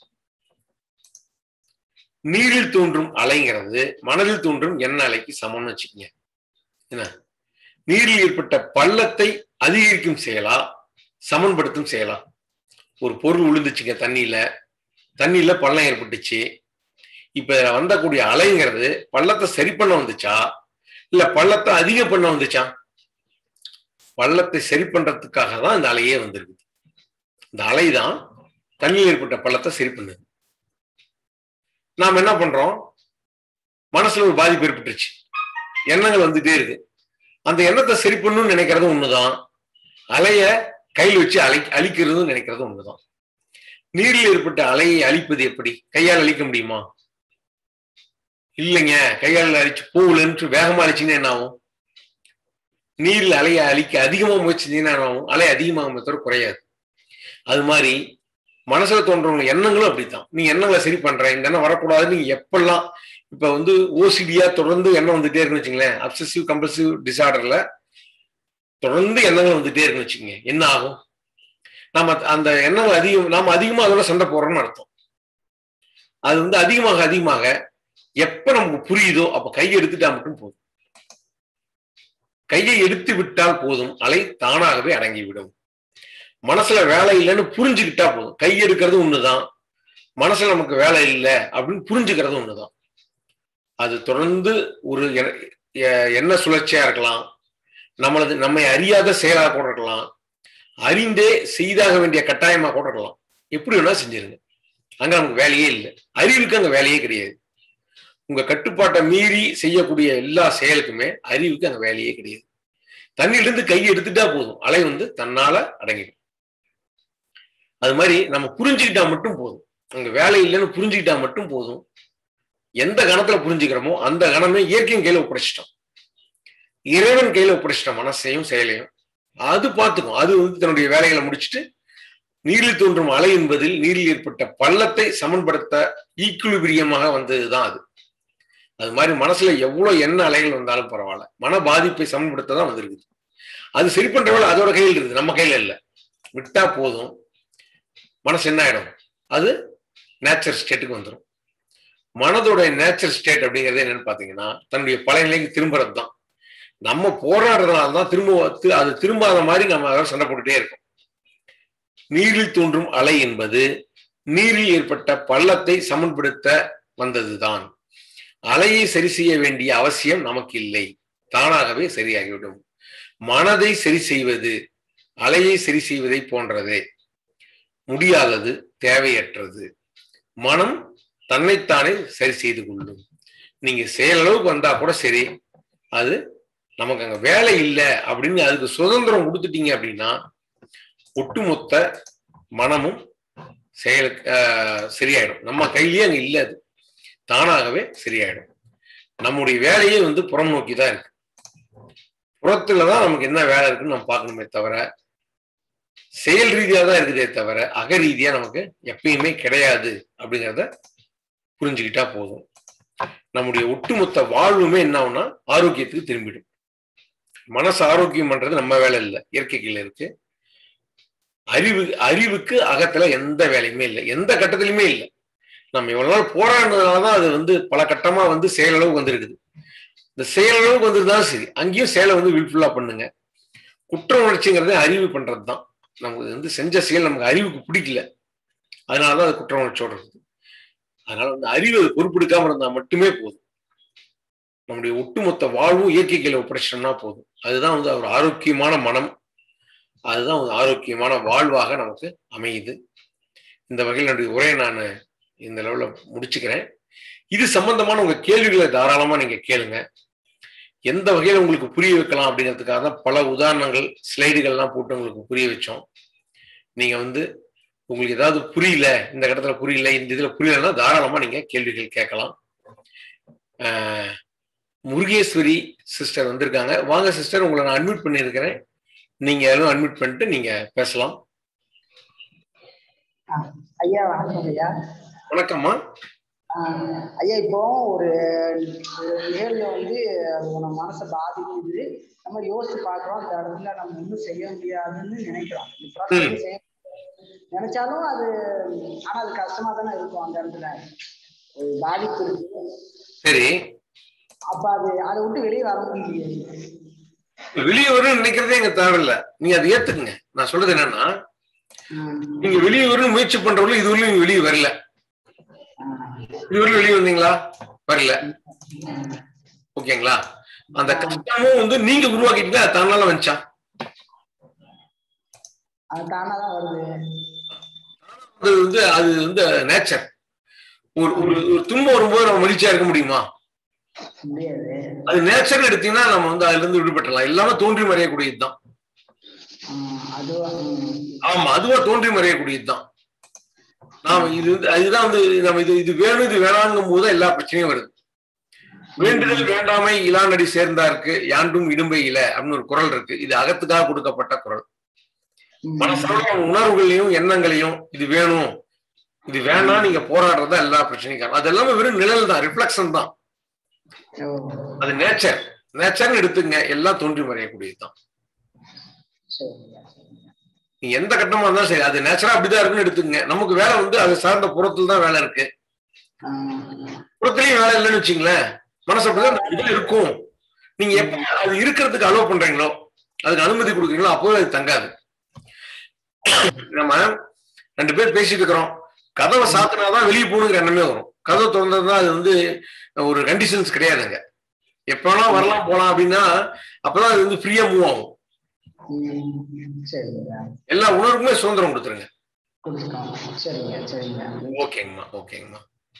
நீரில் தோன்றும் அலைங்கிறது மனதில் தோன்றும் எண்ண அலைக்கு சமம்னு வச்சுக்கோங்க என்ன நீரில் ஏற்பட்ட பள்ளத்தை அதிகரிக்கும் செயலா சமன்படுத்தும் செயலா ஒரு பொருள் விழுந்துச்சுங்க தண்ணியில தண்ணியில பள்ளம் ஏற்பட்டுச்சு இப்ப இதுல வந்தக்கூடிய அலைங்கிறது பள்ளத்தை சரி பண்ண வந்துச்சா இல்ல பள்ளத்தை அதிகம் பண்ண வந்துச்சா பள்ளத்தை சரி பண்றதுக்காக தான் இந்த அலையே வந்திருக்கு இந்த அலை தான் தண்ணியில் ஏற்பட்ட பள்ளத்தை சரி பண்ணுது நாம் என்ன பண்றோம் மனசுல ஒரு பாதிப்பு ஏற்பட்டுருச்சு எண்ணங்கள் வந்துட்டே இருக்கு அந்த எண்ணத்தை சரி பண்ணணும்னு நினைக்கிறது ஒண்ணுதான் அலைய கையில் வச்சு அழை அழிக்கிறதும் நினைக்கிறது ஒண்ணுதான் நீரில் ஏற்பட்ட அலையை அழிப்பது எப்படி கையால் அழிக்க முடியுமா இல்லைங்க கையால் அழிச்சு போகலன்னு வேகமா அழிச்சிங்கன்னா என்ன ஆகும் நீரில் அலையை அழிக்க அதிகமா முயற்சி செஞ்சீங்கன்னா என்ன ஆகும் அலை அதிகமாகும் தவிர குறையாது அது மாதிரி மனசுல தோன்றவங்க எண்ணங்களும் அப்படித்தான் நீ எண்ணங்களை சரி பண்ற இந்த எண்ணம் வரக்கூடாதுன்னு நீங்க எப்பெல்லாம் இப்ப வந்து ஓசிடியா தொடர்ந்து எண்ணம் வந்துட்டே இருக்குன்னு வச்சுங்களேன் அப்சசிவ் கம்பல்சிவ் டிசார்டர்ல தொடர்ந்து எண்ணங்கள் வந்துட்டே இருக்குன்னு வச்சுக்கோங்க என்ன ஆகும் நம்ம அந்த எண்ணங்கள் அதிகம் நாம அதிகமா அதோட சண்டை போடுறோம்னு அர்த்தம் அது வந்து அதிகமாக அதிகமாக எப்ப நமக்கு புரியுதோ அப்ப கையை எடுத்துட்டா மட்டும் போதும் கையை எடுத்து விட்டால் போதும் அலை தானாகவே அடங்கிவிடும் மனசுல வேலை இல்லைன்னு புரிஞ்சுக்கிட்டா போதும் கை எடுக்கிறது ஒண்ணுதான் மனசுல நமக்கு வேலை இல்லை அப்படின்னு புரிஞ்சுக்கிறது ஒண்ணுதான் அது தொடர்ந்து ஒரு என்ன சுழற்சியா இருக்கலாம் நம்மளது நம்மை அறியாத செயலாக கூட இருக்கலாம் அறிந்தே செய்தாக வேண்டிய கட்டாயமா கூட இருக்கலாம் எப்படி வேணா செஞ்சிருங்க அங்க நமக்கு வேலையே இல்லை அறிவுக்கு அங்க வேலையே கிடையாது உங்க கட்டுப்பாட்டை மீறி செய்யக்கூடிய எல்லா செயலுக்குமே அறிவுக்கு அங்க வேலையே கிடையாது தண்ணியிலிருந்து கை எடுத்துட்டா போதும் அலை வந்து தன்னால அடங்கிடும் அது மாதிரி நம்ம புரிஞ்சுக்கிட்டா மட்டும் போதும் அங்க வேலை இல்லைன்னு புரிஞ்சுக்கிட்டா மட்டும் போதும் எந்த கணத்துல புரிஞ்சுக்கிறோமோ அந்த கணமே இயற்கையின் கையில ஒப்படைச்சிட்டோம் இறைவன் கையில ஒப்படைச்சிட்டோம் மனசையும் செயலையும் அது பார்த்துக்கும் அது வந்து தன்னுடைய வேலைகளை முடிச்சுட்டு நீரில் தோன்றும் அலை என்பதில் நீரில் ஏற்பட்ட பள்ளத்தை சமன்படுத்த ஈக்குலிபிரியமாக வந்ததுதான் அது அது மாதிரி மனசுல எவ்வளவு என்ன அலைகள் வந்தாலும் பரவாயில்ல மன பாதிப்பை சமன்படுத்த தான் வந்திருக்குது அது சரி பண்ற வேலை அதோட கையில் இருக்குது நம்ம கையில இல்லை விட்டா போதும் மனசு என்ன ஆயிடும் அது நேச்சர் ஸ்டேட்டுக்கு வந்துடும் மனதோட நேச்சர் ஸ்டேட் அப்படிங்கிறது என்னன்னு பாத்தீங்கன்னா தன்னுடைய பழைய நிலைக்கு திரும்புறது தான் நம்ம போராடுறதுனால தான் திரும்ப தி- அது திரும்பாத மாதிரி நம்ம அதை சண்டை போட்டுட்டே இருக்கோம் நீரில் தோன்றும் அலை என்பது நீரில் ஏற்பட்ட பள்ளத்தை சமன்படுத்த வந்ததுதான் அலையை சரி செய்ய வேண்டிய அவசியம் நமக்கு இல்லை தானாகவே சரியாகிவிடும் மனதை சரி செய்வது அலையை சரி செய்வதை போன்றதே முடியாதது தேவையற்றது மனம் தன்னைத்தானே சரி செய்து கொள்ளும் நீங்க செயலளவுக்கு வந்தா கூட சரி அது நமக்கு அங்க வேலை இல்லை அப்படின்னு அதுக்கு சுதந்திரம் கொடுத்துட்டீங்க அப்படின்னா ஒட்டுமொத்த மனமும் செயலுக்கு ஆஹ், சரியாயிடும் நம்ம கையிலேயே அங்க இல்லை அது தானாகவே சரியாயிடும் நம்முடைய வேலையே வந்து புறம் நோக்கி தான் இருக்கு புறத்துல தான் நமக்கு என்ன வேலை இருக்குன்னு நம்ம பார்க்கணுமே தவிர செயல் ரீதியா தான் இருக்குதே தவிர அக ரீதியா நமக்கு எப்பயுமே கிடையாது அப்படிங்கிறத புரிஞ்சுக்கிட்டா போதும் நம்முடைய ஒட்டுமொத்த வாழ்வுமே என்ன ஆகும்னா ஆரோக்கியத்துக்கு திரும்பிடும் மனசு ஆரோக்கியம் பண்றது நம்ம வேலை இல்லை இயற்கை கீழ இருக்கு அறிவு அறிவுக்கு அகத்துல எந்த வேலையுமே இல்லை எந்த கட்டத்திலுமே இல்லை நம்ம இவ்வளவு நாள் போராடினதுனாலதான் அது வந்து பல கட்டமா வந்து செயலளவுக்கு வந்திருக்குது இந்த செயலளவுக்கு வந்திருந்தாலும் சரி அங்கேயும் செயலை வந்து வில்ஃபுல்லா பண்ணுங்க குற்ற உணர்ச்சிங்கிறது அறிவு பண்றது தான் நமக்கு வந்து செஞ்ச செயல் நமக்கு அறிவுக்கு பிடிக்கல அதனாலதான் அது குற்ற உணர்ச்சியோட இருக்குது அதனால வந்து அறிவு அது பொறுப்பெடுக்காம இருந்தா மட்டுமே போதும் நம்முடைய ஒட்டுமொத்த வாழ்வும் இயற்கை கையில ஒப்படைச்சிட்டோம்னா போதும் அதுதான் வந்து ஒரு ஆரோக்கியமான மனம் அதுதான் ஒரு ஆரோக்கியமான வாழ்வாக நமக்கு அமையுது இந்த வகையில் என்னுடைய உரையை நான் இந்த லெவல்ல முடிச்சுக்கிறேன் இது சம்பந்தமான உங்க கேள்விகளை தாராளமா நீங்க கேளுங்க எந்த வகையில உங்களுக்கு புரிய வைக்கலாம் அப்படிங்கிறதுக்காக தான் பல உதாரணங்கள் ஸ்லைடுகள்லாம் போட்டு உங்களுக்கு புரிய வச்சோம் நீங்க வந்து உங்களுக்கு ஏதாவது புரியல இந்த இடத்துல புரியல இந்த இதுல புரியலன்னா தாராளமா நீங்க கேள்விகள் கேட்கலாம் ஆஹ் முருகேஸ்வரி சிஸ்டர் வந்திருக்காங்க வாங்க சிஸ்டர் உங்களை நான் அட்மிட் பண்ணியிருக்கிறேன் நீங்க யாரும் அட்மிட் பண்ணிட்டு நீங்க பேசலாம் ஐயா வணக்கம் ஐயா வணக்கம்மா ஆஹ் ஐயா இப்போ ஒரு ஒரு நிகழ்வு வந்து அது நம்ம மனசை பாதிக்குது நம்ம யோசிச்சு பார்க்குறோம் அந்த இடத்துல நம்ம ஒன்றும் செய்ய முடியாதுன்னு நினைக்கிறோம் இந்த process செய்ய நினைச்சாலும் அது ஆனா அது கஷ்டமா தானே இருக்கும் அந்த இடத்துல ஒரு பாதிப்பு இருக்கு சரி அப்ப அது அதை விட்டு வெளியே வர முடியலையே வெளியே வரும்னு நினைக்கிறதே எங்க தேவையில்ல நீங்க அதை ஏத்துக்குங்க நான் சொல்றது என்னன்னா ஆஹ் நீங்க வெளியே வரணும் முயற்சி பண்றவங்களும் இதுவரையும் நீங்க வெளியே வரல ஆஹ் இதுவரையும் வெளியே வந்தீங்களா வரல ஓகேங்களா அந்த கஷ்டமும் வந்து நீங்க உருவாக்கிட்டீங்க அது தன்னால வந்துச்சா அது தானா தான் வருது அது வந்து அது வந்து நேச்சர் ஒரு ஒரு ஒரு துன்பம் வரும்போது நம்ம மகிழ்ச்சியா இருக்க முடியுமா முடியாது அது நேச்சர் எடுத்தீங்கன்னா நம்ம வந்து அதுல இருந்து விடுபட்டலாம் எல்லாமே தோன்றி மறையக்கூடியதுதான் ஆஹ் அதுவும் உம் ஆமா அதுவா தோன்றி மறையக்கூடியதுதான் நாம இது வந்து அதுதான் வந்து நம்ம இது இது வேணும் இது வேணாங்கும் போது எல்லா பிரச்சனையும் வருது வேண்டுதல் வேண்டாமை இலானடி சேர்ந்தாருக்கு யாண்டும் இடும்பை இல அப்படின்னு ஒரு குரல் இருக்கு இது அகத்துக்காக கொடுக்கப்பட்ட குரல் உம் மனசான உணர்வுகளையும் எண்ணங்களையும் இது வேணும் இது வேணாம் நீங்க போராடுறதா எல்லா பிரச்சனையும் காரணம் அது எல்லாமே வெறும் நிழல் தான் ரிஃப்ளெக்ஷன் தான் ஓ அது நேச்சர் நேச்சர்னு எடுத்துங்க எல்லாம் தோன்றி மறையக்கூடியதுதான் சரிங்க சரிங்க நீங்க எந்த கட்டமா இருந்தாலும் சரி அது நேச்சரா அப்படிதான் இருக்குன்னு எடுத்துங்க நமக்கு வேலை வந்து அது சார்ந்த புறத்துல தான் வேலை இருக்கு ஆஹ் புறத்துலயும் வேலை இல்லைன்னு வச்சுங்களேன் மனசு அப்படிதான் அந்த இதுல இருக்கும் நீங்க எப்ப அது இருக்கிறதுக்கு அலோவ் பண்றீங்களோ அதுக்கு அனுமதி கொடுக்குறீங்களோ அப்போவே அது தங்காது நம்ம ரெண்டு பேர் பேசிட்டு இருக்கிறோம் கதவை சாத்தினாதான் வெளியே போகணுங்கிற எண்ணமே வரும் கதவை திறந்ததுதான் அது வந்து ஒரு கண்டிஷன்ஸ் கிடையாதுங்க எப்ப வேணா வரலாம் போலாம் அப்படின்னா அப்பதான் அது வந்து ஃப்ரீயா மூவ் ஆகும் உம் சரிங்க எல்லா உணர்வுக்குமே சுதந்திரம் கொடுத்துருங்க கொடுத்துருக்கோம் சரிங்க சரிங்க ஓகேங்கம்மா ஓகேங்கம்மா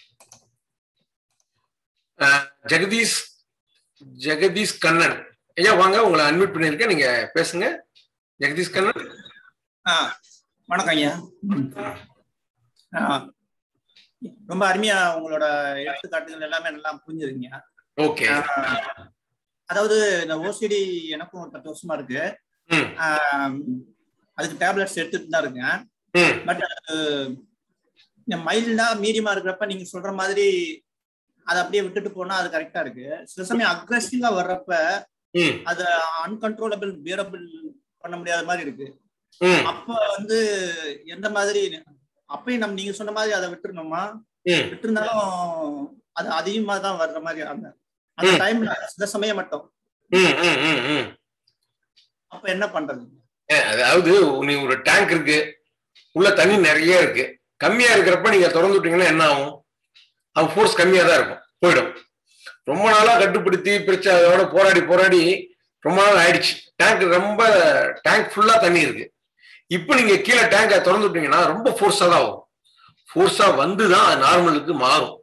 அஹ், ஜெகதீஷ் ஜெகதீஷ் கண்ணன் ஐயா வாங்க உங்களை அட்மிட் பண்ணியிருக்கேன் நீங்க பேசுங்க ஜெகதீஷ் கண்ணன் ஆ வணக்கம் ஐயா ஆ, ரொம்ப அருமையா உங்களோட எடுத்துக்காட்டுகள் எல்லாமே நல்லா புரிஞ்சுதுங்க ஓகே ஆ, அதாவது இந்த ஓசிடி எனக்கும் ஒரு பத்து வருஷமா இருக்கு ம் ஆ, அதுக்கு டேப்லெட்ஸ் எடுத்துட்டு தான் இருக்கேன் ம் பட் அது மைல்டா மீடியமா இருக்கிறப்ப நீங்க சொல்ற மாதிரி அதை அப்படியே விட்டுட்டு போனா அது கரெக்டா இருக்கு சில சமயம் அக்ரஸிவா வர்றப்ப ம் அது அன்கன்ட்ரோலபிள் பியரபிள் பண்ண முடியாத மாதிரி இருக்கு ம் அப்ப வந்து எந்த மாதிரி அப்பயும் நம்ம நீங்க சொன்ன மாதிரி அதை விட்டுருணுமா ம் விட்டுருந்தாலும் அது அதிகமா தான் வர்ற மாதிரி அந்த அந்த ம். டைம்ல சில சமயம் மட்டும் ம் ம் ம் ம் அப்ப என்ன பண்றது ஏ, அதாவது நீ ஒரு டேங்க் இருக்கு உள்ள தண்ணி நிறைய இருக்கு கம்மியா இருக்கிறப்ப நீங்க திறந்து விட்டீங்கன்னா என்ன ஆகும் அது ஃபோர்ஸ் கம்மியா தான் இருக்கும் போயிடும் ரொம்ப நாளா கட்டுப்படுத்தி பிரிச்சு அதோட போராடி போராடி ரொம்ப நாள் ஆயிடுச்சு டேங்க் ரொம்ப டேங்க் ஃபுல்லா தண்ணி இருக்கு இப்போ நீங்க கீழே டேங்கை திறந்து விட்டீங்கன்னா ரொம்ப ஃபோர்ஸா தான் ஆகும் ஃபோர்ஸா வந்து தான் அது நார்மலுக்கு மாறும்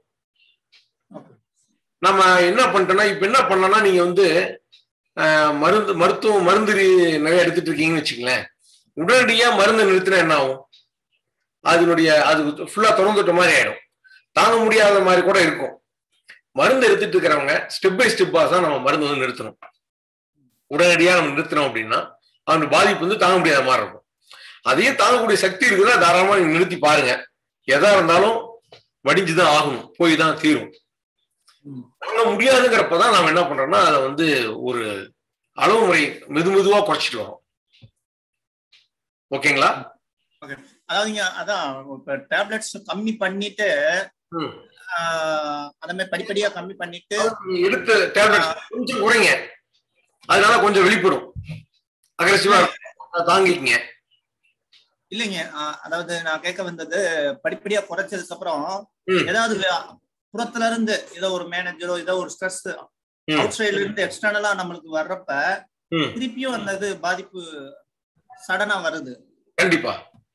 நம்ம என்ன பண்ணிட்டோம்னா இப்ப என்ன பண்ணோம்னா நீங்க வந்து ஆஹ், மருந்து மருத்துவம் மருந்து நிறைய எடுத்துட்டு இருக்கீங்கன்னு வச்சுங்களேன் உடனடியா மருந்து நிறுத்தினா என்ன ஆகும் அதனுடைய அது ஃபுல்லா திறந்துட்ட மாதிரி ஆயிடும் தாங்க முடியாத மாதிரி கூட இருக்கும் மருந்து எடுத்துட்டு இருக்கிறவங்க ஸ்டெப் பை ஸ்டெப்பா தான் நம்ம மருந்து வந்து நிறுத்தணும் உடனடியா நம்ம நிறுத்தினோம் அப்படின்னா அவனுடைய பாதிப்பு வந்து தாங்க முடியாத மாதிரி இருக்கும் அதையும் தாங்கக்கூடிய சக்தி இருக்குதா தாராளமா நீங்க நிறுத்தி பாருங்க எதா இருந்தாலும் வடிஞ்சுதான் ஆகணும் போய் தான் தீரும் ம். தாங்க முடியாதுங்கிறப்பதான் நாம என்ன பண்றோம்னா அதை வந்து ஒரு அளவு முறை மெது மெதுவா குறைச்சிட்டு வரோம் ஓகேங்களா அதாவது நீங்க அதான் இப்ப டேப்லெட்ஸ் கம்மி பண்ணிட்டு ம். ஆஹ், அந்த மாதிரி படிப்படியா கம்மி பண்ணிட்டு நீங்க எடுத்த டேப்லெட் கொஞ்சம் குறைங்க அதனால கொஞ்சம் வெளிப்படும் அக்ரெசிவா தாங்கிக்கங்க இல்லைங்க ஆஹ், அதாவது நான் கேட்க வந்தது படிப்படியா குறைச்சதுக்கு அப்புறம் ம். ஏதாவது வே- புறத்துல இருந்து ஏதோ ஒரு மேனேஜரோ ஏதோ ஒரு ஸ்ட்ரெஸ் ம். அவுட் சைட்ல இருந்து எக்ஸ்டர்னலா நம்மளுக்கு வர்றப்ப ம். திருப்பியும் அந்த இது பாதிப்பு சடனா வருது கண்டிப்பா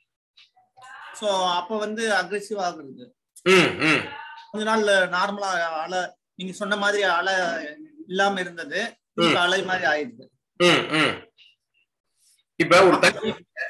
சோ அப்ப வந்து அக்ரெசிவ் ஆகுறது ம் ம் கொஞ்ச நாள் நார்மலா அலை நீங்க சொன்ன மாதிரி அலை இல்லாம இருந்தது திருப்பி அலை மாதிரி ஆயிடுது ம் ம் இப்ப ஒரு தண்ணி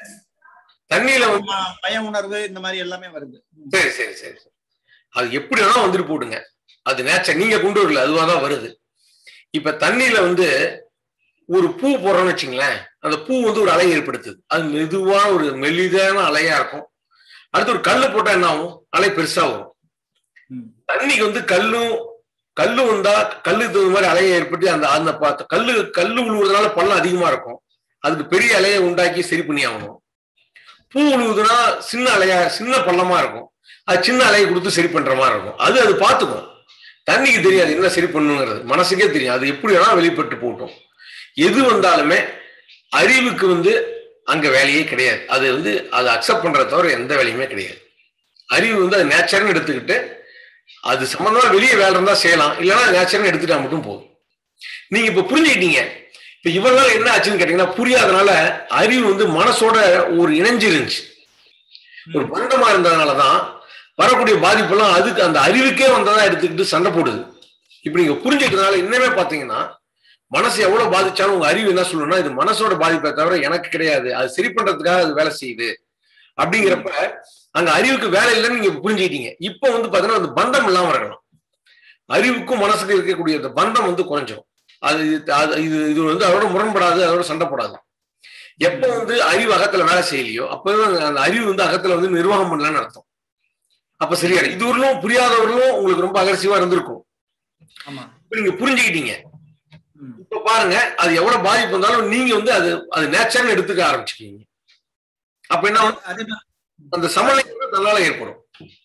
தண்ணியில வந்து ம- பய உணர்வு இந்த மாதிரி எல்லாமே வருது ம். சரி சரி சரி சரி. அது எப்படி வேணா வந்துட்டு போடுங்க அது நேச்சர் நீங்க கொண்டு வரல அதுவா தான் வருது இப்ப தண்ணியில வந்து ஒரு பூ போடுறோம்னு வச்சுங்களேன் அந்த பூ வந்து ஒரு அலை ஏற்படுத்துது அது மெதுவா ஒரு மெலிதான அலையா இருக்கும் அடுத்து ஒரு கல்லு போட்டா என்ன ஆகும் அலை பெருசா வரும் ம். தண்ணிக்கு வந்து கல்லும் கல்லு வந்தா கல்லுக்கு தகுந்த மாதிரி அலையை ஏற்பட்டு அந்த அந்த ப- கல்லு கல்லு உழுவுறதுனால பள்ளம் அதிகமா இருக்கும் அதுக்கு பெரிய அலையை உண்டாக்கி சரி பண்ணி ஆகணும் பூ உழுவுதுன்னா சின்ன அலையா சின்ன பள்ளமா இருக்கும் அது சின்ன அலையை கொடுத்து சரி பண்ற மாதிரி இருக்கும் அது அது பார்த்துக்கும் தண்ணிக்கு தெரியாது என்ன சரி பண்ணுங்கிறது மனசுக்கே தெரியும் அது எப்படி வேணா வெளிப்பட்டு போகட்டும் எது வந்தாலுமே அறிவுக்கு வந்து அங்க வேலையே கிடையாது அது வந்து அதை அக்செப்ட் பண்றத தவிர எந்த வேலையுமே கிடையாது அறிவு வந்து அது நேச்சர்னு எடுத்துக்கிட்டு அது சம்பந்தமா வெளியே வேலை இருந்தா செய்யலாம் இல்லைன்னா நேச்சர்னு எடுத்துட்டா மட்டும் போதும் நீங்க இப்ப புரிஞ்சுக்கிட்டீங்க இப்ப இவங்களால என்ன ஆச்சுன்னு கேட்டீங்கன்னா புரியாதனால அறிவு வந்து மனசோட ஒரு இணைஞ்சு இருந்துச்சு ஒரு பந்தமா இருந்ததுனாலதான் வரக்கூடிய பாதிப்பெல்லாம் அதுக்கு அந்த அறிவுக்கே வந்ததா எடுத்துக்கிட்டு சண்டை போடுது இப்ப நீங்க புரிஞ்சுக்கிறதுனால இன்னமே பாத்தீங்கன்னா மனசு எவ்வளவு பாதிச்சாலும் உங்க அறிவு என்ன சொல்லணும்னா இது மனசோட பாதிப்பை தவிர எனக்கு கிடையாது அது சரி பண்றதுக்காக அது வேலை செய்யுது அப்படிங்கிறப்ப அங்க அறிவுக்கு வேலை இல்லைன்னு நீங்க புரிஞ்சுக்கிட்டீங்க இப்போ வந்து பாத்தீங்கன்னா அந்த பந்தம் இல்லாம இருக்கணும் அறிவுக்கும் மனசுக்கும் இருக்கக்கூடிய அந்த பந்தம் வந்து குறைஞ்சிரும் அது அது- இது இது வந்து அதோட முரண்படாது அதோட சண்டை போடாது எப்ப வந்து அறிவு அகத்துல வேலை செய்யலையோ அப்ப அந்த அறிவு வந்து அகத்துல வந்து நிர்வாகம் பண்ணலன்னு அர்த்தம் அப்ப சரியா இது வரலும் புரியாதவர்களும் உங்களுக்கு ரொம்ப அகர்சிவா இருந்திருக்கும் ஆமா இப்ப நீங்க புரிஞ்சுக்கிட்டீங்க ம். இப்ப பாருங்க அது எவ்வளவு பாதிப்பு வந்தாலும் நீங்க வந்து அது அது நேச்சர்னு எடுத்துக்க ஆரம்பிச்சுக்கீங்க அப்ப என்ன ஆகும்? அதே மாதிரி அந்த சமநிலை வந்து தன்னால ஏற்படும்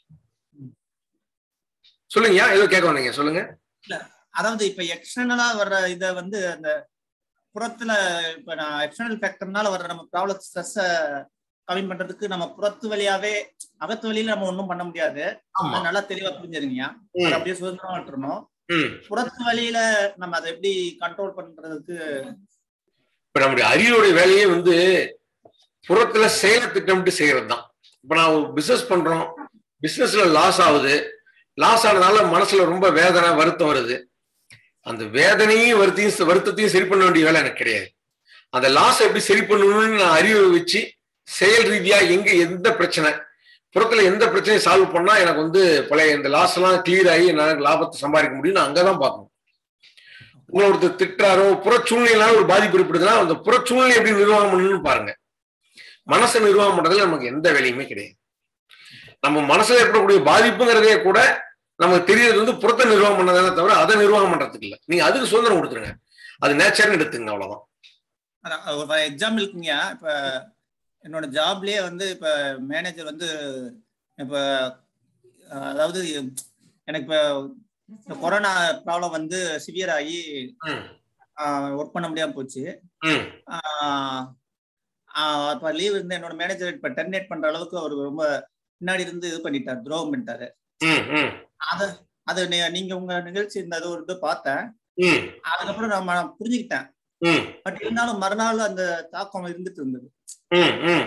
சொல்லுங்க ஏதோ கேட்க வந்தீங்க சொல்லுங்க அதாவது இப்ப எக்ஸ்டர்னலா வர்ற இத வந்து அந்த புறத்துல இப்ப நான் எக்ஸ்டர்னல் ஃபேக்டர்னால வர்ற நம்ம ப்ராப்ளம் ஸ்ட்ரெஸ்ஸ கம்மி பண்றதுக்கு நம்ம புறத்து வழியாவே அகத்து வழியில நம்ம ஒண்ணும் பண்ண முடியாது ஆமா அது நல்லா தெளிவா புரிஞ்சிருங்க ம், அதை அப்படியே சுதந்திரமா விட்டுறணும் ம். புறத்து வழியில நம்ம அதை எப்படி கண்ட்ரோல் பண்றதுக்கு இப்ப நம்முடைய அறிவுடைய வேலையே வந்து புறத்துல செயலை திட்டமிட்டு செய்யறது தான் இப்ப நான் ஒரு பிசினஸ் பண்றோம் பிசினஸ்ல லாஸ் ஆகுது லாஸ் ஆனதுனால மனசுல ரொம்ப வேதனை வருத்தம் வருது அந்த வேதனையும் வருத்தையும் வருத்தத்தையும் சரி பண்ண வேண்டிய வேலை எனக்கு கிடையாது அந்த லாஸ் எப்படி சரி பண்ணணும்னு நான் அறிவை வச்சு செயல் ரீதியா எங்க எந்த பிரச்சனை புறத்துல எந்த பிரச்சனையும் சால்வ் பண்ணா எனக்கு வந்து பழைய இந்த லாஸ் எல்லாம் கிளியர் ஆகி என்னால லாபத்தை சம்பாதிக்க முடியும் நான் அங்கதான் பார்க்கணும் உங்களை ஒருத்தர் திட்டுறாரோ புற சூழ்நிலையால ஒரு பாதிப்பு ஏற்படுதுன்னா அந்த புற சூழ்நிலை எப்படி நிர்வாகம் பண்ணணும்னு பாருங்க மனசை நிர்வாகம் பண்றதுல நமக்கு எந்த வேலையுமே கிடையாது நம்ம மனசுல ஏற்படக்கூடிய பாதிப்புங்கிறதே கூட நமக்கு தெரியறது வந்து புறத்தை நிர்வாகம் பண்ணதானே தவிர அதை நிர்வாகம் பண்றதுக்கு இல்ல நீங்க அதுக்கு சுதந்திரம் கொடுத்துருங்க அது நேச்சர்னு எடுத்துங்க அவ்வளவுதான் அதான் ஒரு எக்ஸாம்பிளுக்குங்க இப்ப என்னோட ஜாப்லயே வந்து இப்ப மேனேஜர் வந்து இப்ப அஹ், அதாவது எனக்கு இப்ப இந்த கொரோனா ப்ராப்ளம் வந்து சிவியர் ஆகி ம், ஒர்க் பண்ண முடியாம போச்சு ம், ஆஹ் ஆஹ் அப்ப லீவ் இருந்து என்னோட மேனேஜர் இப்ப டெர்மினேட் பண்ற அளவுக்கு அவர் ரொம்ப பின்னாடி இருந்து இது பண்ணிட்டார் துரோகம் பண்ணிட்டாரு ம், ம், அத அது நீ- நீங்க உங்க நிகழ்ச்சி இந்த அது ஒரு இது பார்த்தேன் ம், அதுக்கப்புறம் நான் புரிஞ்சுக்கிட்டேன் ம், பட் இருந்தாலும் மறுநாள் அந்த தாக்கம் இருந்துட்டு இருந்தது ம், ம்,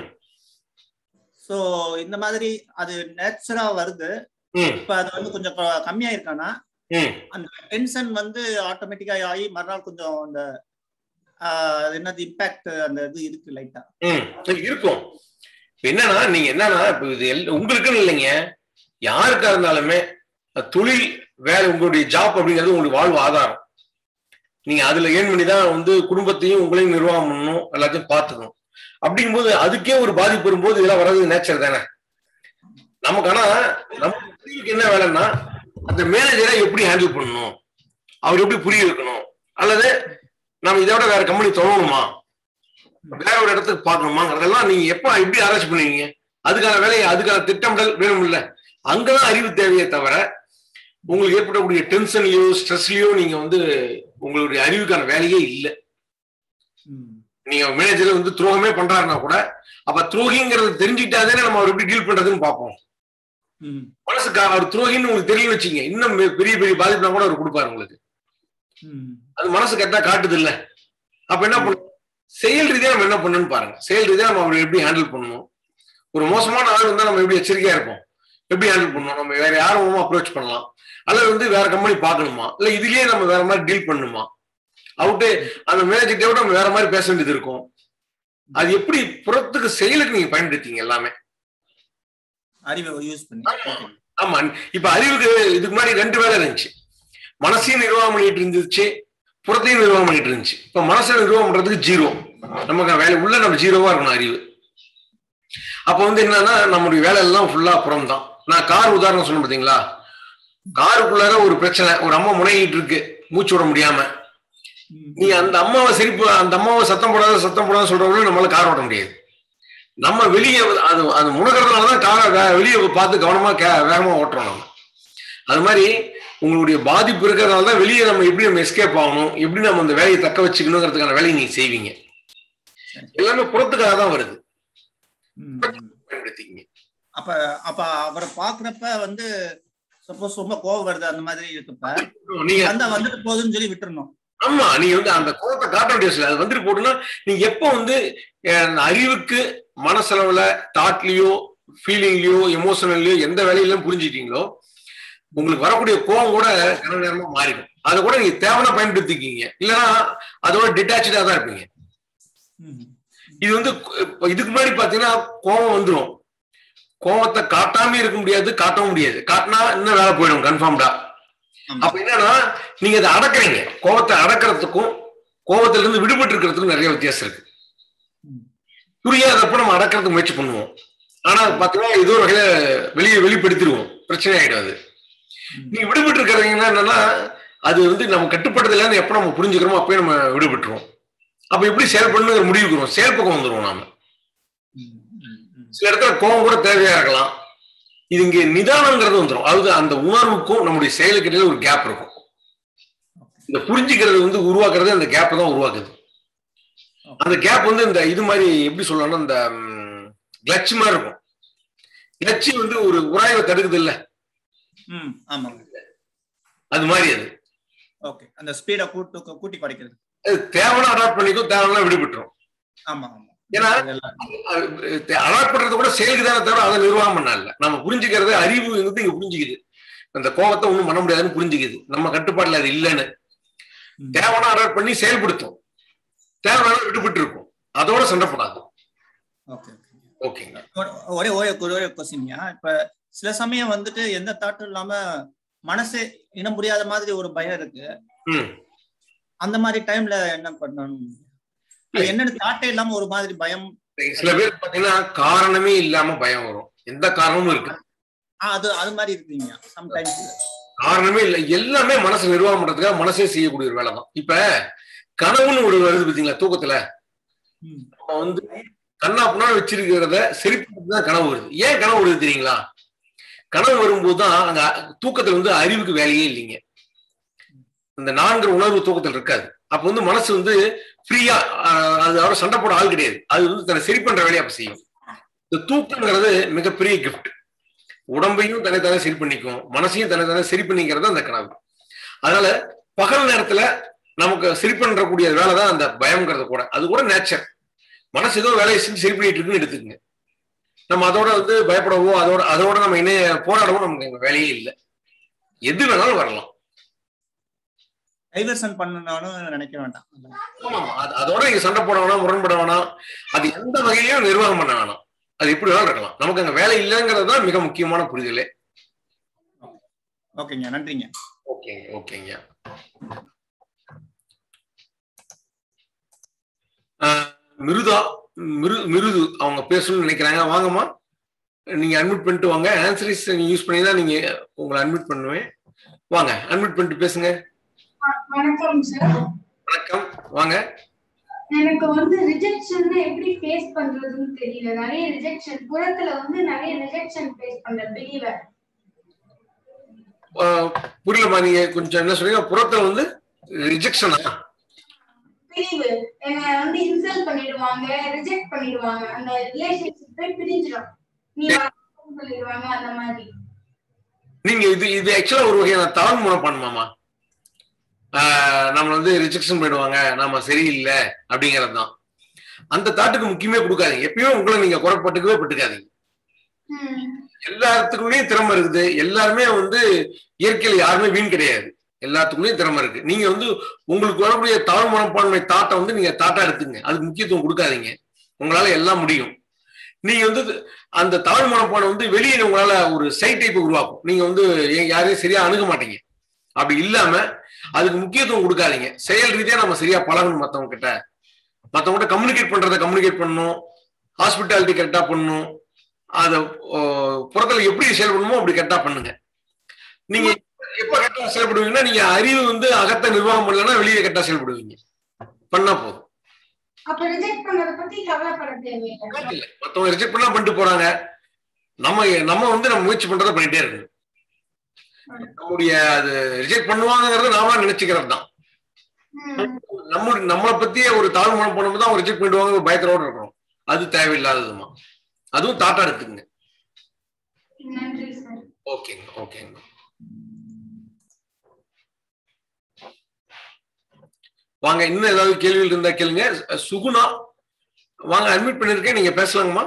சோ இந்த மாதிரி அது நேச்சுரா வருது ம், இப்ப அது வந்து கொஞ்சம் க- கம்மியா இருக்கானா ம். அந்த டென்ஷன் வந்து ஆட்டோமேட்டிக்கா ஆகி மறுநாள் கொஞ்சம் அந்த ஆஹ் அது என்னது இம்பாக்ட் அந்த இது இருக்கு லைட்டா ம், இருக்கும் இப்ப என்னன்னா நீங்க என்னன்னா இப்ப இது எல்- உங்களுக்குன்னு இல்லைங்க யாருக்கா இருந்தாலுமே அஹ், தொழில் வேலை உங்களுடைய ஜாப் அப்படிங்கிறது உங்களுக்கு வாழ்வு ஆதாரம் நீங்க அதுல ஏன் பண்ணி தான் வந்து குடும்பத்தையும் உங்களையும் நிர்வாகம் பண்ணணும் எல்லாத்தையும் பார்த்துக்கணும் அப்படிங்கும்போது அதுக்கே ஒரு பாதிப்பு வரும்போது இதெல்லாம் வர்றது நேச்சர் தானே நமக்கு ஆனா நம்ம தொழிலுக்கு என்ன வேலைன்னா அந்த மேனேஜரை எப்படி ஹேண்டில் பண்ணணும் அவர் எப்படி புரிய வைக்கணும் அல்லது நம்ம இதை விட வேற கம்பெனி தொடங்கணுமா வேற ஒரு இடத்துக்கு பார்க்கணுமாங்கிறதெல்லாம் நீங்க எப்ப எப்படி ஆராய்ச்சி பண்ணுவீங்க அதுக்கான வேலையை அதுக்கான திட்டமிடல் வேணும் இல்ல அங்கதான் அறிவு தேவையே தவிர உங்களுக்கு ஏற்படக்கூடிய டென்ஷன்லயோ ஸ்ட்ரெஸ்லயோ நீங்க வந்து உங்களுடைய அறிவுக்கான வேலையே இல்லை நீங்க மேனேஜர் வந்து துரோகமே பண்றாருன்னா கூட அப்ப துரோகிங்கிறது தெரிஞ்சுக்கிட்டாதானே நம்ம அவர் எப்படி டீல் பண்றதுன்னு பார்ப்போம் ம் மனசுக்கு அவர் துரோகின்னு உங்களுக்கு தெரியும் வச்சுங்க இன்னும் பெ- பெரிய பெரிய பாதிப்புலாம் கூட அவர் கொடுப்பாரு உங்களுக்கு ம் அது மனசு கரெக்டா காட்டுது இல்ல அப்ப என்ன பண்ணணும் செயல் ரீதியா நம்ம என்ன பண்ணணும்னு பாருங்க செயல் ரீதியா நம்ம அவரை எப்படி ஹேண்டில் பண்ணணும் ஒரு மோசமான ஆள் வந்தா நம்ம எப்படி எச்சரிக்கையா இருப்போம் எப்படி ஹேண்டில் பண்ணணும் நம்ம வேற யார் மூலமா அப்ரோச் பண்ணலாம் அல்லது வந்து வேற கம்பெனி பார்க்கணுமா இல்ல இதுலயே நம்ம வேற மாதிரி டீல் பண்ணணுமா அவுட்டு அந்த மேனேஜர்கிட்ட விட நம்ம வேற மாதிரி பேச வேண்டியது இருக்கும் அது எப்படி புறத்துக்கு செயலுக்கு நீங்க பயன்படுத்தீங்க எல்லாமே அறிவை யூஸ் பண்ணி Okay. ஆமா இப்ப அறிவுக்கு இதுக்கு முன்னாடி ரெண்டு வேலை இருந்துச்சு மனசையும் நிர்வாகம் பண்ணிட்டு இருந்துச்சு புறத்தையும் நிர்வாகம் பண்ணிட்டு இருந்துச்சு இப்ப மனசை நிர்வாகம் பண்றதுக்கு ஜீரோ நமக்கு வேலை உள்ள நம்ம ஜீரோவா இருக்கணும் அறிவு அப்ப வந்து என்னன்னா நம்முடைய வேலை எல்லாம் ஃபுல்லா புறம் தான் நான் கார் உதாரணம் சொன்னேன் பாத்தீங்களா காருக்குள்ளார ஒரு பிரச்சனை ஒரு அம்மா முனைகிட்டு இருக்கு மூச்சு விட முடியாம ம். நீ அந்த அம்மாவை சிரிப்பு அந்த அம்மாவை சத்தம் போடாத சத்தம் போடாத சொல்றவங்களும் நம்மளால கார் ஓட்ட முடியாது நம்ம வெளியே அது அது முனகிறதுனாலதான் காரை வே- வெளியே பார்த்து கவனமா கே- வேகமா ஓட்டுறோம் நம்ம அது மாதிரி உங்களுடைய பாதிப்பு இருக்கிறதுனால தான் வெளியே நம்ம எப்படி நம்ம எஸ்கேப் ஆகணும் எப்படி நம்ம அந்த வேலையை தக்க வச்சுக்கணுங்கிறதுக்கான வேலையை நீங்க செய்வீங்க எல்லாமே புறத்துக்காக தான் வருது ம். பயன்படுத்திக்கிங்க அப்ப அப்ப அவரை பாக்குறப்ப வந்து சப்போஸ் ரொம்ப கோவம் வருது அந்த மாதிரி இருக்கப்ப நீங்க அந்த வந்துட்டு போகுதுன்னு சொல்லி விட்டுறணும் ஆமா நீங்க வந்து அந்த கோபத்தை காட்ட வேண்டிய அவசியம் இல்ல. அது வந்துட்டு போட்டுன்னா நீங்க எப்போ வந்து அஹ், அந்த அறிவுக்கு மனசளவுல தாட்லயோ ஃபீலிங்லயோ எமோஷனல்லயோ எந்த வேலையிலும் புரிஞ்சுக்கிட்டீங்களோ உங்களுக்கு வரக்கூடிய கோபம் கூட கன நேரமா மாறிடும் அதை கூட நீங்க தேவைன்னா பயன்படுத்திக்கிங்க இல்லைன்னா அதோட டிட்டாச்சா தான் இருப்பீங்க ம். இது வந்து இப்ப இதுக்கு முன்னாடி பாத்தீங்கன்னா கோபம் வந்துடும் கோபத்தை காட்டாம இருக்க முடியாது காட்டவும் முடியாது காட்டினா இன்னும் வேலை போயிடும் கன்ஃபார்ம்டா ஆமா. அப்ப என்னன்னா நீங்க அதை அடக்குறீங்க கோபத்தை அடக்கிறதுக்கும் கோபத்துல இருந்து விடுபட்டு இருக்கிறதுக்கும் நிறைய வித்தியாசம் இருக்கு ம். புரியாதப்ப நம்ம அடக்கிறதுக்கு முயற்சி பண்ணுவோம் ஆனா அது பாத்தீங்கன்னா ஏதோ ஒரு வகையில வெளியே வெளிப்படுத்திடுவோம் பிரச்சனை ஆயிடும் அது ம். நீங்க விடுபட்டு இருக்கிறீங்கன்னா என்னன்னா அது வந்து நம்ம கட்டுப்படுத்தலன்னு எப்ப நம்ம புரிஞ்சுக்கிறோமோ அப்பயே நம்ம விடுபட்டுருவோம் அப்ப எப்படி செயல்படணுங்கிற முடிவுக்கு வரும் செயல்பக்கம் வந்துருவோம் நாம ம். ம். ம். சில இடத்துல கோபம் கூட தேவையா இருக்கலாம் இது இங்க நிதானங்கிறது வந்துடும் அதாவது அந்த உணர்வுக்கும் நம்முடைய செயலுக்கு இடையில ஒரு கேப் இருக்கும் இந்த புரிஞ்சுக்கிறது வந்து உருவாக்குறது அந்த கேப் தான் உருவாக்குது அந்த கேப் வந்து இந்த இது மாதிரி எப்படி சொல்லணும்னா இந்த கிளச் மாதிரி இருக்கும் கிளச்சு வந்து ஒரு உராய்வை தடுக்குது இல்ல ம். ஆமாங்க அது மாதிரி அது ஓகே அந்த ஸ்பீட கூட்டு கூட்டி குறைக்கிறது அது தேவைன்னா அடாப்ட் பண்ணிக்கும் தேவைன்னா விடுபட்டுரும் ஆமா ஆமா ஏன்னா இதெல்லாம் அலாட் பண்றது கூட செயலுக்கு தானே தவிர அதை நிர்வாகம் பண்ண இல்ல நம்ம புரிஞ்சுக்கிறது அறிவு வந்து இங்க புரிஞ்சுக்குது அந்த கோபத்தை ஒண்ணும் பண்ண முடியாதுன்னு புரிஞ்சுக்குது நம்ம கட்டுப்பாட்டுல அது இல்லைன்னு ம். தேவையான அலாட் பண்ணி செயல்படுத்தும் தேவையான விட்டுவிட்டு இருக்கும் அதோட சண்டை போடாது ஓகே ஓகேங்க ஒரே ஒரே ஒரே ஒரு கொஸ்டின்யா இப்ப சில சமயம் வந்துட்டு எந்த தாட்டும் இல்லாம மனசே இனம் புரியாத மாதிரி ஒரு பயம் இருக்கு ம் அந்த மாதிரி டைம்ல என்ன பண்ணணும் அது என்னன்னு தாட்டே இல்லாம ஒரு மாதிரி பயம் சில பேர் பாத்தீங்கன்னா காரணமே இல்லாம பயம் வரும் எந்த காரணமும் இருக்கு ஆ, அது அது மாதிரி இருக்குங்க சம்டைம்ஸ் காரணமே இல்லை எல்லாமே மனசு நிர்வாகம் பண்றதுக்காக மனசே செய்யக்கூடிய ஒரு வேலை தான் இப்ப கனவுன்னு ஒரு வருது பாத்தீங்களா தூக்கத்துல நம்ம வந்து கண்ணா புண்ணா வச்சிருக்கிறத சரி தான் கனவு வருது ஏன் கனவு வருது தெரியுங்களா கனவு வரும்போது தான் அங்க தூக்கத்துல வந்து அறிவுக்கு வேலையே இல்லைங்க இந்த நான்கு உணர்வு தூக்கத்தில் இருக்காது அப்ப வந்து மனசு வந்து ஃப்ரீயா அது அவரை சண்டை போட ஆள் கிடையாது அது வந்து தன்னை சரி பண்ற வேலையை அப்ப செய்யும் இந்த தூக்கங்கிறது மிகப்பெரிய கிஃப்ட் உடம்பையும் தன்னைத்தானே சரி பண்ணிக்கும் மனசையும் தன்னைத்தானே சரி பண்ணிக்கிறது அந்த கனவு அதனால பகல் நேரத்துல நமக்கு சரி பண்றக்கூடிய வேலை தான் அந்த பயம்ங்கிறது கூட அது கூட நேச்சர் மனசு ஏதோ வேலையை செஞ்சு சரி பண்ணிட்டு இருக்குன்னு எடுத்துக்கங்க நம்ம அதோட வந்து பயப்படவோ அதோட அதோட நம்ம என்ன போராடவோ நமக்கு எங்க வேலையே இல்லை எது வேணாலும் வரலாம் டைவர்ஷன் பண்ணணும்னு நினைக்க வேண்டாம் ஆமா, அது- அதோட நீங்க சண்டை போட வேணாம் முரண்பட வேணாம் அது எந்த வகையிலும் நிர்வாகம் பண்ண வேணாம் அது எப்படி வேணாலும் இருக்கலாம் நமக்கு அங்க வேலை இல்லைங்கிறது தான் மிக முக்கியமான புரிதலே ஓகேங்க நன்றிங்க ஓகேங்க ஓகேங்க ஆஹ், மிருதா மிரு மிருது அவங்க பேசணும்னு நினைக்கிறாங்க வாங்கம்மா நீங்க அட்மிட் பண்ணிட்டு வாங்க ஆன்சரிஸ் நீங்க யூஸ் பண்ணி தான் நீங்க உங்களை அட்மிட் பண்ணுவேன் வாங்க அட்மிட் பண்ணிட்டு பேசுங்க வணக்கம் சார் வணக்கம் வாங்க எனக்கு வந்து ரிஜெக்ஷன் எப்படி ஃபேஸ் பண்றதுன்னு தெரியல நிறைய ரிஜெக்ஷன் புறத்துல வந்து நிறைய ரிஜெக்ஷன் ஃபேஸ் பண்றேன் வெளியில ஆஹ், புரியலம்மா நீங்க கொஞ்சம் என்ன சொல்றீங்க புறத்துல வந்து ரிஜெக்ஷனா பிரிவு என்னை வந்து இன்சல்ட் பண்ணிடுவாங்க ரிஜெக்ட் பண்ணிடுவாங்க அந்த ரிலேஷன்ஷிப்பே பிரிஞ்சிடும் நீ வரணும்னு சொல்லிடுவாங்க அந்த மாதிரி நீங்க இது இது ஆக்சுவலா ஒரு வகையான தாழ் மனப்பான்மாமா ஆஹ் நம்ம வந்து ரிஜெக்ஷன் பண்ணிடுவாங்க நாம சரியில்லை அப்படிங்கிறது தான் அந்த தாட்டுக்கு முக்கியமே கொடுக்காதீங்க எப்பயுமே உங்களை நீங்க குறைப்பட்டுக்கவே பட்டுக்காதீங்க ம். எல்லாத்துக்குமே திறமை இருக்குது எல்லாருமே வந்து இயற்கையில் யாருமே வீண் கிடையாது எல்லாத்துக்குமே திறமை இருக்கு நீங்க வந்து உங்களுக்கு வரக்கூடிய தாழ் மனப்பான்மை தாட்டை வந்து நீங்க தாட்டா எடுத்துங்க அதுக்கு முக்கியத்துவம் கொடுக்காதீங்க உங்களால எல்லாம் முடியும் நீங்க வந்து அந்த தாழ் மனப்பான்மை வந்து வெளியே உங்களால ஒரு சைட் டைப்பை உருவாக்கும் நீங்க வந்து ஏ- யாரையும் சரியா அணுக மாட்டீங்க அப்படி இல்லாம அதுக்கு முக்கியத்துவம் கொடுக்காதீங்க செயல் ரீதியா நம்ம சரியா பழகணும் மத்தவங்க கிட்ட மத்தவங்க கிட்ட கம்யூனிகேட் பண்றதை கம்யூனிகேட் பண்ணணும் ஹாஸ்பிட்டாலிட்டி கரெக்டா பண்ணணும் அத ஓ, புறத்துல எப்படி செயல்படணுமோ அப்படி கரெக்டா பண்ணுங்க நீங்க எப்ப கரெக்டா செயல்படுவீங்கன்னா நீங்க அறிவு வந்து அகத்தை நிர்வாகம் பண்ணலன்னா வெளியே கரெக்டா செயல்படுவீங்க பண்ணா போதும் அப்ப ரிஜெக்ட் பண்றத பத்தி கவலைப்பட தேவையில்லை இல்ல மத்தவங்க ரிஜெக்ட் பண்ணா பண்ணிட்டு போறாங்க நம்ம நம்ம வந்து நம்ம முயற்சி பண்றதை பண்ணிட்டே இருக்கணும் நம்முடைய அது ரிஜெக்ட் பண்ணுவாங்கிறத நாம நினைச்சுக்கிறது தான் ம். நம்ம நம்மளை பத்தியே ஒரு தாழ்வு மனம் பண்ணும்போது தான் ரிஜெக்ட் பண்ணிடுவாங்க ஒரு பயத்தோட இருக்கணும் அது தேவையில்லாததுமா அதுவும் தாட்டா எடுத்துக்கங்க நன்றி சார் ஓகேங்க ஓகேங்க வாங்க இன்னும் ஏதாவது கேள்விகள் இருந்தா கேளுங்க சு- சுகுணா வாங்க அட்மிட் பண்ணிருக்கேன் நீங்க பேசலாங்கம்மா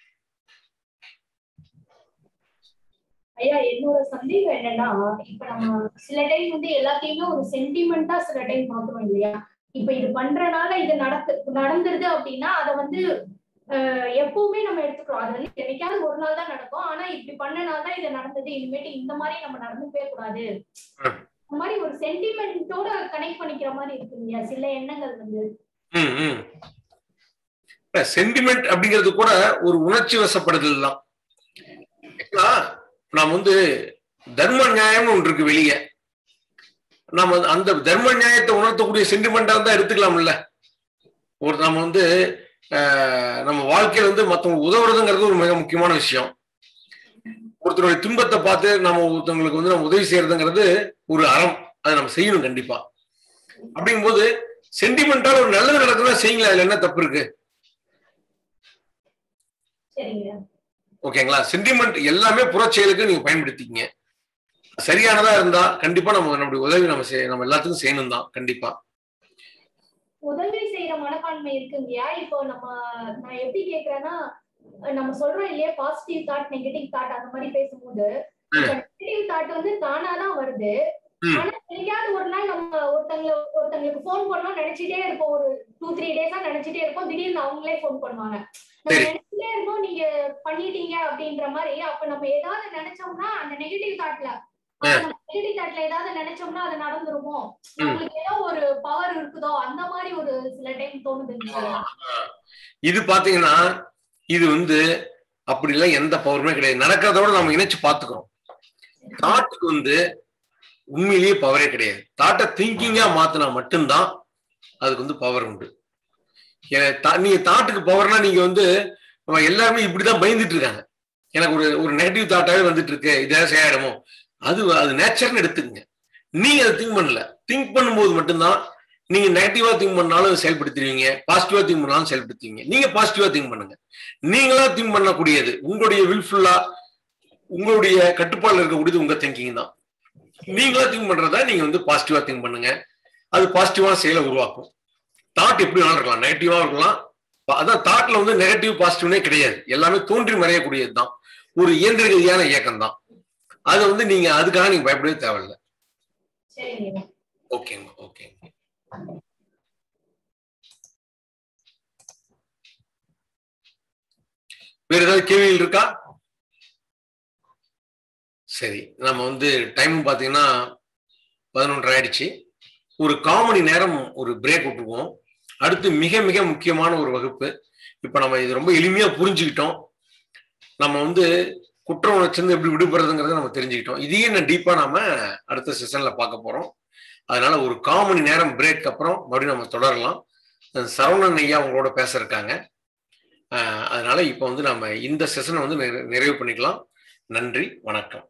ஐயா என்னோட சந்தேகம் என்னன்னா இப்ப நம்ம சில டைம் வந்து எல்லாத்தையுமே ஒரு சென்டிமெண்டா சில டைம் பாக்குறோம் இல்லையா இப்ப இது பண்றனால இது நடத்து நடந்துருது அப்படின்னா அதை வந்து அஹ், எப்பவுமே நம்ம எடுத்துக்கிறோம் அது வந்து என்னைக்காவது ஒரு நாள் தான் நடக்கும் ஆனா இப்படி பண்ணனால தான் இது நடந்தது இனிமேட்டு இந்த மாதிரி நம்ம நடந்துக்கவே கூடாது ம். இந்த மாதிரி ஒரு சென்டிமெண்டோட கனெக்ட் பண்ணிக்கிற மாதிரி இருக்கு இல்லையா சில எண்ணங்கள் வந்து ம் ம் சென்டிமெண்ட் அப்படிங்கிறது கூட ஒரு உணர்ச்சி வசப்படுதல் தான் ஏன்னா, நாம் வந்து தர்ம நியாயம்னு ஒன்று இருக்கு வெளியே நம்ம அந்த தர்ம நியாயத்தை உணர்த்தக்கூடிய சென்டிமெண்டா தான் எடுத்துக்கலாம்ல ஒரு நம்ம வந்து ஆஹ், நம்ம வாழ்க்கையில வந்து மத்தவங்க உதவுறதுங்கிறது ஒரு மிக முக்கியமான விஷயம் ஒருத்தருடைய துன்பத்தை பார்த்து நம்ம ஒருத்தவங்களுக்கு வந்து நம்ம உதவி செய்யறதுங்கிறது ஒரு அறம் அதை நம்ம செய்யணும் கண்டிப்பா அப்படிங்கும்போது சென்டிமெண்டால ஒரு நல்லது நடக்குதுன்னா செய்யுங்களா அதுல என்ன தப்பு இருக்கு சரிங்க ஓகேங்களா சென்டிமெண்ட் எல்லாமே புறச்செயலுக்கு நீங்க பயன்படுத்திக்கங்க சரியானதா இருந்தா கண்டிப்பா நம்ம நம்மளுடைய உதவி நம்ம செய்- நம்ம எல்லாத்துக்கும் செய்யணும் தான் கண்டிப்பா உதவி செய்யற மனப்பான்மை இருக்குங்கய்யா இப்போ நம்ம நான் எப்படி கேக்குறேன்னா நம்ம சொல்றோம் இல்லையா பாசிட்டிவ் தாட் நெகட்டிவ் தாட் அந்த மாதிரி பேசும்போது நெகட்டிவ் தாட் வந்து தானாதான் வருது ம். ஆனா என்னைக்காவது ஒரு நாள் நம்ம ஒருத்தங்க ஒருத்தங்களுக்கு ஃபோன் பண்ணோம் நினைச்சிட்டே இருப்போம் ஒரு டூ த்ரீ டேஸா நினைச்சிட்டே இருப்போம் திடீர்னு அவங்களே ஃபோன் பண்ணுவாங்க நம்ம சரி. நினைச்சிட்டே இருந்தோம் நீங்க பண்ணிட்டீங்க அப்படின்ற மாதிரி அப்ப நம்ம ஏதாவது நினைச்சோம்னா அந்த நெகட்டிவ் தாட்ல நெகட்டிவ் தாட்ல ஏதாவது நினைச்சோம்னா அது நடந்துருமோ நம்மளுக்கு ஏதோ ஒரு பவர் இருக்குதோ அந்த மாதிரி ஒரு சில டைம் தோணுதுங்க இது பாத்தீங்கன்னா இது வந்து அப்படிலாம் எந்த பவருமே கிடையாது நடக்கிறதோட நம்ம இணைச்சு பாத்துக்கிறோம் தாட்டுக்கு வந்து உண்மையிலேயே பவரே கிடையாது தாட்டை திங்கிங்கா மாத்தினா மட்டும்தான் அதுக்கு வந்து பவர் உண்டு ஏ- தா- நீங்க தாட்டுக்கு பவர்னா நீங்க வந்து நம்ம எல்லாருமே இப்படிதான் பயந்துட்டு இருக்காங்க எனக்கு ஒரு ஒரு நெகட்டிவ் தாட்டாவே வந்துட்டு இருக்கு இதாவது சரியாயிடுமோ அது அது நேச்சர்னு எடுத்துக்கங்க நீங்க அதை திங்க் பண்ணல திங்க் பண்ணும்போது மட்டும்தான் நீங்க நெகட்டிவா திங்க் பண்ணாலும் செயல்படுத்திடுவீங்க பாசிட்டிவா திங்க் பண்ணாலும் செயல்படுத்துவீங்க நீங்க பாசிட்டிவா திங்க் பண்ணுங்க நீங்களா திங்க் பண்ணக்கூடியது உங்களுடைய வில்ஃபுல்லா உங்களுடைய கட்டுப்பாடுல இருக்கக்கூடியது உங்க திங்கிங் தான் நீங்களா திங்க் பண்றதா நீங்க வந்து பாசிட்டிவா திங்க் பண்ணுங்க அது பாசிட்டிவான செயலை உருவாக்கும் தாட் எப்படி வேணாலும் இருக்கலாம் நெகட்டிவா இருக்கலாம் ப- அதான் தாட்ல வந்து நெகட்டிவ் பாசிட்டிவ்னே கிடையாது எல்லாமே தோன்றி மறையக்கூடியது தான் ஒரு இயந்திர ரீதியான இயக்கம் தான் அதை வந்து நீங்க அதுக்காக நீங்க பயப்படவே தேவையில்லை சரிங்க ஓகேங்க ஓகேங்க வேற ஏதாவது கேள்விகள் இருக்கா சரி நம்ம வந்து டைம் பாத்தீங்கன்னா பதினொன்று ஆயிடுச்சு ஒரு காமணி நேரம் ஒரு பிரேக் விட்டுருவோம் அடுத்து மிக மிக முக்கியமான ஒரு வகுப்பு இப்ப நம்ம இது ரொம்ப எளிமையா புரிஞ்சுக்கிட்டோம் நம்ம வந்து குற்ற உணர்ச்சிந்து எப்படி விடுபடுறதுங்கிறத நம்ம தெரிஞ்சுக்கிட்டோம் இதையே நான் டீப்பா நாம அடுத்த செஷன்ல பார்க்க போறோம் அதனால ஒரு கால் மணி நேரம் பிரேக் அப்புறம் மறுபடியும் நம்ம தொடரலாம் அஹ் சரவணன் ஐயா உங்களோட பேச இருக்காங்க அஹ் அதனால இப்போ வந்து நம்ம இந்த செஷனை வந்து நிறை- நிறைவு பண்ணிக்கலாம் நன்றி வணக்கம்